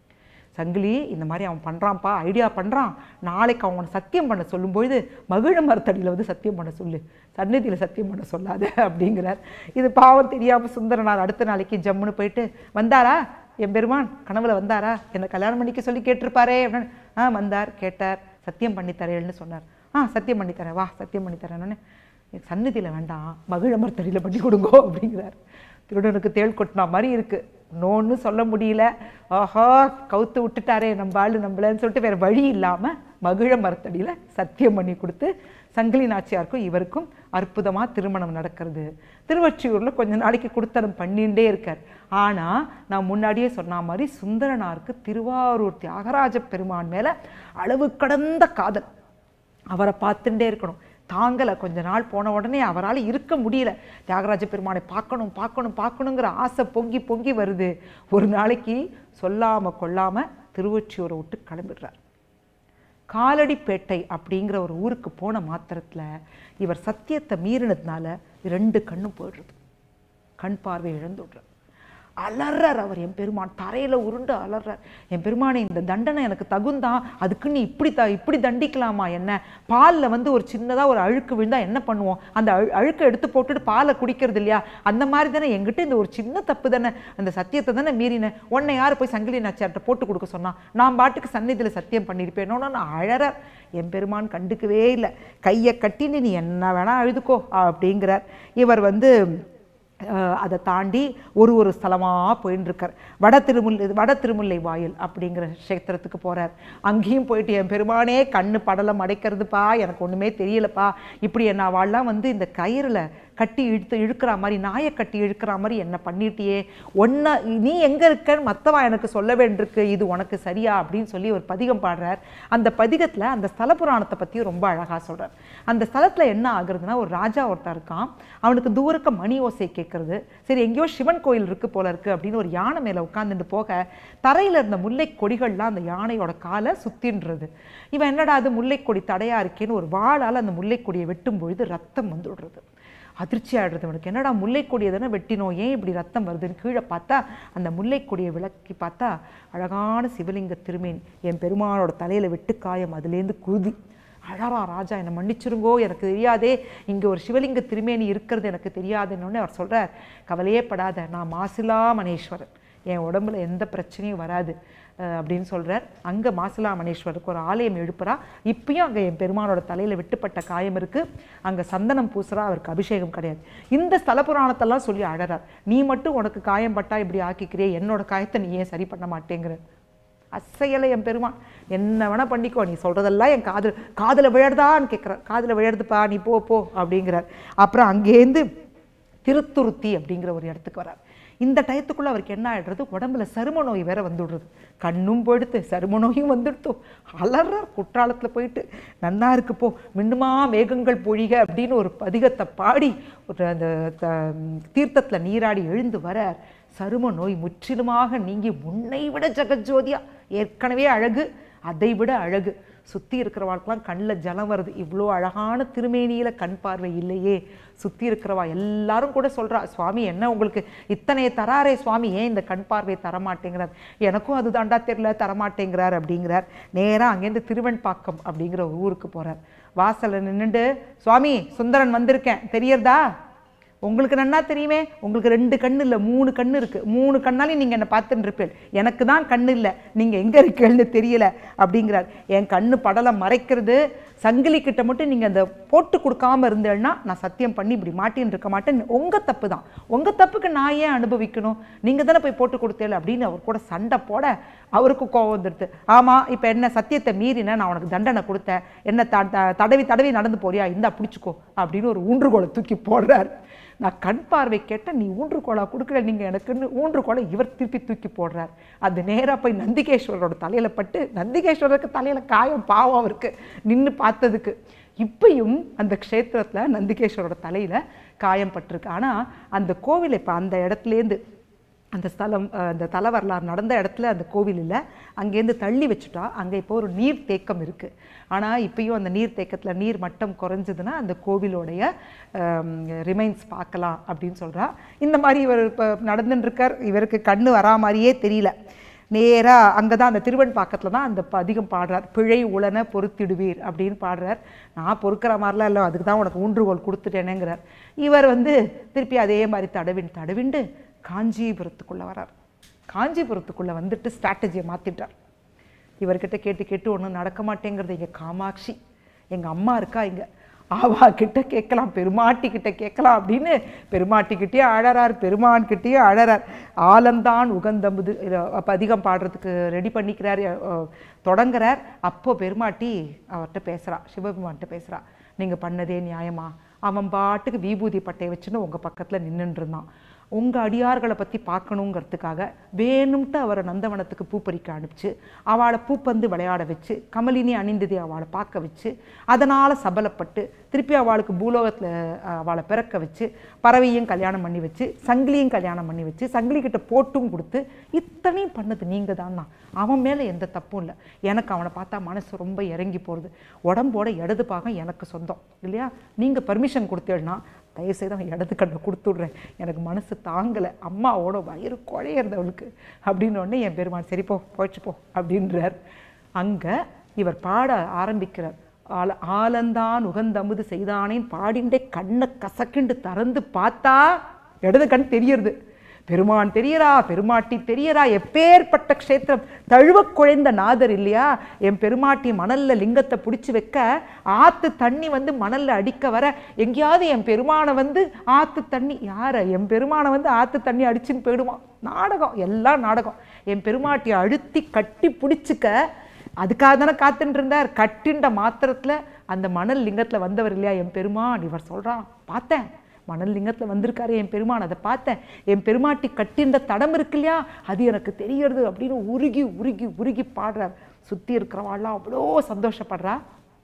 [SPEAKER 4] சங்கிலி இந்த மாதிரி அவன் பண்ணுறான்ப்பா ஐடியா பண்ணுறான் நாளைக்கு அவனை சத்தியம் பண்ண சொல்லும்பொழுது மகிழ மரத்தடியில் வந்து சத்தியம் பண்ண சொல்லு சந்நிதியில் சத்தியம் பண்ண சொல்லாத அப்படிங்கிறார் இது பாவம் தெரியாமல் சுந்தரனார் அடுத்த நாளைக்கு ஜம்முன்னு போயிட்டு வந்தாரா என் பெருமான் கனவுல வந்தாரா என்னை கல்யாணம் பண்ணிக்க சொல்லி கேட்டிருப்பாரே அப்படின்னு ஆ வந்தார் கேட்டார் சத்தியம் பண்ணி தரேன்னு சொன்னார் ஆ சத்தியம் பண்ணி தரேன் வா சத்தியம் பண்ணி தரேன்னு சந்நிதியில் வேண்டாம் மகிழ மரத்தடியில் பண்ணி கொடுங்கோ அப்படிங்கிறார் திருடனுக்கு தேள் கொட்டினா மாதிரி இருக்கு நோன்னு சொல்ல முடியல ஆஹா கவுத்து விட்டுட்டாரே நம்ம ஆளு நம்மளன்னு சொல்லிட்டு வேற வழி இல்லாமல் மகிழ மரத்தடியில் சத்தியம் பண்ணி கொடுத்து சங்கிலி நாச்சியாருக்கும் இவருக்கும் அற்புதமாக திருமணம் நடக்கிறது திருவொற்றியூரில் கொஞ்ச நாளைக்கு கொடுத்தனம் பண்ணிகிட்டே இருக்கார் ஆனால் நான் முன்னாடியே சொன்ன மாதிரி சுந்தரனாருக்கு திருவாரூர் தியாகராஜ பெருமான் மேலே அளவு கடந்த காதல் அவரை பார்த்துட்டே இருக்கணும் தாங்கலை கொஞ்ச நாள் போன உடனே அவரால் இருக்க முடியல தியாகராஜ பெருமானை பார்க்கணும் பார்க்கணும் பார்க்கணுங்கிற ஆசை பொங்கி பொங்கி வருது ஒரு நாளைக்கு சொல்லாமல் கொள்ளாமல் திருவொற்றியூரை விட்டு கிளம்பிடுறார் காலடிப்பேட்டை அப்படிங்கிற ஒரு ஊருக்கு போன மாத்திரத்தில் இவர் சத்தியத்தை மீறினதுனால ரெண்டு கண்ணும் போயிடுறது கண் பார்வை இழந்துடுறார் அலறார் அவர் என் பெருமான் தரையில் உருண்டு அலறார் என் பெருமானே இந்த தண்டனை எனக்கு தகுந்தான் அதுக்கு நீ இப்படி த இப்படி தண்டிக்கலாமா என்ன பாலில் வந்து ஒரு சின்னதாக ஒரு அழுக்கு விழுந்தா என்ன பண்ணுவோம் அந்த அழு அழுக்கை எடுத்து போட்டுட்டு பாலை குடிக்கிறது இல்லையா அந்த மாதிரி தானே எங்கிட்ட இந்த ஒரு சின்ன தப்பு தானே அந்த சத்தியத்தை தானே மீறினேன் உன்னை யார் போய் சங்கிலி நாச்சியார்ட்ட போட்டு கொடுக்க சொன்னா நான் பாட்டுக்கு சந்நிதியில் சத்தியம் பண்ணியிருப்பேனோன்னு நான் அழறார் என் பெருமான் கண்டுக்கவே இல்லை கையை கட்டின்னு நீ என்ன வேணா அழுதுக்கோ அப்படிங்கிறார் இவர் வந்து அஹ், அதை தாண்டி ஒரு ஒரு ஸ்தலமாக போயின்னு இருக்கார் வட திருமுல்லை வட திருமுல்லை வாயில் அப்படிங்கிற க்ஷேத்திரத்துக்கு போகிறார் அங்கேயும் போயிட்டு என் பெருமானே கண்ணு படலம் அடைக்கிறதுப்பா எனக்கு ஒன்றுமே தெரியலப்பா இப்படி என்ன அவள்லாம் வந்து இந்த கயிறில் கட்டி இழுத்து இழுக்கிற மாதிரி நாயை கட்டி இழுக்கிற மாதிரி என்ன பண்ணிட்டியே ஒன்றை நீ எங்கே இருக்கன்னு மற்றவன் எனக்கு சொல்ல வேண்டியிருக்கு இது உனக்கு சரியா அப்படின்னு சொல்லி ஒரு பதிகம் பாடுறார் அந்த பதிகத்தில் அந்த ஸ்தல புராணத்தை பற்றியும் ரொம்ப அழகாக சொல்கிறார் அந்த ஸ்தலத்தில் என்ன ஆகுறதுன்னா ஒரு ராஜா ஒருத்தன் இருக்கான் அவனுக்கு தூரக்க மணி ஓசை கேட்குறது சரி எங்கேயோ சிவன் கோயில் இருக்கு போல இருக்கு அப்படின்னு ஒரு யானை மேலே உட்காந்துட்டு போக தரையில் இருந்த முல்லை கொடிகள்லாம் அந்த யானையோட காலை சுத்தின்றது இவன் என்னடா அது முல்லைக்கொடி தடையா இருக்கேன்னு ஒரு வாளால் அந்த முல்லைக்கொடியை வெட்டும் பொழுது ரத்தம் வந்துடுறது அதிர்ச்சி ஆயிடுறது அவனுக்கு என்னடா முல்லைக்கொடியை தானே வெட்டினோம் ஏன் இப்படி ரத்தம் வருதுன்னு கீழே பார்த்தா அந்த முல்லைக்கொடியை விளக்கி பார்த்தா அழகான சிவலிங்க திருமேனி என் பெருமானோட தலையில் வெட்டு காயம் அதுலேருந்து குருதி அழறா ராஜா என்னை மன்னிச்சிருங்கோ எனக்கு தெரியாதே இங்கே ஒரு சிவலிங்க திருமேனி இருக்கிறது எனக்கு தெரியாதுன்னு அவர் சொல்கிறார் கவலையே படாத நான் மாசிலா மணேஸ்வரன் என் உடம்புல எந்த பிரச்சனையும் வராது அஹ் அப்படின்னு சொல்கிறார் அங்கே மாசிலா மணேஸ்வருக்கு ஒரு ஆலயம் எழுப்புறா இப்பயும் அங்கே என் பெருமானோட தலையில் வெட்டுப்பட்ட காயம் இருக்குது அங்கே சந்தனம் பூசுறா அவருக்கு அபிஷேகம் கிடையாது இந்த ஸ்தல புராணத்தெல்லாம் சொல்லி அழறார் நீ மட்டும் உனக்கு காயம் பட்டா இப்படி ஆக்கிக்கிறியே என்னோட காயத்தை நீ ஏன் சரி பண்ண மாட்டேங்கிற அசையலை என் பெருமான் என்ன வேணா பண்ணிக்கோ நீ சொல்றதெல்லாம் என் காது காதில் விழறதான்னு கேட்குறார் காதில் விழறதுப்பா நீ போ போ அப்படிங்கிறார் அப்புறம் அங்கேருந்து திருத்துருத்தி அப்படிங்கிற ஒரு இடத்துக்கு வரார் இந்த டயத்துக்குள்ள அவருக்கு என்ன ஆயிடுறது உடம்புல சரும நோய் வேற வந்துடுறது கண்ணும் போயிடுத்து சரும நோயும் வந்துடுத்தோ அலறார் குற்றாலத்தில் போயிட்டு நன்னா இருக்கு போ மின்னுமா மேகங்கள் பொழிக அப்படின்னு ஒரு பதிகத்தை பாடி ஒரு அந்த த- தீர்த்தத்தில் நீராடி எழுந்து வரார் சரும நோய் முற்றிலுமாக நீங்கி முன்னை விட ஜெகஜோதியா ஏற்கனவே அழகு அதை விட அழகு சுற்றி இருக்கிறவாளுக்கெல்லாம் கண்ணில் ஜலம் வருது இவ்வளோ அழகான திருமேனியில் கண் பார்வை இல்லையே சுற்றி இருக்கிறவா எல்லாரும் கூட சொல்றா சுவாமி என்ன உங்களுக்கு இத்தனைய தராரே சுவாமி ஏன் இந்த கண் பார்வை தரமாட்டேங்கிறார் எனக்கும் அது தாண்டா தெரியல தரமாட்டேங்கிறார் அப்படிங்கிறார் நேராக அங்கேருந்து திருவெண்பாக்கம் அப்படிங்கிற ஒரு ஊருக்கு போகிறார் வாசலில் நின்னுண்டு சுவாமி சுந்தரன் வந்திருக்கேன் தெரியறதா உங்களுக்கு நன்னா தெரியுமே உங்களுக்கு ரெண்டு கண்ணு இல்லை மூணு கண்ணு இருக்கு மூணு கண்ணாலையும் நீங்கள் என்னை பார்த்துட்டு இருப்பீள் எனக்கு தான் கண்ணு இல்லை நீங்கள் எங்கே இருக்கீங்கன்னு தெரியல அப்படிங்கிறார் என் கண்ணு படலை மறைக்கிறது சங்கிலி கிட்ட மட்டும் நீங்கள் அந்த போட்டு கொடுக்காம இருந்தேன்னா நான் சத்தியம் பண்ணி இப்படி மாட்டின்னு இருக்க மாட்டேன் உங்கள் தப்பு தான் உங்கள் தப்புக்கு நான் ஏன் அனுபவிக்கணும் நீங்கள் தானே போய் போட்டு கொடுத்தேல அப்படின்னு அவர் கூட சண்டை போட அவருக்கு கோவம் வந்துடுது ஆமாம் இப்போ என்ன சத்தியத்தை மீறின நான் உனக்கு தண்டனை கொடுத்தேன் என்ன த த- தடவி தடவி நடந்து போறியா இந்தா பிடிச்சிக்கோ அப்படின்னு ஒரு ஊன்றுகோலை தூக்கி போடுறார் நான் கண் பார்வை கேட்ட நீ ஊன்றுகோலா கொடுக்கல நீங்கள் எனக்குன்னு ஊன்றுகோலை இவர் திருப்பி தூக்கி போடுறார் அது நேராக போய் நந்திகேஸ்வரரோட தலையில் பட்டு நந்திகேஸ்வரருக்கு தலையில் காயம் பாவம் அவருக்கு நின்று பார்த்ததுக்கு இப்பயும் அந்த க்ஷேத்திரத்தில் நந்திகேஸ்வரோட தலையில் காயம் பட்டிருக்கு ஆனால் அந்த கோவில் இப்போ அந்த இடத்துலேருந்து அந்த ஸ்தலம் அஹ், அந்த தல வரலாறு நடந்த இடத்துல அந்த கோவில் இல்லை அங்கேருந்து தள்ளி வச்சுட்டா அங்கே இப்போ ஒரு நீர் தேக்கம் இருக்குது ஆனால் இப்பயும் அந்த நீர் தேக்கத்தில் நீர் மட்டம் குறைஞ்சதுன்னா அந்த கோவிலோடைய ரிமைன்ஸ் பார்க்கலாம் அப்படின்னு சொல்றா இந்த மாதிரி இவர் இப்போ நடந்துன்னு இருக்கார் இவருக்கு கண்ணு வரா மாதிரியே தெரியல நேராக அங்கே தான் அந்த திருவெண்பாக்கத்தில் தான் அந்த அதிகம் பாடுறார் பிழை உளன பொறுத்திடுவீர் அப்படின்னு பாடுறார் நான் பொறுக்கிற மாதிரிலாம் இல்லை அதுக்கு தான் உனக்கு ஊன்றுகோல் கொடுத்துட்டேனேங்கிறார் இவர் வந்து திருப்பி அதே மாதிரி தடவின் தடவிண்டு காஞ்சிபுரத்துக்குள்ளே வரார் காஞ்சிபுரத்துக்குள்ளே வந்துட்டு ஸ்ட்ராட்டஜியை மாற்றிட்டார் இவர்கிட்ட கேட்டு கேட்டு ஒன்றும் நடக்க மாட்டேங்கிறது எங்கள் காமாட்சி எங்கள் அம்மா இருக்கா இங்கே ஆவா கிட்ட கேட்கலாம் பெருமாட்டி கிட்ட கேட்கலாம் அப்படின்னு பெருமாட்டிக்கிட்டே அழறார் பெருமான்கிட்டயே அழறார் ஆலந்தான் உகந்தம்புது அப்போ அதிகம் பாடுறதுக்கு ரெடி பண்ணிக்கிறார் அஹ், தொடங்குறார் அப்போ பெருமாட்டி அவர்கிட்ட பேசுகிறா சிவபெருமான்கிட்ட பேசுகிறா நீங்கள் பண்ணதே நியாயமா அவன் பாட்டுக்கு விபூதி பட்டையை வச்சுன்னு உங்கள் பக்கத்தில் நின்னுட்டு இருந்தான் உங்கள் அடியார்களை பற்றி பார்க்கணுங்கிறதுக்காக வேணும்ட்டு அவரை நந்தவனத்துக்கு பூப்பறிக்க அனுப்பிச்சு அவளை பூப்பந்து விளையாட வச்சு கமலினி அணிந்ததை அவளை பார்க்க வச்சு அதனால் சபலப்பட்டு திருப்பி அவளுக்கு பூலோகத்தில் அவளை பிறக்க வச்சு பறவையும் கல்யாணம் பண்ணி வச்சு சங்கிலியும் கல்யாணம் பண்ணி வச்சு சங்கிலி கிட்ட போட்டும் கொடுத்து இத்தனையும் பண்ணது நீங்கள் தான்னா அவன் மேலே எந்த தப்பும் இல்லை எனக்கு அவனை பார்த்தா மனசு ரொம்ப இறங்கி போகிறது உடம்போட இடது பாகம் எனக்கு சொந்தம் இல்லையா நீங்கள் பர்மிஷன் கொடுத்தேன்னா தயவுசெய்து அவன் இடது கண்ணை கொடுத்துட்றேன் எனக்கு மனசு தாங்கலை அம்மாவோட வயிறு குழையிறது அவளுக்கு அப்படின்னு உடனே என் பெருமான் சரி போ போயிடுச்சு போ அப்படின்றார் அங்கே இவர் பாட ஆரம்பிக்கிறார் ஆல ஆலந்தான் உகந்தமுது செய்தானேன் பாடிண்டே கண்ணை கசக்கிண்டு திறந்து பார்த்தா இடது கண் தெரியறது பெருமான் தெரியறா பெருமாட்டி தெரியறா எப்பேற்பட்ட க்ஷேத்திரம் தழுவக் குழைந்த நாதர் இல்லையா என் பெருமாட்டி மணல்ல லிங்கத்தை பிடிச்சி வைக்க ஆத்து தண்ணி வந்து மணல்ல அடிக்க வர எங்கேயாவது என் பெருமானை வந்து ஆத்து தண்ணி யார என் பெருமானை வந்து ஆத்து தண்ணி அடிச்சுன்னு போயிடுவான் நாடகம் எல்லாம் நாடகம் என் பெருமாட்டியை அழுத்தி கட்டி பிடிச்சிக்க அதுக்காக தானே காத்துட்டு இருந்தார் கட்டின்ற மாத்திரத்துல அந்த மணல் லிங்கத்துல வந்தவர் இல்லையா என் பெருமான் இவர் சொல்றான் பார்த்தேன் மணல் லிங்கத்தில் வந்திருக்காரு என் பெருமான் அதை பார்த்தேன் என் பெருமாட்டி கட்டின்ற தடம் இருக்கு இல்லையா அது எனக்கு தெரியறது அப்படின்னு உருகி உருகி உருகி பாடுறார் சுற்றி இருக்கிறவாள்லாம் அவ்வளோ சந்தோஷப்படுறா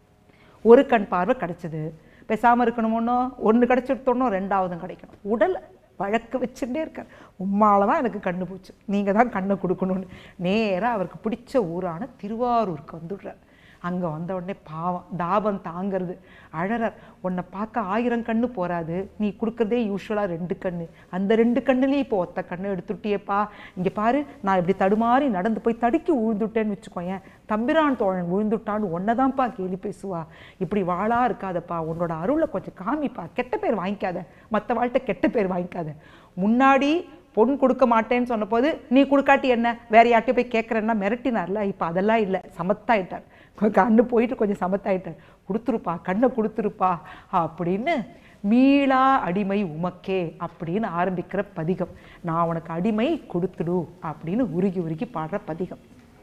[SPEAKER 4] ஒரு கண் பார்வை கிடைச்சது பேசாமல் இருக்கணுமோனோ ஒன்று கிடைச்சிட்டோன்னோ ரெண்டாவதும் கிடைக்கணும் உடல் வழக்கு வச்சுட்டே இருக்கார் உம்மால தான் எனக்கு கண்ணு போச்சு நீங்கள் தான் கண்ணை கொடுக்கணும்னு நேராக அவருக்கு பிடிச்ச ஊரான திருவாரூருக்கு வந்துடுறார் அங்கே வந்த உடனே பாவம் தாபம் தாங்கிறது அழறார் உன்னை பார்க்க ஆயிரம் கண்ணு போராது நீ கொடுக்குறதே யூஸ்வலாக ரெண்டு கண்ணு அந்த ரெண்டு கண்ணுலேயும் இப்போ ஒத்த கண்ணு எடுத்துட்டியேப்பா இங்கே பாரு நான் இப்படி தடுமாறி நடந்து போய் தடுக்கி விழுந்துட்டேன்னு வச்சுக்கோயேன் தம்பிரான் தோழன் விழுந்துட்டான்னு ஒன்னதான்ப்பா கேலி பேசுவா இப்படி வாளா இருக்காதப்பா உன்னோட அருளை கொஞ்சம் காமிப்பா கெட்ட பேர் வாங்கிக்காத மற்ற வாழ்க்கை கெட்ட பேர் வாங்கிக்காத முன்னாடி பொன் கொடுக்க மாட்டேன்னு சொன்னபோது நீ கொடுக்காட்டி என்ன வேற யார்ட்டையும் போய் கேட்குறேன்னா மிரட்டினார்ல இப்போ அதெல்லாம் இல்லை சமத்தாயிட்டார் கண்ணு போயிட்டு கொஞ்சம் சமத்தாயிட்டார் கொடுத்துருப்பா கண்ணை கொடுத்துருப்பா அப்படின்னு மீளா அடிமை உமக்கே அப்படின்னு ஆரம்பிக்கிற பதிகம் நான் உனக்கு அடிமை கொடுத்துடு அப்படின்னு உருகி உருகி பாடுற பதிகம்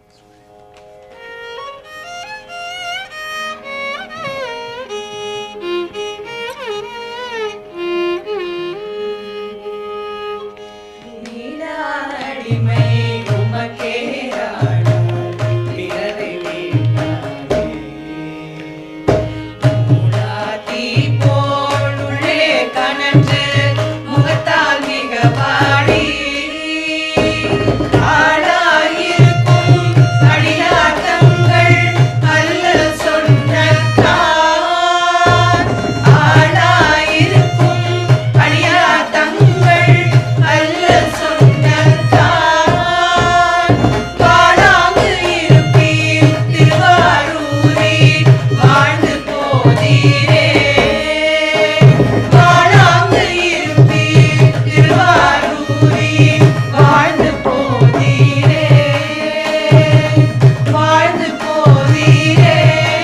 [SPEAKER 3] நீலாடிமை உமக்கே ஆளும் பிறரை மீட்டாதே. மூடாதி போலுள்ளே கனன்று முகத்தால் மிக பாடி ஆளாயிருக்கும் அடியாட்டங்கள் அல்ல சொன்னக்கார் ஆளாயிருக்கும் அடியாட்டங்கள் அல்ல சொன்னக்கார் வாழாங்கு இருப்பீர் திருவாரூரில் வாழ்ந்து போதீரே வாழாங்கு இருப்பீர் திருவாரூரில் வாழ்ந்து போதீரே வாழ்ந்து போதீரே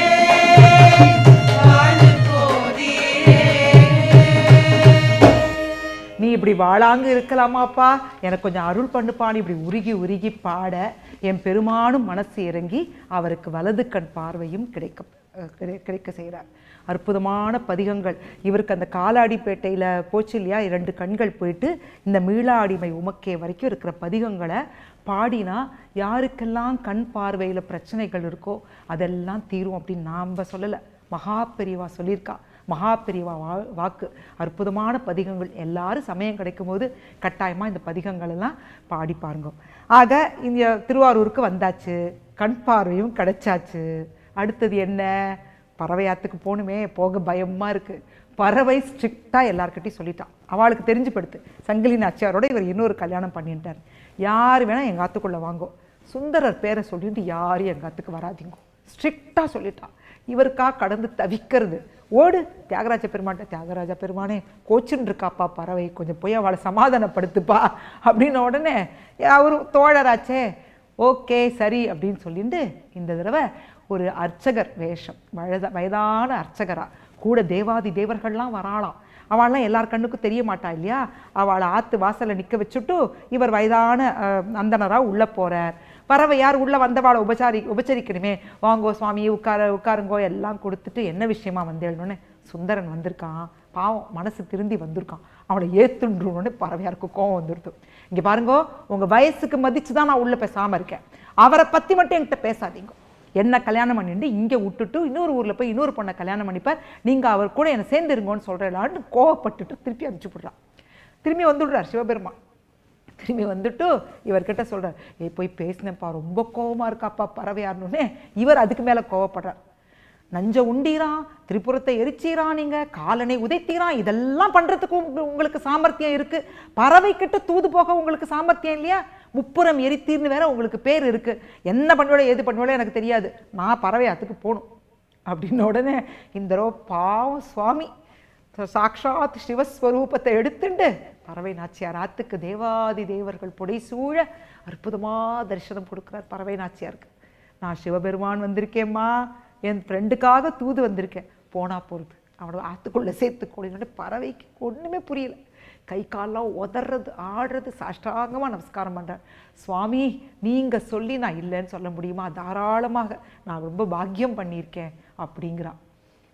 [SPEAKER 3] வாழ்ந்து போதீரே
[SPEAKER 4] நீ இப்படி வாழாங்க இருக்கலாமாப்பா எனக்கு கொஞ்சம் அருள் பண்ணுப்பான்னு இப்படி உருகி உருகி பாட என் பெருமானும் மனசு இறங்கி அவருக்கு வலது கண் பார்வையும் கிடைக்க அஹ் கிடை- கிடைக்க செய்கிறார் அற்புதமான பதிகங்கள் இவருக்கு அந்த காலாடிப்பேட்டையில் போச்சு இல்லையா இரண்டு கண்கள் போயிட்டு இந்த மீளா அடிமை உமக்கே வரைக்கும் இருக்கிற பதிகங்களை பாடினா யாருக்கெல்லாம் கண் பார்வையில் பிரச்சனைகள் இருக்கோ அதெல்லாம் தீரும் அப்படின்னு நாம் சொல்லலை மகா பெரியவா சொல்லியிருக்கா மகா பெரியவா வா வாக்கு அற்புதமான பதிகங்கள் எல்லாரும் சமயம் கிடைக்கும்போது கட்டாயமாக இந்த பதிகங்கள் எல்லாம் பாடி பாருங்க ஆக இந்த திருவாரூருக்கு வந்தாச்சு கண் பார்வையும் கிடைச்சாச்சு அடுத்தது என்ன பறவையாத்துக்கு போகணுமே போக பயமா இருக்கு பறவை ஸ்ட்ரிக்டாக எல்லார்கிட்டையும் சொல்லிட்டான் அவளுக்கு தெரிஞ்சு படுத்து சங்கிலி நாச்சியாரோட இவர் இன்னொரு கல்யாணம் பண்ணிட்டார் யார் வேணால் எங்கள் ஆத்துக்குள்ளே வாங்கோ சுந்தரர் பேரை சொல்லிட்டு யாரும் எங்கள் ஆத்துக்கு வராதீங்க ஸ்ட்ரிக்டாக சொல்லிட்டான் இவருக்கா கடந்து தவிக்கிறது ஓடு தியாகராஜ பெருமான்ட்ட தியாகராஜ பெருமானே கோச்சுன்னு இருக்காப்பா பறவை கொஞ்சம் போய் அவளை சமாதானப்படுத்துப்பா அப்படின்ன உடனே அவரு தோழராச்சே ஓகே சரி அப்படின்னு சொல்லிட்டு இந்த தடவை ஒரு அர்ச்சகர் வேஷம் வயத வயதான அர்ச்சகரா கூட தேவாதி தேவர்கள்லாம் வராளாம் அவள்லாம் எல்லார் கண்ணுக்கும் தெரிய மாட்டா இல்லையா அவளை ஆத்து வாசல்ல நிற்க வச்சுட்டு இவர் வயதான அஹ், அந்தணரா உள்ள போறார் பறவை யார் உள்ள வந்தவாளை உபசாரி உபச்சரிக்கணுமே வாங்கோ சுவாமி உட்கார உட்காருங்கோ எல்லாம் கொடுத்துட்டு என்ன விஷயமா வந்தேன்னு சுந்தரன் வந்திருக்கான் பாவம் மனசு திருந்தி வந்திருக்கான் அவனை ஏத்துன்றோன்னு பறவையாருக்கு கோவம் வந்துடுது இங்க பாருங்கோ உங்க வயசுக்கு மதிச்சு தான் நான் உள்ள பேசாம இருக்கேன் அவரை பத்தி மட்டும் என்கிட்ட பேசாதீங்க என்ன கல்யாணம் பண்ணிட்டு இங்கே விட்டுட்டு இன்னொரு ஊரில் போய் இன்னொரு பொண்ணை கல்யாணம் பண்ணிப்பார் நீங்கள் அவர் கூட என்னை சேர்ந்துருங்கன்னு சொல்கிறேன் கோவப்பட்டுட்டு திருப்பி அனுப்பிச்சு விட்றான் திரும்பி வந்துடுறார் சிவபெருமான் திரும்பி வந்துட்டு இவர்கிட்ட சொல்றார் ஏய் போய் பேசினேன்ப்பா ரொம்ப கோவமா இருக்காப்பா பறவையாருன்னு இவர் அதுக்கு மேலே கோவப்படுறார் நஞ்ச உண்டீரான் திரிபுரத்தை எரிச்சீரான் நீங்க காலனை உதைத்தீரான் இதெல்லாம் பண்றதுக்கு உங்க- உங்களுக்கு சாமர்த்தியம் இருக்கு பறவை கிட்ட தூது போக உங்களுக்கு சாமர்த்தியம் இல்லையா முப்புறம் எரித்தீர்னு வேற உங்களுக்கு பேர் இருக்கு என்ன பண்ணுவோட ஏது பண்ணுவோட எனக்கு தெரியாது நான் பறவையாத்துக்கு போகணும் அப்படின்ன உடனே இந்த ரோ பாவம் சுவாமி சாக்ஷாத் சிவஸ்வரூபத்தை எடுத்துண்டு பறவை நாச்சியார் ஆத்துக்கு தேவாதி தேவர்கள் புடை சூழ அற்புதமா தரிசனம் கொடுக்குறார் பறவை நாச்சியாருக்கு நான் சிவபெருமான் வந்திருக்கேம்மா என் ஃப்ரெண்டுக்காக தூது வந்திருக்கேன் போனா போகிறது அவனை ஆத்துக்குள்ளே சேர்த்துக்கொள்ள பறவைக்கு ஒன்றுமே புரியல கை கால்லாம் உதறது ஆடுறது சாஷ்டாங்கமாக நமஸ்காரம் பண்ணுறேன் சுவாமி நீங்கள் சொல்லி நான் இல்லைன்னு சொல்ல முடியுமா தாராளமாக நான் ரொம்ப பாக்கியம் பண்ணியிருக்கேன் அப்படிங்கிறான்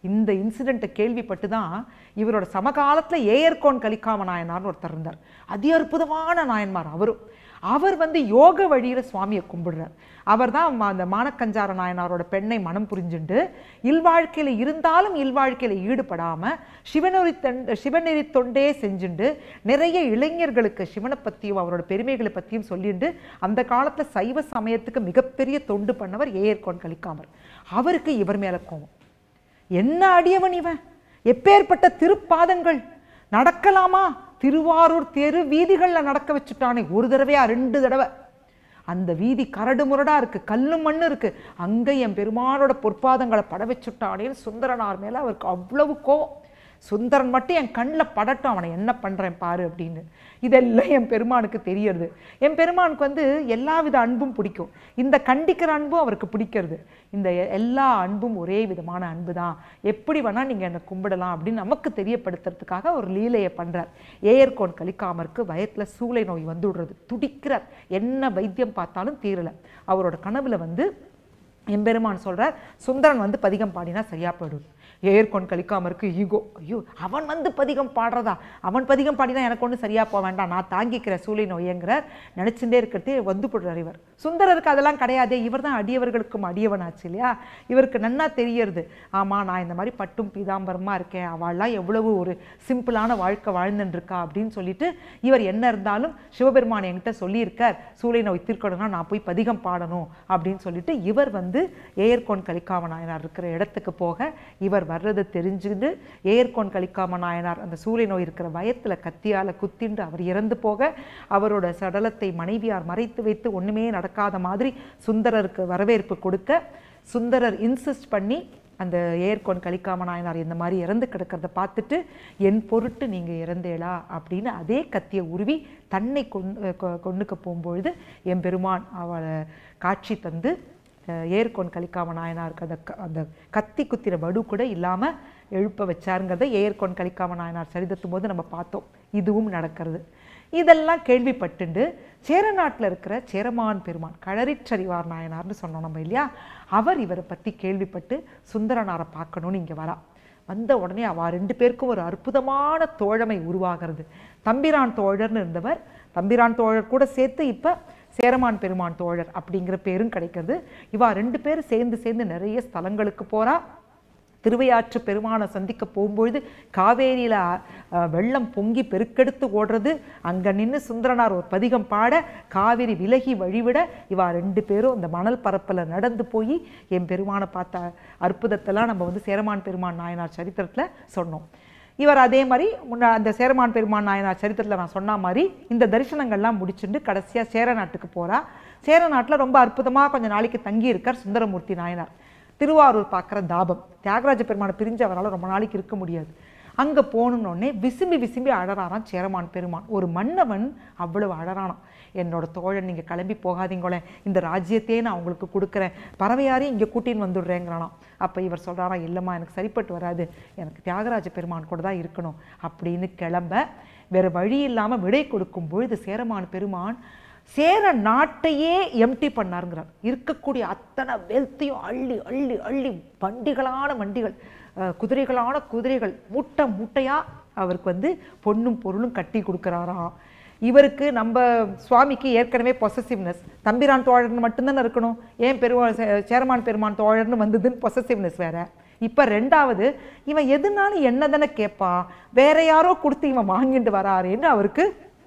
[SPEAKER 4] இந்த இன்சிடெண்ட்டை கேள்விப்பட்டு தான் இவரோட சமகாலத்தில் ஏயர்கோன் கலிக்காம நாயனார்னு ஒருத்தர் இருந்தார் அதி அற்புதமான நாயன்மார் அவரும் அவர் வந்து யோக வழியில சுவாமியை கும்பிடுறார் அவர் தான் அந்த மானக்கஞ்சார நாயனாரோட பெண்ணை மனம் புரிஞ்சுண்டு இல்வாழ்க்கையில இருந்தாலும் இல்வாழ்க்கையில ஈடுபடாம சிவனொரி தொண்ட சிவநெறி தொண்டே செஞ்சுண்டு நிறைய இளைஞர்களுக்கு சிவனை பற்றியும் அவரோட பெருமைகளை பற்றியும் சொல்லிண்டு அந்த காலத்துல சைவ சமயத்துக்கு மிகப்பெரிய தொண்டு பண்ணவர் ஏயர்கோன் கலிக்காமர் அவருக்கு இவர் மேல கோவம் என்ன அடியவன் இவன் எப்பேற்பட்ட திருப்பாதங்கள் நடக்கலாமா திருவாரூர் தெரு வீதிகள்ல நடக்க வச்சுட்டானே ஒரு தடவையா ரெண்டு தடவை அந்த வீதி கரடு முரடா இருக்கு கல்லு மண்ணு இருக்கு அங்க என் பெருமானோட பொற்பாதங்களை பட வச்சுட்டானேன்னு சுந்தரனார் மேல அவருக்கு அவ்வளவு கோவம் சுந்தரன் மட்டும் என் கண்ணில் படட்டும் அவனை என்ன பண்றேன் பாரு அப்படின்னு இதெல்லாம் என் பெருமானுக்கு தெரியறது என் பெருமானுக்கு வந்து எல்லா வித அன்பும் பிடிக்கும் இந்த கண்டிக்கிற அன்பும் அவருக்கு பிடிக்கிறது இந்த எ- எல்லா அன்பும் ஒரே விதமான அன்பு தான் எப்படி வேணா நீங்க என்னை கும்பிடலாம் அப்படின்னு நமக்கு தெரியப்படுத்துறதுக்காக ஒரு லீலையை பண்றார் ஏயர்கோன் கலிக்காமருக்கு வயத்துல சூளை நோய் வந்து விடுறது துடிக்கிறார் என்ன வைத்தியம் பார்த்தாலும் தீரல அவரோட கனவுல வந்து எம்பெருமான் சொல்றார் சுந்தரன் வந்து பதிகம் பாடினா சரியா போயிடும் ஏர்கொன் கலிக்காமருக்கு ஈகோ ஐயோ அவன் வந்து பதிகம் பாடுறதா அவன் பதிகம் பாடினா எனக்கு ஒன்றும் சரியா போக வேண்டாம் நான் தாங்கிக்கிற சூளை நோயங்கிறார் நினைச்சுட்டே இருக்கிறதே வந்து போடுறார் இவர் சுந்தரருக்கு அதெல்லாம் கிடையாது இவர் தான் அடியவர்களுக்கும் அடியவன் ஆச்சு இல்லையா இவருக்கு நன்னா தெரியறது ஆமா நான் இந்த மாதிரி பட்டும் பீதாம்பரமா இருக்கேன் அவள்லாம் எவ்வளவு ஒரு சிம்பிளான வாழ்க்கை வாழ்ந்துட்டு இருக்கா அப்படின்னு சொல்லிட்டு இவர் என்ன இருந்தாலும் சிவபெருமான் என்கிட்ட சொல்லியிருக்கார் சூளை நோய் தீர்க்கணும்னா நான் போய் பதிகம் பாடணும் அப்படின்னு சொல்லிட்டு இவர் வந்து ஏயர்கோன் கலிக்காம நாயனார் இருக்கிற இடத்துக்கு போக இவர் வர்றதை தெரிஞ்சுக்கிட்டு ஏயர்கோன் கலிக்காம நாயனார் அந்த சூளை நோய் இருக்கிற வயத்துல கத்தியால குத்திண்டு அவர் இறந்து போக அவரோட சடலத்தை மனைவியார் மறைத்து வைத்து ஒண்ணுமே நடக்காத மாதிரி சுந்தரருக்கு வரவேற்பு கொடுக்க சுந்தரர் இன்சிஸ்ட் பண்ணி அந்த ஏர்கொன் கலிக்காம நாயனார் இந்த மாதிரி இறந்து கிடக்கிறத பார்த்துட்டு என் பொருட்டு நீங்க இறந்தேளா அப்படின்னு அதே கத்தியை உருவி தன்னை கொண்டு கொ- கொன்னுக்க போகும்பொழுது எம்பெருமான் அவளை காட்சி தந்து அஹ், ஏர்கொன் கலிக்காம நாயனாருக்கு அந்த க- அந்த கத்தி குத்திர வடு கூட இல்லாம எழுப்ப வச்சாருங்கிறத ஏர்கொன் கலிக்காம நாயனார் சரிதத்தும் போது நம்ம பார்த்தோம் இதுவும் நடக்கிறது இதெல்லாம் கேள்விப்பட்டுண்டு சேரநாட்டில் இருக்கிற சேரமான் பெருமான் களரிற்றறிவார் நாயனார்னு சொன்னோம் நம்ம இல்லையா அவர் இவரை பற்றி கேள்விப்பட்டு சுந்தரனாரை பார்க்கணும்னு இங்கே வரா வந்த உடனே அவ ரெண்டு பேருக்கும் ஒரு அற்புதமான தோழமை உருவாகிறது தம்பிரான் தோழர்னு இருந்தவர் தம்பிரான் தோழர் கூட சேர்த்து இப்போ சேரமான் பெருமான் தோழர் அப்படிங்கிற பேரும் கிடைக்கிறது இவா ரெண்டு பேரும் சேர்ந்து சேர்ந்து நிறைய ஸ்தலங்களுக்கு போறா திருவையாற்று பெருமானை சந்திக்க போகும்பொழுது காவேரியில அஹ், வெள்ளம் பொங்கி பெருக்கெடுத்து ஓடுறது அங்க நின்னு சுந்தரனார் ஒரு பதிகம் பாட காவிரி விலகி வழிவிட இவா ரெண்டு பேரும் அந்த மணல் பரப்புல நடந்து போய் என் பெருமானை பார்த்த அற்புதத்தெல்லாம் நம்ம வந்து சேரமான் பெருமான் நாயனார் சரித்திரத்துல சொன்னோம் இவர் அதே மாதிரி முன்ன அந்த சேரமான் பெருமான் நாயனார் சரித்திரத்தில் நான் சொன்ன மாதிரி இந்த தரிசனங்கள்லாம் முடிச்சுட்டு கடைசியாக சேர நாட்டுக்கு போறா சேர நாட்டில் ரொம்ப அற்புதமாக கொஞ்ச நாளைக்கு தங்கி இருக்கார் சுந்தரமூர்த்தி நாயனார் திருவாரூர் பார்க்குற தாபம் தியாகராஜ பெருமானை பிரிஞ்சு அவரால் ரொம்ப நாளைக்கு இருக்க முடியாது அங்கே போகணுன்னொடனே விசும்பி விசும்பி அழறாராம் சேரமான் பெருமான் ஒரு மன்னவன் அவ்வளவு அழறானாம் என்னோட தோழன் நீங்கள் கிளம்பி போகாதீங்களேன் இந்த ராஜ்யத்தையே நான் உங்களுக்கு கொடுக்குறேன் பறவையாரையும் இங்கே கூட்டின்னு வந்துடுறேங்கிறானாம் அப்போ இவர் சொல்கிறாராம் இல்லைம்மா எனக்கு சரிப்பட்டு வராது எனக்கு தியாகராஜ பெருமான் கூட தான் இருக்கணும் அப்படின்னு கிளம்ப வேறு வழி இல்லாமல் விடை கொடுக்கும் பொழுது சேரமான் பெருமான் சேர நாட்டையே எம்டி பண்ணாருங்கிறார் இருக்கக்கூடிய அத்தனை வெல்த்தையும் அள்ளி அள்ளி அள்ளி வண்டிகளான வண்டிகள் அஹ், குதிரைகளான குதிரைகள் மூட்டை மூட்டையா அவருக்கு வந்து பொண்ணும் பொருளும் கட்டி கொடுக்குறாராம் இவருக்கு நம்ம சுவாமிக்கு ஏற்கனவே பொசசிவ்னஸ் தம்பிரான் தோழர்னு மட்டும்தானே இருக்கணும் ஏன் பெருமா சே- சேரமான் பெருமான் தோழர்னு வந்ததுன்னு பொசசிவ்னஸ் வேற இப்போ ரெண்டாவது இவன் எதுனாலும் என்ன தானே கேட்பான் வேற யாரோ கொடுத்து இவன் வாங்கிட்டு வராரேன்னு அவருக்கு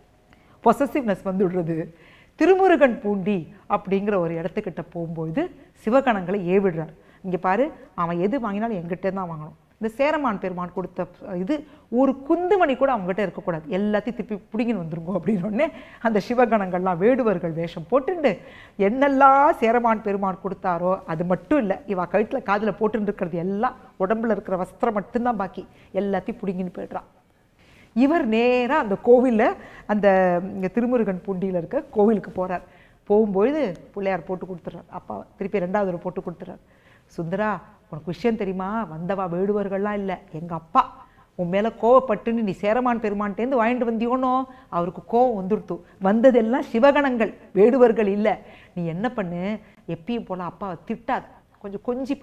[SPEAKER 4] பொசசிவ்னஸ் வந்துடுறது திருமுருகன் பூண்டி அப்படிங்கிற ஒரு இடத்துக்கிட்ட போகும்பொழுது சிவகணங்களை ஏவிடுறார் இங்கே பாரு அவன் எது வாங்கினாலும் எங்கிட்டே தான் வாங்கணும் இந்த சேரமான் பெருமான் கொடுத்த இது ஒரு குந்துமணி கூட அவங்ககிட்ட இருக்கக்கூடாது எல்லாத்தையும் திருப்பி பிடிங்கின்னு வந்துருங்க அப்படின்னு உடனே அந்த சிவகணங்கள்லாம் வேடுவர்கள் வேஷம் போட்டுண்டு என்னெல்லாம் சேரமான் பெருமான் கொடுத்தாரோ அது மட்டும் இல்லை இவ கழுத்தில் காதில் போட்டுன்னு இருக்கிறது எல்லாம் உடம்புல இருக்கிற வஸ்திரம் மட்டும்தான் பாக்கி எல்லாத்தையும் பிடிங்கின்னு போயிடுறான் இவர் நேரா அந்த கோவில்ல அந்த இங்க திருமுருகன் பூண்டியில் இருக்க கோவிலுக்கு போறார் போகும்பொழுது பிள்ளையார் போட்டு கொடுத்துட்றார் அப்பா திருப்பி ரெண்டாவது தடவை போட்டு கொடுத்துறார் சுந்தரா உனக்கு விஷயம் தெரியுமா வந்தவா வேடுவர்கள்லாம் இல்லை எங்க அப்பா உன் மேல கோவப்பட்டுன்னு நீ சேரமான் பெருமான்ட்டேந்து வாங்கிட்டு வந்தியோனோ அவருக்கு கோவம் வந்துடுத்து வந்ததெல்லாம் சிவகணங்கள் வேடுவர்கள் இல்லை நீ என்ன பண்ணு எப்பயும் போல அப்பாவை திட்டாத கொஞ்சம் கொஞ்சி பாடிடும்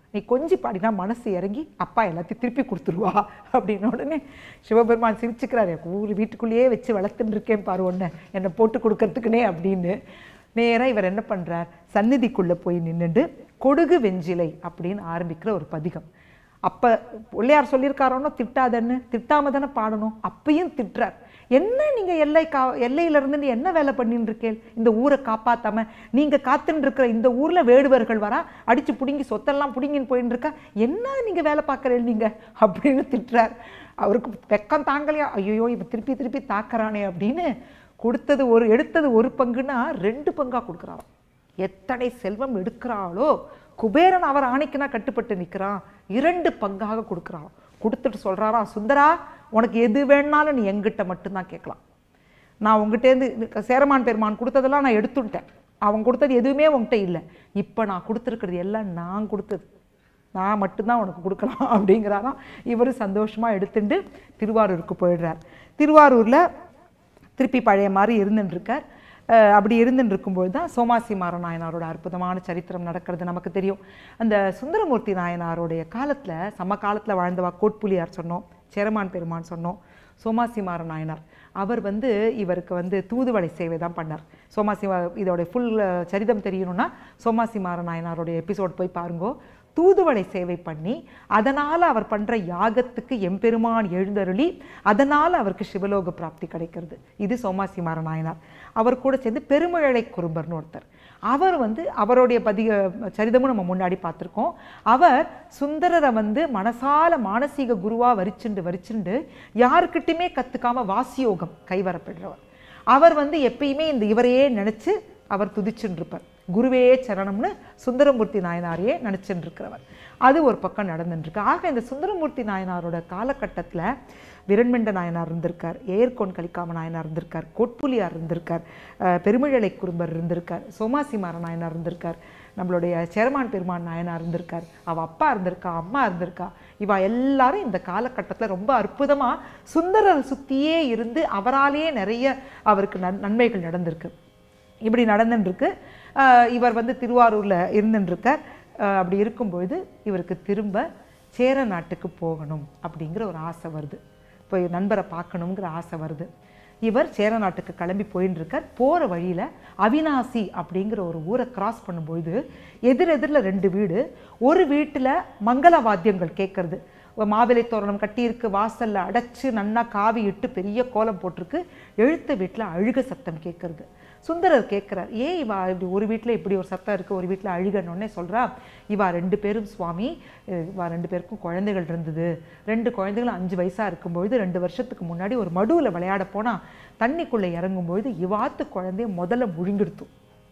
[SPEAKER 4] நீ கொஞ்சி பாடினா மனசு இறங்கி அப்பா எல்லாத்தையும் திருப்பி கொடுத்துருவா அப்படின்ன உடனே சிவபெருமான் சிரிச்சுக்கிறாரு ஊர் வீட்டுக்குள்ளேயே வச்சு வளர்த்துன்னு இருக்கேன் பாரு ஒன்று என்னை போட்டு கொடுக்கறதுக்குனே அப்படின்னு நேராக இவர் என்ன பண்ணுறார் சந்நிதிக்குள்ளே போய் நின்னுண்டு கொடுகு வெஞ்சிலை அப்படின்னு ஆரம்பிக்கிற ஒரு பதிகம் அப்போ பிள்ளையார் சொல்லியிருக்காரோன்னு திட்டாதன்னு திட்டாம தானே பாடணும் அப்பயும் திட்டுறார் என்ன நீங்க எல்லை கா எல்லையில இருந்து நீ என்ன வேலை பண்ணின்னு இருக்கேள் இந்த ஊரை காப்பாத்தாம நீங்க காத்துன்னு இருக்கிற இந்த ஊர்ல வேடுவர்கள் வரா அடிச்சு புடுங்கி சொத்தெல்லாம் புடுங்கின்னு போயின்னு இருக்கா என்ன நீங்க வேலை பார்க்கறேன் நீங்க அப்படின்னு திட்டுறார் அவருக்கு வெக்கம் தாங்கலையா ஐயோ இவன் திருப்பி திருப்பி தாக்குறானே அப்படின்னு கொடுத்தது ஒரு எடுத்தது ஒரு பங்குன்னா ரெண்டு பங்கா கொடுக்குறாராம் எத்தனை செல்வம் எடுக்கிறாளோ குபேரன் அவர் ஆணைக்குனா கட்டுப்பட்டு நிற்கிறான் இரண்டு பங்காக கொடுக்குறான் கொடுத்துட்டு சொல்றாராம் சுந்தரா உனக்கு எது வேணாலும் நீ எங்கிட்ட மட்டும்தான் கேட்கலாம் நான் உங்ககிட்டேருந்து சேரமான் பெருமான் கொடுத்ததெல்லாம் நான் எடுத்துட்டேன் அவன் கொடுத்தது எதுவுமே உன்கிட்ட இல்லை இப்போ நான் கொடுத்துருக்கிறது எல்லாம் நான் கொடுத்தது நான் மட்டும்தான் உனக்கு கொடுக்கலாம் அப்படிங்கிறாராம் இவர் சந்தோஷமாக எடுத்துட்டு திருவாரூருக்கு போயிடுறார் திருவாரூரில் திருப்பி பழைய மாதிரி இருந்துட்டு இருக்கார் அஹ் அப்படி இருந்துட்டு இருக்கும்போது தான் சோமாசி மாற நாயனாரோட அற்புதமான சரித்திரம் நடக்கிறது நமக்கு தெரியும் அந்த சுந்தரமூர்த்தி நாயனாருடைய காலத்தில் சம காலத்தில் வாழ்ந்தவா கோட்புலியார் சொன்னோம் சேரமான் பெருமான் சொன்னோம் சோமாசி மாற நாயனார் அவர் வந்து இவருக்கு வந்து தூதுவளை சேவை தான் பண்ணார் சோமாசி மா- இதோட ஃபுல் சரிதம் தெரியணும்னா சோமாசி மாற நாயனாருடைய எபிசோட் போய் பாருங்கோ தூதுவளை சேவை பண்ணி அதனால் அவர் பண்ணுற யாகத்துக்கு எம்பெருமான் எழுந்தருளி அதனால் அவருக்கு சிவலோக பிராப்தி கிடைக்கிறது இது சோமாசி மாற நாயனார் அவர் கூட சேர்ந்து பெருமிழலை குறும்பர்னு ஒருத்தர் அவர் வந்து அவருடைய பதிக சரிதமும் நம்ம முன்னாடி பார்த்துருக்கோம் அவர் சுந்தரரை வந்து மனசால மானசீக குருவா வரிச்சுண்டு வரிச்சுண்டு யாருக்கிட்டையுமே கத்துக்காம வாசியோகம் கைவரப்படுறவர் அவர் வந்து எப்பயுமே இந்த இவரையே நினைச்சு அவர் துதிச்சுன்னு இருப்பார் குருவே சரணம்னு சுந்தரமூர்த்தி நாயனாரையே நினச்சின்னு இருக்கிறவர் அது ஒரு பக்கம் நடந்துட்டு இருக்கு ஆக இந்த சுந்தரமூர்த்தி நாயனாரோட காலகட்டத்தில் விரண்மெண்ட நாயனார் இருந்திருக்கார் ஏர்கோன் கலிக்காம நாயனார் இருந்திருக்கார் கோட்புலியார் இருந்திருக்கார் அஹ், பெருமிழலை குறும்பர் இருந்திருக்கார் சோமாசிமார நாயனார் இருந்திருக்கார் நம்மளுடைய சேரமான் பெருமான் நாயனார் இருந்திருக்கார் அவ அப்பா இருந்திருக்கா அம்மா இருந்திருக்கா இவ எல்லாரும் இந்த காலகட்டத்தில் ரொம்ப அற்புதமா சுந்தரர் சுத்தியே இருந்து அவராலேயே நிறைய அவருக்கு நன் நன்மைகள் நடந்திருக்கு இப்படி நடந்துட்டுருக்கு இவர் வந்து திருவாரூரில் இருந்துட்டுருக்கார் அப்படி இருக்கும்பொழுது இவருக்கு திரும்ப சேர நாட்டுக்கு போகணும் அப்படிங்கிற ஒரு ஆசை வருது போய் நண்பரை பார்க்கணுங்கிற ஆசை வருது இவர் சேர நாட்டுக்கு கிளம்பி போயின்னு இருக்கார் போகிற வழியில் அவினாசி அப்படிங்கிற ஒரு ஊரை கிராஸ் பண்ணும்பொழுது எதிரெதிரில் ரெண்டு வீடு ஒரு வீட்டில் மங்கள வாத்தியங்கள் கேட்கறது மாவிலை தோரணம் கட்டியிருக்கு வாசல்ல அடைச்சு நன்னா காவி இட்டு பெரிய கோலம் போட்டிருக்கு எழுத்த வீட்டில் அழுக சத்தம் கேட்கறது சுந்தரர் கேட்குறார் ஏன் இவா இப்படி ஒரு வீட்டில் இப்படி ஒரு சத்தம் இருக்குது ஒரு வீட்டில் அழுகணுன்னே சொல்கிறா இவா ரெண்டு பேரும் சுவாமி அஹ் இவா ரெண்டு பேருக்கும் குழந்தைகள் இருந்தது ரெண்டு குழந்தைகளும் அஞ்சு வயசாக இருக்கும்பொழுது ரெண்டு வருஷத்துக்கு முன்னாடி ஒரு மடுவில் விளையாட போனால் தண்ணிக்குள்ளே இறங்கும்பொழுது இவாத்து குழந்தைய முதல்ல முழுங்கிடுத்து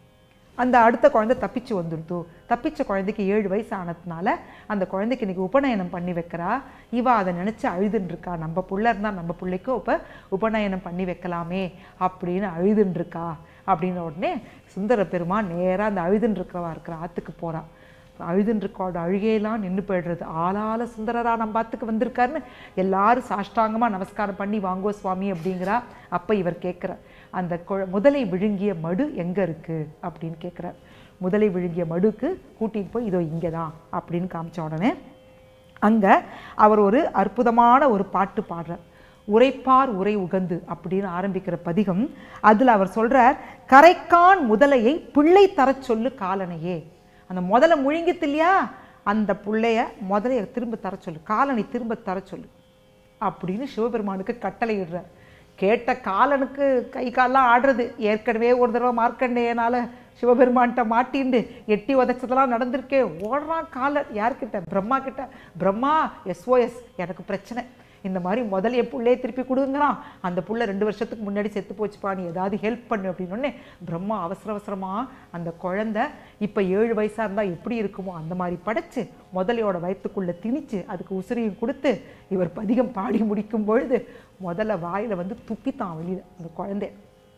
[SPEAKER 4] அந்த அடுத்த குழந்தை தப்பிச்சு வந்துடுத்து தப்பிச்ச குழந்தைக்கு ஏழு வயசு ஆனதுனால அந்த குழந்தைக்கு இன்னைக்கு உபநயனம் பண்ணி வைக்கிறா இவ அதை நினச்சி அழுதுன்னு இருக்கா நம்ம புள்ள இருந்தால் நம்ம பிள்ளைக்கும் இப்போ உபநயனம் பண்ணி வைக்கலாமே அப்படின்னு அழுதுன்னு இருக்கா அப்படின்ன உடனே சுந்தர பெருமான் நேராக அந்த அழுதுன்னு இருக்கிறவா இருக்கிற ஆற்றுக்கு போறா அழுதுன்னு இருக்கோட அழுகையெல்லாம் நின்று போயிடுறது ஆளால சுந்தரரா நம்ம ஆத்துக்கு வந்திருக்காருன்னு எல்லாரும் சாஷ்டாங்கமாக நமஸ்காரம் பண்ணி வாங்கோ சுவாமி அப்படிங்கிறா அப்போ இவர் கேட்குறார் அந்த குழ முதலை விழுங்கிய மடு எங்கே இருக்குது அப்படின்னு கேட்குறார் முதலை விழுங்கிய மடுக்கு கூட்டிகிட்டு போய் இதோ இங்கே தான் அப்படின்னு காமிச்ச உடனே அங்கே அவர் ஒரு அற்புதமான ஒரு பாட்டு பாடுறார் உரைப்பார் உரை உகந்து அப்படின்னு ஆரம்பிக்கிற பதிகம் அதில் அவர் சொல்றார் கரைக்கான் முதலையை பிள்ளை தரச் சொல்லு காலனையே அந்த முதலை முழுங்கித்து இல்லையா அந்த புள்ளைய முதலைய திரும்ப தர சொல்லு காலனை திரும்ப தர சொல்லு அப்படின்னு சிவபெருமானுக்கு கட்டளை இடுறார் கேட்ட காலனுக்கு கை கால்லாம் ஆடுறது ஏற்கனவே ஒரு தடவை மார்க்கண்டேயனால சிவபெருமான்கிட்ட மாட்டிண்டு எட்டி உதைச்சதெல்லாம் நடந்திருக்கே ஓடுறான் காலன் யார்கிட்ட பிரம்மா கிட்ட பிரம்மா எஸ்ஓஎஸ் எனக்கு பிரச்சனை இந்த மாதிரி முதல்ல என் புள்ளையே திருப்பி கொடுங்கறான் அந்த புள்ள ரெண்டு வருஷத்துக்கு முன்னாடி செத்து போச்சுப்பா நீ ஏதாவது ஹெல்ப் பண்ணு அப்படின்னோடனே பிரம்மா அவசர அவசரமா அந்த குழந்தை இப்போ ஏழு வயசா இருந்தா எப்படி இருக்குமோ அந்த மாதிரி படைச்சு முதலையோட வயிற்றுக்குள்ள திணிச்சு அதுக்கு உசிரியும் கொடுத்து இவர் பதிகம் பாடி முடிக்கும் பொழுது முதல்ல வாயில வந்து துப்பித்தான் வெளியில அந்த குழந்தை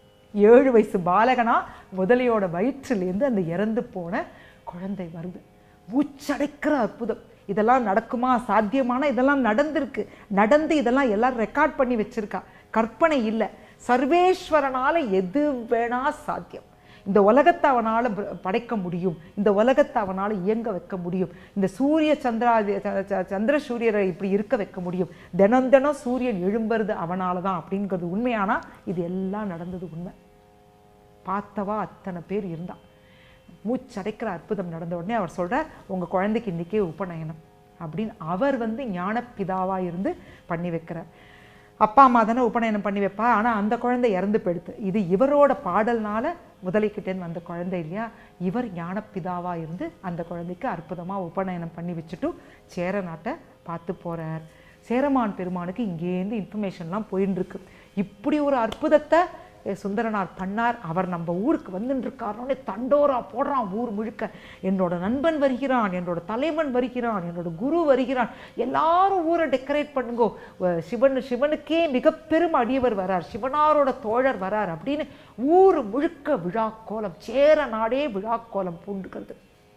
[SPEAKER 4] ஏழு வயசு பாலகனா முதலையோட வயிற்றிலேருந்து அந்த இறந்து போன குழந்தை வருது மூச்சடைக்கிற அற்புதம் இதெல்லாம் நடக்குமா சாத்தியமான இதெல்லாம் நடந்திருக்கு நடந்து இதெல்லாம் எல்லாரும் ரெக்கார்ட் பண்ணி வச்சிருக்கா கற்பனை இல்லை சர்வேஸ்வரனால எது வேணா சாத்தியம் இந்த உலகத்தை அவனால் படைக்க முடியும் இந்த உலகத்தை அவனால் இயங்க வைக்க முடியும் இந்த சூரிய சந்திராதி ச- ச- சந்திர சூரியரை இப்படி இருக்க வைக்க முடியும் தினம் தினம் சூரியன் எழும்புறது அவனால தான் அப்படிங்கிறது உண்மையானா இது எல்லாம் நடந்தது உண்மை பார்த்தவா அத்தனை பேர் இருந்தா மூச்சடைக்கிற அற்புதம் நடந்த உடனே அவர் சொல்றார் உங்க குழந்தைக்கு இன்னைக்கே உபநயனம் அப்படின்னு அவர் வந்து ஞானப்பிதாவா இருந்து பண்ணி வைக்கிறார் அப்பா அம்மா தானே உபநயனம் பண்ணி வைப்பா ஆனா அந்த குழந்தை இறந்து போயிடுது இது இவரோட பாடல்னால முதலைக்கிட்டேன்னு வந்த குழந்தை இல்லையா இவர் ஞானப்பிதாவா இருந்து அந்த குழந்தைக்கு அற்புதமா உபநயனம் பண்ணி வச்சுட்டு சேர நாட்டை பார்த்து போறார் சேரமான் பெருமானுக்கு இங்கேருந்து இன்ஃபர்மேஷன்லாம் போயின்னு இருக்கு இப்படி ஒரு அற்புதத்தை எ, சுந்தரனார் பண்ணார் அவர் நம்ம ஊருக்கு வந்துட்டு இருக்காருனே தண்டோரா போடுறான் ஊர் முழுக்க என்னோட நண்பன் வருகிறான் என்னோட தலைவன் வருகிறான் என்னோட குரு வருகிறான் எல்லாரும் ஊரை டெக்கரேட் பண்ணுங்கோ வ- சிவன் சிவனுக்கே மிக பெரும் அடியவர் வரார் சிவனாரோட தோழர் வரார் அப்படின்னு ஊர் முழுக்க விழா கோலம் சேர நாடே விழா கோலம் பூண்டுகிறது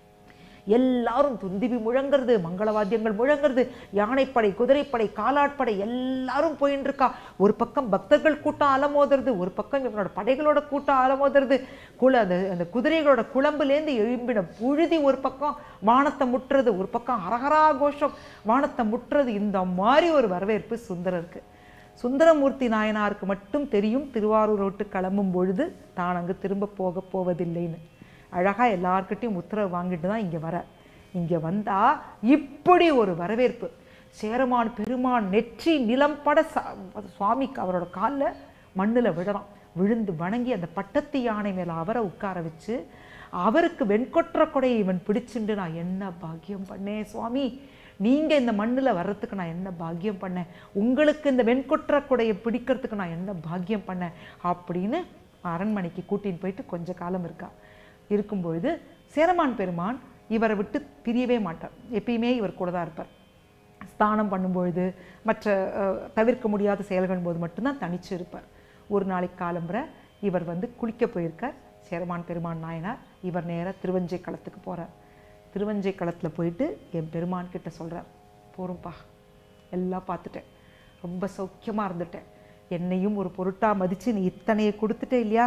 [SPEAKER 4] எல்லாரும் துந்திவி முழங்குறது மங்களவாத்தியங்கள் முழங்குறது யானைப்படை குதிரைப்படை காலாட்படை எல்லாரும் போயின்னு இருக்கா ஒரு பக்கம் பக்தர்கள் கூட்டம் அலமோதுறது ஒரு பக்கம் இவனோட படைகளோட கூட்டம் அலமோதுறது குல அந்த அந்த குதிரைகளோட குழம்புலேருந்து எழும்பின புழுதி ஒரு பக்கம் வானத்தை முட்டுறது ஒரு பக்கம் அரகரா கோஷம் வானத்தை முட்டுறது இந்த மாதிரி ஒரு வரவேற்பு சுந்தரருக்கு சுந்தரமூர்த்தி நாயனாருக்கு மட்டும் தெரியும் திருவாரூர் விட்டு கிளம்பும் பொழுது தான் அங்கு திரும்ப போக போவதில்லைன்னு அழகா எல்லார்கிட்டையும் உத்தரவு வாங்கிட்டு தான் இங்க வர இங்க வந்தா இப்படி ஒரு வரவேற்பு சேரமான் பெருமான் நெற்றி நிலம் பட சா- சுவாமிக்கு அவரோட காலில் மண்ணுல விழறான் விழுந்து வணங்கி அந்த பட்டத்து யானை மேல அவரை உட்கார வச்சு அவருக்கு வெண்கொற்ற கொடையை இவன் பிடிச்சுண்டு நான் என்ன பாக்கியம் பண்ணேன் சுவாமி நீங்க இந்த மண்ணுல வர்றதுக்கு நான் என்ன பாக்கியம் பண்ணேன் உங்களுக்கு இந்த வெண்கொற்ற கொடையை பிடிக்கிறதுக்கு நான் என்ன பாக்கியம் பண்ணேன் அப்படின்னு அரண்மனைக்கு கூட்டின்னு போயிட்டு கொஞ்ச காலம் இருக்கா இருக்கும்பொழுது சேரமான் பெருமான் இவரை விட்டு பிரியவே மாட்டார் எப்பயுமே இவர் கூட தான் இருப்பார் ஸ்நானம் பண்ணும்பொழுது மற்ற அஹ், தவிர்க்க முடியாத செயல்கள் போது மட்டும்தான் தனிச்சு இருப்பார் ஒரு நாளைக்கு காலம்புற இவர் வந்து குளிக்க போயிருக்கார் சேரமான் பெருமான் நாயனார் இவர் நேராக திருவஞ்சை களத்துக்கு போறார் திருவஞ்சை களத்தில் போயிட்டு என் பெருமான் கிட்ட சொல்றார் போரும்பா எல்லாம் பார்த்துட்டேன் ரொம்ப சௌக்கியமா இருந்துட்டேன் என்னையும் ஒரு பொருட்டா மதிச்சு நீ இத்தனையை கொடுத்துட்டே இல்லையா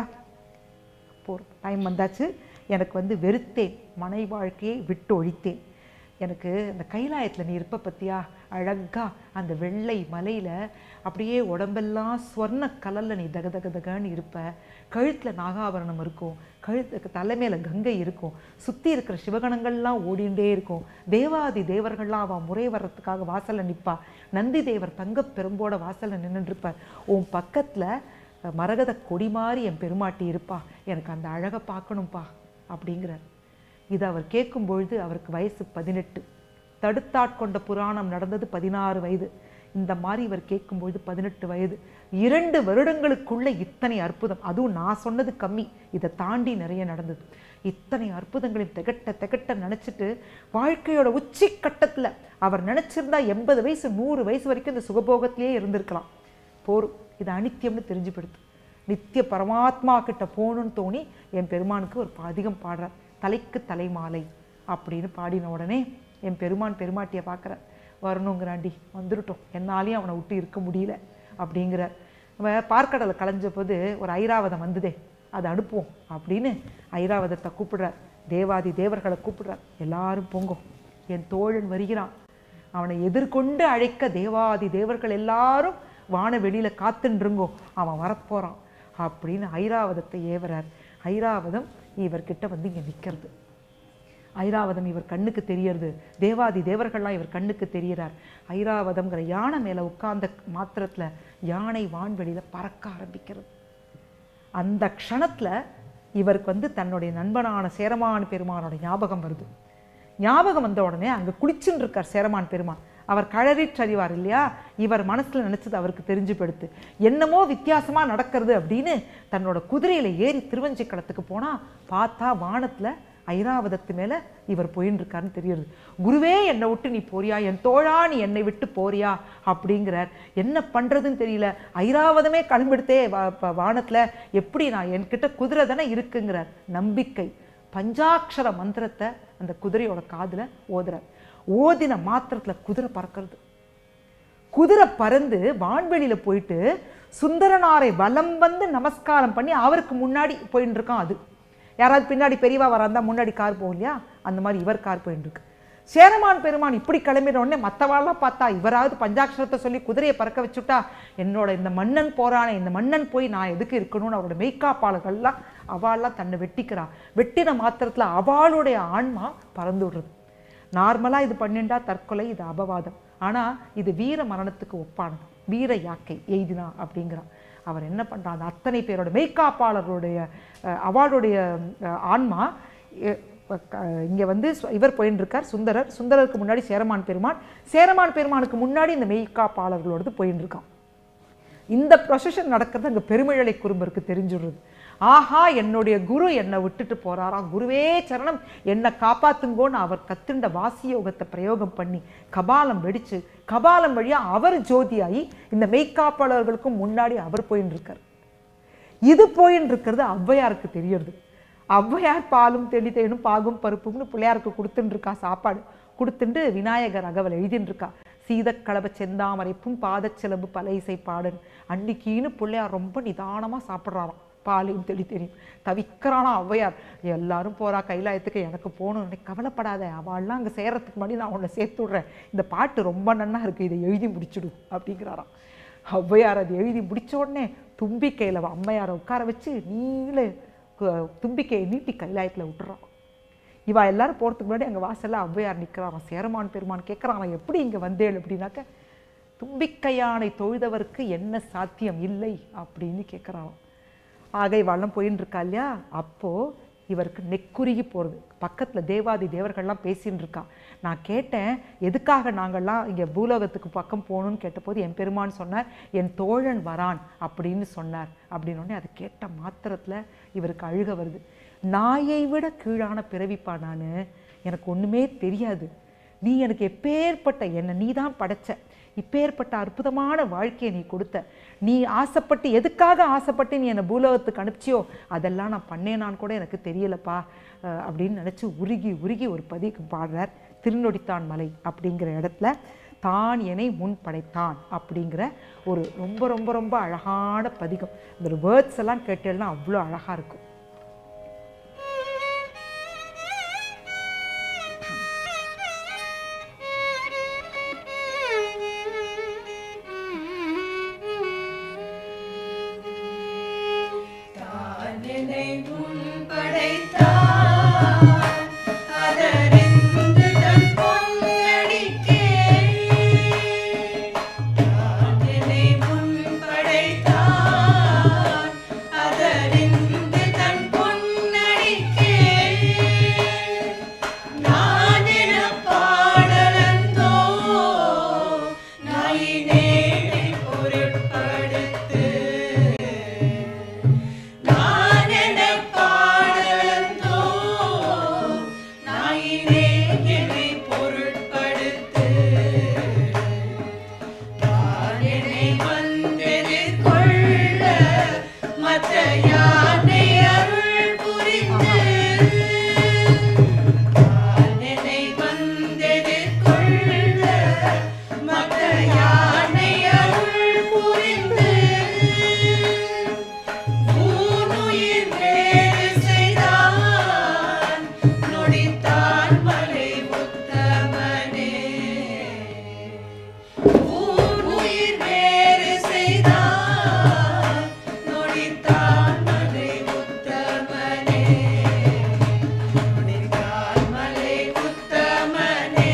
[SPEAKER 4] போர் டைம் வந்தாச்சு எனக்கு வந்து வெறுத்தேன் மனை வாழ்க்கையை விட்டு ஒழித்தேன் எனக்கு அந்த கைலாயத்தில் நீ இருப்ப பத்தியா அழகா அந்த வெள்ளை மலையில அப்படியே உடம்பெல்லாம் ஸ்வர்ண கலல்ல நீ தக தக தகன்னு இருப்ப கழுத்துல நாகாபரணம் இருக்கும் கழுத்துக்கு தலைமையில கங்கை இருக்கும் சுத்தி இருக்கிற சிவகணங்கள்லாம் ஓடிண்டே இருக்கும் தேவாதி தேவர்கள்லாம் அவன் முறை வர்றதுக்காக வாசல்ல நிப்பா நந்தி தேவர் தங்கப் பெரும்போட வாசல்ல நின்னுட்டு இருப்பார் உன் பக்கத்துல மரகத கொடி மாதிரி என் பெருமாட்டி இருப்பா எனக்கு அந்த அழகை பார்க்கணும்ப்பா அப்படிங்கிறார் இது அவர் கேட்கும் பொழுது அவருக்கு வயசு பதினெட்டு தடுத்தாட்கொண்ட புராணம் நடந்தது பதினாறு வயது இந்த மாதிரி இவர் கேட்கும் பொழுது பதினெட்டு வயது இரண்டு வருடங்களுக்குள்ள இத்தனை அற்புதம் அதுவும் நான் சொன்னது கம்மி இதை தாண்டி நிறைய நடந்தது இத்தனை அற்புதங்களையும் திகட்ட திகட்ட நினைச்சிட்டு வாழ்க்கையோட உச்சி கட்டத்துல அவர் நினைச்சிருந்தா எண்பது வயசு நூறு வயசு வரைக்கும் இந்த சுகபோகத்திலேயே இருந்திருக்கலாம் போரும் இது அனித்தியம்னு தெரிஞ்சுப்படுத்து நித்திய பரமாத்மா கிட்ட போகணும்னு தோணி என் பெருமானுக்கு ஒரு அதிகம் பாடுறார் தலைக்கு தலைமாலை அப்படின்னு பாடின உடனே என் பெருமான் பெருமாட்டியை பார்க்குறார் வரணுங்கிறாண்டி வந்துருட்டோம் என்னாலையும் அவனை விட்டு இருக்க முடியல அப்படிங்கிறார் அவன் பார்க்கடலை களைஞ்ச போது ஒரு ஐராவதம் வந்ததே அதை அனுப்புவோம் அப்படின்னு ஐராவதத்தை கூப்பிடுறார் தேவாதி தேவர்களை கூப்பிடுறார் எல்லாரும் போங்கோ என் தோழன் வருகிறான் அவனை எதிர்கொண்டு அழைக்க தேவாதி தேவர்கள் எல்லாரும் வான வெளியில காத்துன்றுங்கோ அவன் வரப்போறான் அப்படின்னு ஐராவதத்தை ஏவறார் ஐராவதம் இவர்கிட்ட வந்து இங்க நிக்கிறது ஐராவதம் இவர் கண்ணுக்கு தெரியறது தேவாதி தேவர்கள்லாம் இவர் கண்ணுக்கு தெரியறார் ஐராவதம்ங்கிற யானை மேல உட்கார்ந்த மாத்திரத்துல யானை வான்வெளியில பறக்க ஆரம்பிக்கிறது அந்த க்ஷணத்துல இவருக்கு வந்து தன்னுடைய நண்பனான சேரமான் பெருமானோட ஞாபகம் வருது ஞாபகம் வந்த உடனே அங்க குளிச்சுன்னு இருக்கார் சேரமான் பெருமான் அவர் கழறிற்றறிவார் இல்லையா இவர் மனசுல நினைச்சது அவருக்கு தெரிஞ்சு படுத்து என்னமோ வித்தியாசமா நடக்கிறது அப்படின்னு தன்னோட குதிரையில ஏறி திருவஞ்சிக்களத்துக்கு போனா பார்த்தா வானத்துல ஐராவதத்து மேல இவர் போயின்னு இருக்காருன்னு தெரியுது குருவே என்னை விட்டு நீ போறியா என் தோழா நீ என்னை விட்டு போறியா அப்படிங்கிறார் என்ன பண்றதுன்னு தெரியல ஐராவதமே கிளம்பெடுத்தே வா- ப- வானத்துல எப்படி நான் என்கிட்ட குதிரை தானே இருக்குங்கிறார் நம்பிக்கை பஞ்சாட்சர மந்திரத்தை அந்த குதிரையோட காதுல ஓதுறார் ஓதின மாத்திரத்துல குதிரை பறக்கிறது குதிரை பறந்து வான்வெளியில போயிட்டு சுந்தரனாரை வலம் வந்து நமஸ்காரம் பண்ணி அவருக்கு முன்னாடி போயின்னு இருக்கான் அது யாராவது பின்னாடி பெரியவா வராந்தா முன்னாடி கார் போகும் இல்லையா அந்த மாதிரி இவர் கார் போயின்னு இருக்கு சேரமான் பெருமான் இப்படி கிளம்பின உடனே மற்றவாள்லாம் பார்த்தா இவராவது பஞ்சாட்சரத்தை சொல்லி குதிரையை பறக்க வச்சுட்டா என்னோட இந்த மன்னன் போறானே இந்த மன்னன் போய் நான் எதுக்கு இருக்கணும்னு அவரோட மெய்க்காப்பாளர்கள்லாம் அவாள்லாம் தன்னை வெட்டிக்கிறா வெட்டின மாத்திரத்தில் அவளுடைய ஆன்மா பறந்து விடுறது நார்மலாக இது பண்ணிண்டா தற்கொலை இது அபவாதம் ஆனால் இது வீர மரணத்துக்கு ஒப்பானது வீர யாக்கை எய்தினா அப்படிங்கிறான் அவர் என்ன பண்ணுறான் அந்த அத்தனை பேரோட மெய்க்காப்பாளர்களுடைய அஹ், அவளுடைய அஹ், ஆன்மா இங்கே வந்து சு- இவர் போயின்னு இருக்கார் சுந்தரர் சுந்தரருக்கு முன்னாடி சேரமான் பெருமான் சேரமான் பெருமானுக்கு முன்னாடி இந்த மெய்க்காப்பாளர்களோடது போயின்னு இருக்கான் இந்த ப்ரொசஷன் நடக்கிறது அங்கே பெருமிழலை குறும்பருக்கு தெரிஞ்சுடுறது ஆஹா என்னுடைய குரு என்னை விட்டுட்டு போறாராம் குருவே சரணம் என்னை காப்பாத்துங்கோன்னு அவர் கத்துண்ட வாசி யோகத்தை பிரயோகம் பண்ணி கபாலம் வெடிச்சு கபாலம் வழியா அவர் ஜோதியாகி இந்த மெய்க்காப்பாளர்களுக்கும் முன்னாடி அவர் போயின்னு இருக்கார் இது போயின்னு இருக்கிறது ஔவையாருக்கு தெரியறது ஔவையார் பாலும் தெளி தேனும் பாகும் பருப்பும்னு பிள்ளையாருக்கு கொடுத்துட்டு இருக்கா சாப்பாடு கொடுத்துட்டு விநாயகர் அகவல் எழுதின்னு இருக்கா சீதக்கலப செந்தாமரைப்பும் பாதச்சிலம்பு பல இசை பாடன் அன்னைக்கின்னு பிள்ளையார் ரொம்ப நிதானமா சாப்பிட்றாராம் பாலையும் தெளி தெரியும் தவிக்கிறானா ஔவையார் எல்லாரும் போறா கைலாயத்துக்கு எனக்கு போகணும் நீ கவலைப்படாத அவள்லாம் அங்கே சேர்றதுக்கு முன்னாடி நான் உன்னை சேர்த்து விட்றேன் இந்த பாட்டு ரொம்ப நன்னா இருக்கு இதை எழுதி முடிச்சுடு அப்படிங்கிறாராம் ஔவையார் அது எழுதி முடிச்ச உடனே தும்பிக்கையில் அம்மையாரை உட்கார வச்சு நீள கு- தும்பிக்கையை நீட்டி கைலாயத்தில் விட்டுறான் இவா எல்லாரும் போகிறதுக்கு முன்னாடி அங்கே வாசல்ல ஔவையார் நிற்கிறான் சேரமான் பெருமான் கேட்குறான் எப்படி இங்கே வந்தேள் அப்படின்னாக்க தும்பிக்கையானை தொழுதவருக்கு என்ன சாத்தியம் இல்லை அப்படின்னு கேட்குறான் ஆகை வள்ளம் போயின்னு இருக்கா இல்லையா அப்போது இவருக்கு நெக்குருகி போகிறது பக்கத்தில் தேவாதி தேவர்கள்லாம் பேசின்னு இருக்கா நான் கேட்டேன் எதுக்காக நாங்கள்லாம் இங்கே பூலோகத்துக்கு பக்கம் போகணும்னு கேட்டபோது என் பெருமான் சொன்னார் என் தோழன் வரான் அப்படின்னு சொன்னார் அப்படின்னு உடனே அதை கேட்ட மாத்திரத்தில் இவருக்கு அழுக வருது நாயை விட கீழான பிறவிப்பா நான் எனக்கு ஒன்றுமே தெரியாது நீ எனக்கு எப்பேற்பட்ட என்னை நீ தான் படைச்ச இப்பேற்பட்ட அற்புதமான வாழ்க்கையை நீ கொடுத்த நீ ஆசைப்பட்டு எதுக்காக ஆசைப்பட்டு நீ என்னை பூலோகத்துக்கு அனுப்பிச்சியோ அதெல்லாம் நான் பண்ணேனான்னு கூட எனக்கு தெரியலப்பா அஹ் அப்படின்னு நினச்சி உருகி உருகி ஒரு பதிக்கு பாடுறார் திருநொடித்தான் மலை அப்படிங்கிற இடத்துல தான் என்னை முன் படைத்தான் அப்படிங்கிற ஒரு ரொம்ப ரொம்ப ரொம்ப அழகான பதிகம் இந்த வேர்ட்ஸ் எல்லாம் கேட்டேன்னா அவ்வளோ அழகாக இருக்கும்
[SPEAKER 3] தானினை முன் படைத்தான் அதறிந்து தன் பொன்னடிக்கே தானினை முன் படைத்தான் அதறிந்து தன் பொன்னடிக்கே நான் என பாடலந்தோ நாயினேனை பொருட்படுத்து நான் என பாடலந்தோ நாயினே என்னை பொருட்படுத்து நான் என்னை வந்தெதிர்கொள்ள மற்ற யானை அருள் புரிந்து நான் என்னை வந்தெதிர்கொள்ள மற்ற யானை அருள் புரிந்து ஊனுயிர் வேறு செய்தான் நொடித்தான் மலை உத்தமனே ஊனுயிர் வேறு செய்தான் நொடித்தான் மலை உத்தமனே நொடித்தான் மலை உத்தமனே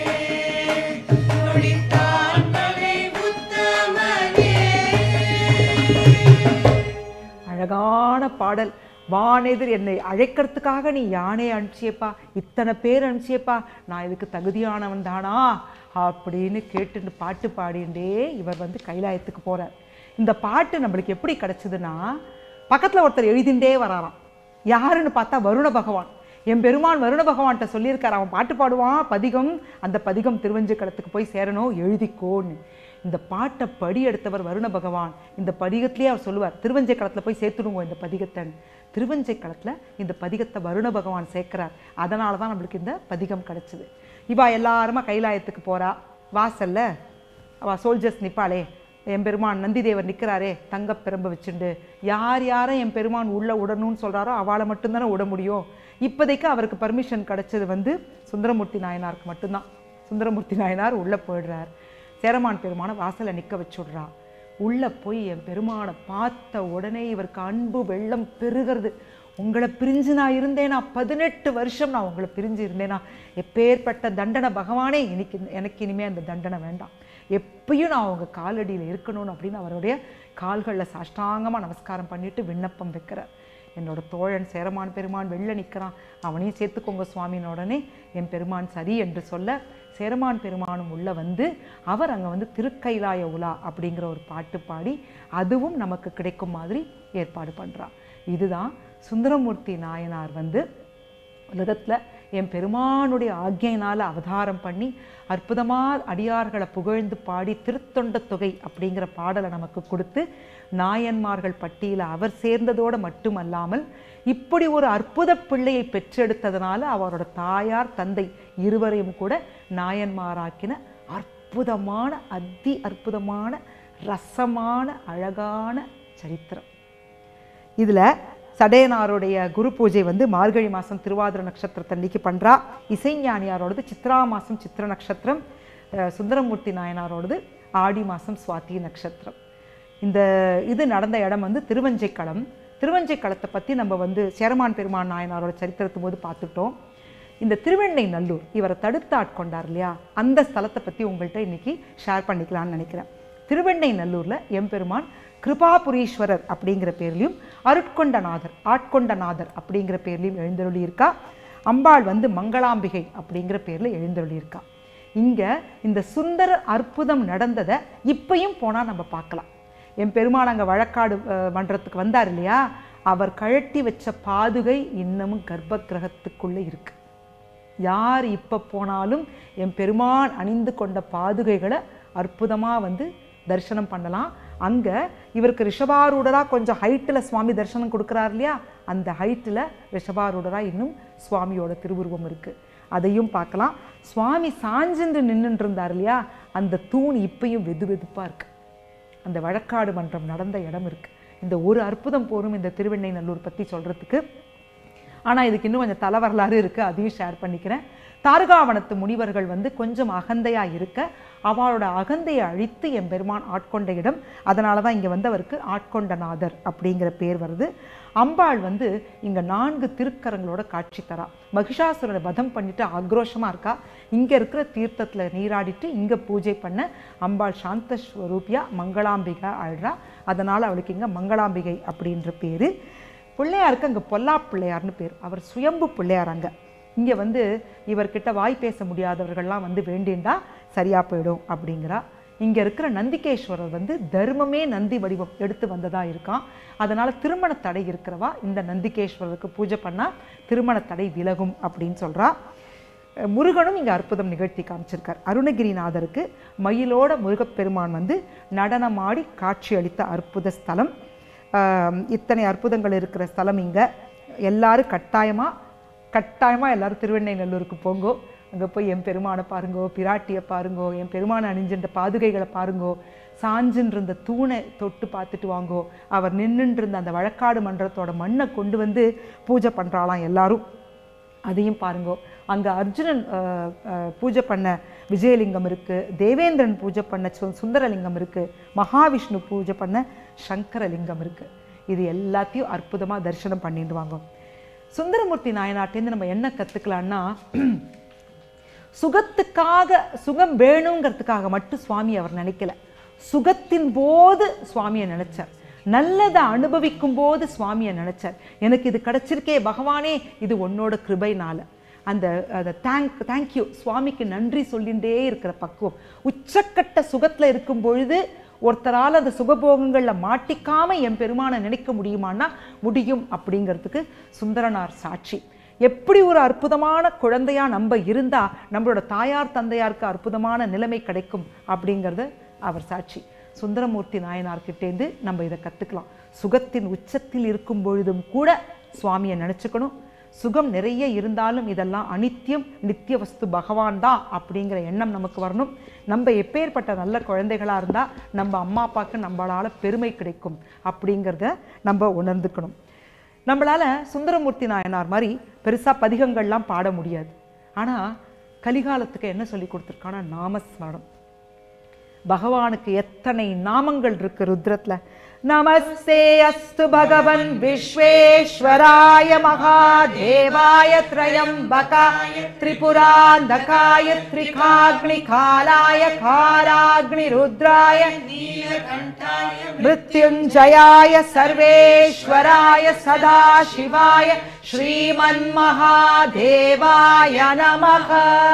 [SPEAKER 3] நொடித்தான் மலை உத்தமனே
[SPEAKER 4] அழகான பாடல் வானெதிர் என்னை அழைக்கிறதுக்காக நீ யானை அனுப்பிச்சியப்பா இத்தனை பேர் அனுப்பிச்சியப்பா நான் இதுக்கு தகுதியானவன் தானா அப்படின்னு கேட்டுட்டு பாட்டு பாடிண்டே இவர் வந்து கைலாயத்துக்கு போறார் இந்த பாட்டு நம்மளுக்கு எப்படி கிடைச்சதுன்னா பக்கத்தில் ஒருத்தர் எழுதிண்டே வராராம் யாருன்னு பார்த்தா வருண பகவான் என் பெருமான் வருண பகவான்கிட்ட சொல்லியிருக்கார் அவன் பாட்டு பாடுவான் பதிகம் அந்த பதிகம் திருவஞ்சிக்கலத்துக்கு போய் சேரணும் எழுதிக்கோன்னு இந்த பாட்டை படி எடுத்தவர் வருண பகவான் இந்த பதிகத்திலே அவர் சொல்லுவார் திருவஞ்சைக்களத்தில் போய் சேர்த்துடுவோம் இந்த பதிகத்தை திருவஞ்சைக்களத்தில் இந்த பதிகத்தை வருண பகவான் சேர்க்கிறார் அதனால தான் நம்மளுக்கு இந்த பதிகம் கிடைச்சது இவா எல்லாருமா கைலாயத்துக்கு போறா வாசல்ல அவ சோல்ஜர்ஸ் நிப்பாளே எம்பெருமான் நந்திதேவர் நிற்கிறாரே தங்கப் பிரம்பு வச்சுண்டு யார் யாரை என் பெருமான் உள்ளே விடணும்னு சொல்கிறாரோ அவளை மட்டும்தானே விட முடியும் இப்போதைக்கு அவருக்கு பர்மிஷன் கிடைச்சது வந்து சுந்தரமூர்த்தி நாயனாருக்கு மட்டும்தான் சுந்தரமூர்த்தி நாயனார் உள்ளே போயிடுறார் சேரமான் பெருமானை வாசலை நிற்க வச்சுடுறா உள்ளே போய் என் பெருமானை பார்த்த உடனே இவருக்கு அன்பு வெள்ளம் பெருகிறது உங்களை பிரிஞ்சு நான் இருந்தேனா பதினெட்டு வருஷம் நான் உங்களை பிரிஞ்சு இருந்தேனா எப்பேற்பட்ட தண்டனை பகவானே எனக்கு எனக்கு இனிமேல் அந்த தண்டனை வேண்டாம் எப்பயும் நான் உங்கள் காலடியில் இருக்கணும்னு அப்படின்னு அவருடைய கால்களில் சாஷ்டாங்கமாக நமஸ்காரம் பண்ணிட்டு விண்ணப்பம் வைக்கிறார் என்னோட தோழன் சேரமான் பெருமான் வெளில நிற்கிறான் அவனையும் சேர்த்துக்கோங்க சுவாமின உடனே என் பெருமான் சரி என்று சொல்ல சேரமான் பெருமானும் உள்ள வந்து அவர் அங்கே வந்து திருக்கைலாய உலா அப்படிங்கிற ஒரு பாட்டு பாடி அதுவும் நமக்கு கிடைக்கும் மாதிரி ஏற்பாடு பண்ணுறா இதுதான் சுந்தரமூர்த்தி நாயனார் வந்து உலகத்தில் என் பெருமானுடைய ஆக்ஞையினால் அவதாரம் பண்ணி அற்புதமாக அடியார்களை புகழ்ந்து பாடி திருத்தொண்ட தொகை அப்படிங்கிற பாடலை நமக்கு கொடுத்து நாயன்மார்கள் பட்டியல அவர் சேர்ந்ததோடு மட்டுமல்லாமல் இப்படி ஒரு அற்புத பிள்ளையை பெற்றெடுத்ததுனால அவரோட தாயார் தந்தை இருவரையும் கூட நாயன்மாராக்கின அற்புதமான அதி அற்புதமான ரசமான அழகான சரித்திரம் இதில் சடையனாருடைய குரு பூஜை வந்து மார்கழி மாதம் திருவாதிர நட்சத்திரத்தன்னைக்கு பண்ணுறா இசைஞானியாரோடது சித்ரா மாதம் சித்திர நட்சத்திரம் அஹ் சுந்தரமூர்த்தி நாயனாரோடது ஆடி மாதம் சுவாதி நட்சத்திரம் இந்த இது நடந்த இடம் வந்து திருவஞ்சைக்களம் திருவஞ்சைக்களத்தை பற்றி நம்ம வந்து சேரமான் பெருமான் நாயனாரோட சரித்திரத்தும் போது பார்த்துட்டோம் இந்த திருவெண்ணை நல்லூர் இவரை தடுத்து ஆட்கொண்டார் இல்லையா அந்த ஸ்தலத்தை பற்றி உங்கள்கிட்ட இன்னைக்கு ஷேர் பண்ணிக்கலாம்னு நினைக்கிறேன் திருவெண்ணை நல்லூரில் எம்பெருமான் கிருபாபுரீஸ்வரர் அப்படிங்கிற பேர்லையும் அருட்கொண்டநாதர் ஆட்கொண்டநாதர் அப்படிங்கிற பேர்லையும் எழுந்தருளி இருக்கா அம்பாள் வந்து மங்களாம்பிகை அப்படிங்கிற பேரில் எழுந்தருளி இருக்கா இங்கே இந்த சுந்தர அற்புதம் நடந்ததை இப்பயும் போனால் நம்ம பார்க்கலாம் என் பெருமாள் அங்கே வழக்காடு அஹ், மன்றத்துக்கு வந்தார் இல்லையா அவர் கழட்டி வச்ச பாதுகை இன்னமும் கர்ப்ப கிரகத்துக்குள்ளே இருக்கு யார் இப்போ போனாலும் என் பெருமான் அணிந்து கொண்ட பாதுகைகளை அற்புதமாக வந்து தரிசனம் பண்ணலாம் அங்கே இவருக்கு ரிஷபாரூடராக கொஞ்சம் ஹைட்டில் சுவாமி தரிசனம் கொடுக்குறார் இல்லையா அந்த ஹைட்டில் ரிஷபாரூடராக இன்னும் சுவாமியோட திருவுருவம் இருக்குது அதையும் பார்க்கலாம் சுவாமி சாஞ்சின்று நின்றுட்டு இருந்தார் இல்லையா அந்த தூண் இப்பயும் வெது வெதுப்பாக இருக்குது அந்த வழக்காடு மன்றம் நடந்த இடம் இருக்குது இந்த ஒரு அற்புதம் போரும் இந்த திருவெண்ணைநல்லூர் பற்றி சொல்கிறதுக்கு ஆனால் இதுக்கு இன்னும் கொஞ்சம் தலை வரலாறு இருக்குது அதையும் ஷேர் பண்ணிக்கிறேன் தார்காவனத்து முனிவர்கள் வந்து கொஞ்சம் அகந்தையாக இருக்க அவளோட அகந்தையை அழித்து என் பெருமான் ஆட்கொண்ட இடம் அதனால தான் இங்கே வந்து அவருக்கு ஆட்கொண்டநாதர் அப்படிங்கிற பேர் வருது அம்பாள் வந்து இங்கே நான்கு திருக்கரங்களோட காட்சி தரா மகிஷாசுரனை வதம் பண்ணிட்டு ஆக்ரோஷமாக இருக்கா இங்கே இருக்கிற தீர்த்தத்தில் நீராடிட்டு இங்கே பூஜை பண்ண அம்பாள் சாந்த ஸ்வரூபியா மங்களாம்பிகா ஆழ்றா அதனால் அவளுக்கு இங்கே மங்களாம்பிகை அப்படின்ற பேர் பிள்ளையாருக்கு அங்கே பொல்லா பிள்ளையார்னு பேர் அவர் சுயம்பு பிள்ளையார் அங்கே இங்கே வந்து இவர்கிட்ட வாய் பேச முடியாதவர்கள்லாம் வந்து வேண்டிண்டா சரியாக போயிடும் அப்படிங்கிறா இங்கே இருக்கிற நந்திகேஸ்வரர் வந்து தர்மமே நந்தி வடிவம் எடுத்து வந்ததாக இருக்கான் அதனால் திருமண தடை இருக்கிறவா இந்த நந்திகேஸ்வரருக்கு பூஜை பண்ணால் திருமண தடை விலகும் அப்படின்னு சொல்கிறா முருகனும் இங்கே அற்புதம் நிகழ்த்தி காமிச்சிருக்கார் அருணகிரிநாதருக்கு மயிலோட முருகப்பெருமான் வந்து நடனமாடி காட்சி அளித்த அற்புத ஸ்தலம் ஆம், இத்தனை அற்புதங்கள் இருக்கிற ஸ்தலம் இங்கே எல்லாரும் கட்டாயமாக கட்டாயமாக எல்லாரும் திருவெண்ணைநல்லூருக்கு போங்கோ அங்கே போய் என் பெருமானை பாருங்கோ பிராட்டியை பாருங்கோ என் பெருமானை அணிஞ்சின்ற பாதுகைகளை பாருங்கோ சாஞ்சுன்னு இருந்த தூணை தொட்டு பார்த்துட்டு வாங்கோ அவர் நின்றுட்டு இருந்த அந்த வழக்காடு மன்றத்தோட மண்ணை கொண்டு வந்து பூஜை பண்ணுறாளாம் எல்லாரும் அதையும் பாருங்கோ அங்கே அர்ஜுனன் அஹ், அஹ், பூஜை பண்ண விஜயலிங்கம் இருக்குது தேவேந்திரன் பூஜை பண்ண சு- சுந்தரலிங்கம் இருக்குது மகாவிஷ்ணு பூஜை பண்ண சங்கரலிங்கம் இருக்குது இது எல்லாத்தையும் அற்புதமாக தரிசனம் பண்ணிட்டு வாங்க சுந்தரமூர்த்தி நாயனாட்டேருந்து நம்ம என்ன கற்றுக்கலான்னா சுகத்துக்காக சுகம் வேணுங்கிறதுக்காக மட்டும் சுவாமி அவர் நினைக்கல சுகத்தின் போது சுவாமியை நினைச்சார் நல்லதை அனுபவிக்கும் போது சுவாமியை நினைச்சார் எனக்கு இது கிடைச்சிருக்கே பகவானே இது உன்னோட கிருபைனால அந்த அந்த தேங்க் தேங்க்யூ சுவாமிக்கு நன்றி சொல்லிகிட்டே இருக்கிற பக்குவம் உச்சக்கட்ட சுகத்தில் இருக்கும் பொழுது ஒருத்தரால் அந்த சுகபோகங்களில் மாட்டிக்காம என் பெருமானை நினைக்க முடியுமான்னா முடியும் அப்படிங்கிறதுக்கு சுந்தரனார் சாட்சி எப்படி ஒரு அற்புதமான குழந்தையா நம்ம இருந்தா நம்மளோட தாயார் தந்தையாருக்கு அற்புதமான நிலைமை கிடைக்கும் அப்படிங்கிறத அவர் சாட்சி சுந்தரமூர்த்தி நாயனார்கிட்டேருந்து நம்ம இதை கற்றுக்கலாம் சுகத்தின் உச்சத்தில் இருக்கும் பொழுதும் கூட சுவாமியை நினச்சிக்கணும் சுகம் நிறைய இருந்தாலும் இதெல்லாம் அனித்தியம் நித்திய வஸ்து பகவான் தான் அப்படிங்கிற எண்ணம் நமக்கு வரணும் நம்ம எப்பேற்பட்ட நல்ல குழந்தைகளாக இருந்தால் நம்ம அம்மா அப்பாவுக்கு நம்மளால் பெருமை கிடைக்கும் அப்படிங்கிறத நம்ம உணர்ந்துக்கணும் நம்மளால் சுந்தரமூர்த்தி நாயனார் மாதிரி பெருசாக பதிகங்கள்லாம் பாட முடியாது ஆனால் கலிகாலத்துக்கு என்ன சொல்லி கொடுத்துருக்கானா நாமஸ்மரணம் பகவானுக்கு எத்தனை நாமங்கள் இருக்கு ருத்ரத்துல நமஸ்தே அஸ்து பகவன் விஸ்வேஸ்வராய மகாதேவாய திரயம்பகாய திரிபுராந்தகாய திரிகாக்னி காலாய காராக்னி ருத்ராய மிருத்யுஞ்சயாய சர்வேஸ்வராய சதாசிவாய ஸ்ரீமன்மகாதேவாய நமக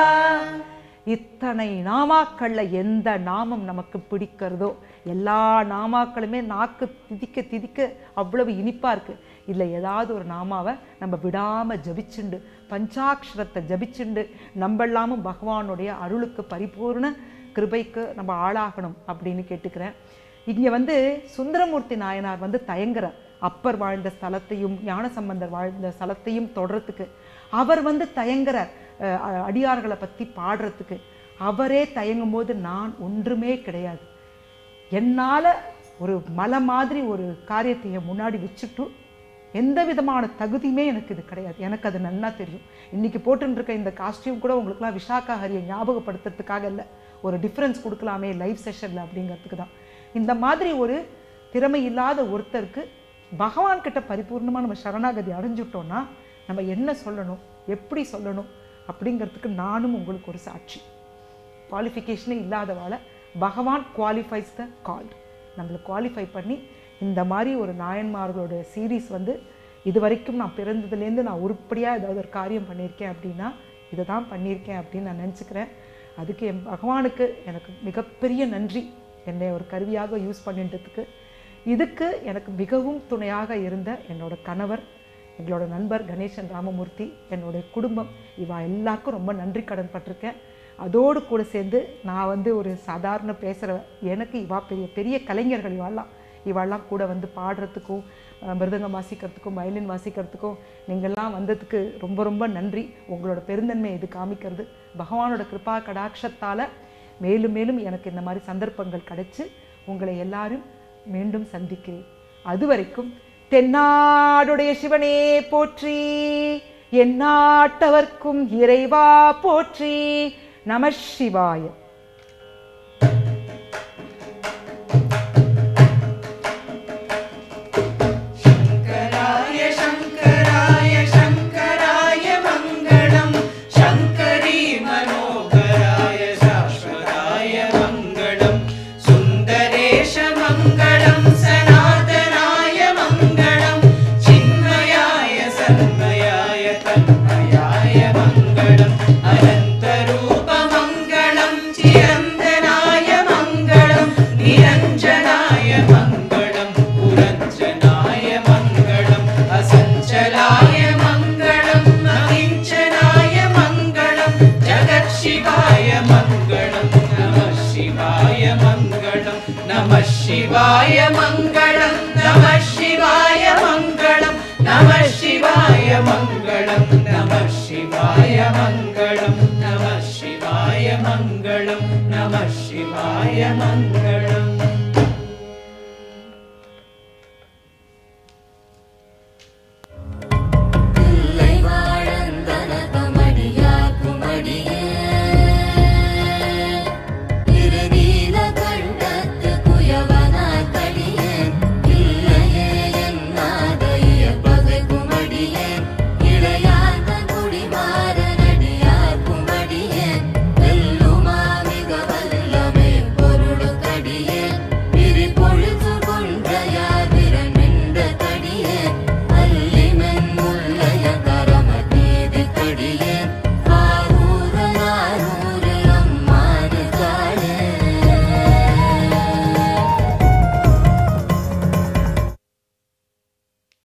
[SPEAKER 4] இத்தனை நாமாக்கள்ல எந்த நாமம் நமக்கு பிடிக்கிறதோ எல்லா நாமாக்களுமே நாக்கு திதிக்க திதிக்க அவ்வளவு இனிப்பா இருக்கு இல்லை ஏதாவது ஒரு நாமாவை நம்ம விடாம ஜபிச்சுண்டு பஞ்சாட்சரத்தை ஜபிச்சுண்டு நம்மெல்லாமும் பகவானுடைய அருளுக்கு பரிபூர்ண கிருபைக்கு நம்ம ஆளாகணும் அப்படின்னு கேட்டுக்கிறேன் இங்க வந்து சுந்தரமூர்த்தி நாயனார் வந்து தயங்குறார் அப்பர் வாழ்ந்த ஸ்தலத்தையும் ஞானசம்பந்தர் வாழ்ந்த ஸ்தலத்தையும் தொடர்றதுக்கு அவர் வந்து தயங்குறார் அஹ், அ- அடியார்களை பத்தி பாடுறதுக்கு அவரே தயங்கும் போது நான் ஒன்றுமே கிடையாது என்னால ஒரு மலை மாதிரி ஒரு காரியத்தை என் முன்னாடி வச்சுட்டு எந்த விதமான தகுதியுமே எனக்கு இது கிடையாது எனக்கு அது நன்னா தெரியும் இன்னைக்கு போட்டுன்னு இருக்க இந்த காஸ்டியூம் கூட உங்களுக்குலாம் விஷாக்கா ஹரியை ஞாபகப்படுத்துறதுக்காக இல்லை ஒரு டிஃப்ரென்ஸ் கொடுக்கலாமே லைவ் செஷனில் அப்படிங்கிறதுக்கு தான் இந்த மாதிரி ஒரு திறமை இல்லாத ஒருத்தருக்கு பகவான் கிட்ட பரிபூர்ணமாக நம்ம சரணாகதி அடைஞ்சுட்டோம்னா நம்ம என்ன சொல்லணும் எப்படி சொல்லணும் அப்படிங்கிறதுக்கு நானும் உங்களுக்கு ஒரு சாட்சி குவாலிஃபிகேஷனே இல்லாதவால பகவான் குவாலிஃபைஸ் த கால்டு நம்மளை குவாலிஃபை பண்ணி இந்த மாதிரி ஒரு நாயன்மார்களோட சீரீஸ் வந்து இது வரைக்கும் நான் பிறந்ததுலேருந்து நான் உருப்படியாக ஏதாவது ஒரு காரியம் பண்ணியிருக்கேன் அப்படின்னா இதை தான் பண்ணியிருக்கேன் அப்படின்னு நான் நினச்சிக்கிறேன் அதுக்கு என் பகவானுக்கு எனக்கு மிகப்பெரிய நன்றி என்னை ஒரு கருவியாக யூஸ் பண்ணிட்டதுக்கு இதுக்கு எனக்கு மிகவும் துணையாக இருந்த என்னோட கணவர் எங்களோட நண்பர் கணேசன் ராமமூர்த்தி என்னுடைய குடும்பம் இவா எல்லாருக்கும் ரொம்ப நன்றி கடன் பட்டிருக்கேன் அதோடு கூட சேர்ந்து நான் வந்து ஒரு சாதாரண பேசுகிற எனக்கு இவா பெரிய பெரிய கலைஞர்கள் இவாள்லாம் இவாள்லாம் கூட வந்து பாடுறதுக்கும் அஹ், மிருதங்கம் வாசிக்கிறதுக்கும் வயலின் வாசிக்கிறதுக்கும் நீங்கள்லாம் வந்ததுக்கு ரொம்ப ரொம்ப நன்றி உங்களோட பெருந்தன்மை இது காமிக்கிறது பகவானோட கிருபா கடாட்சத்தால் மேலும் மேலும் எனக்கு இந்த மாதிரி சந்தர்ப்பங்கள் கிடைச்சு உங்களை எல்லாரும் மீண்டும் சந்திக்கிறேன் அது வரைக்கும் தென்னாடுடைய சிவனே போற்றி எந்நாட்டவர்க்கும் இறைவா போற்றி நம சிவாய
[SPEAKER 3] शङ्कराय शङ्कराय शङ्कराय मङ्गलम् शङ्करी मनोहराय शाश्वताय मङ्गलम् सुन्दरेश मङ्गलम् सनातनाय मङ्गलम् चिन्मयाय सन्मयाय तन्मयाय मङ्गलम् अनन्तरूपमङ्गलम् चिरन्दनाय मङ्गलम् निरञ्जनाय मङ्गलम् पुरञ्जनाय मङ्गलम् असञ्चलाय मङ्गलम् अकिञ्चनाय मङ्गलम् जगत्शिवाय मङ्गलम् नमः शिवाय मङ्गलम् नमः शिवाय मङ्गलम् नमः शिवाय मङ्गलम् नमः शिवाय मङ्गलम् नमः शिवाय मङ्गलम् नमः शिवाय मङ्गलम् नमः शिवाय मङ्गलम्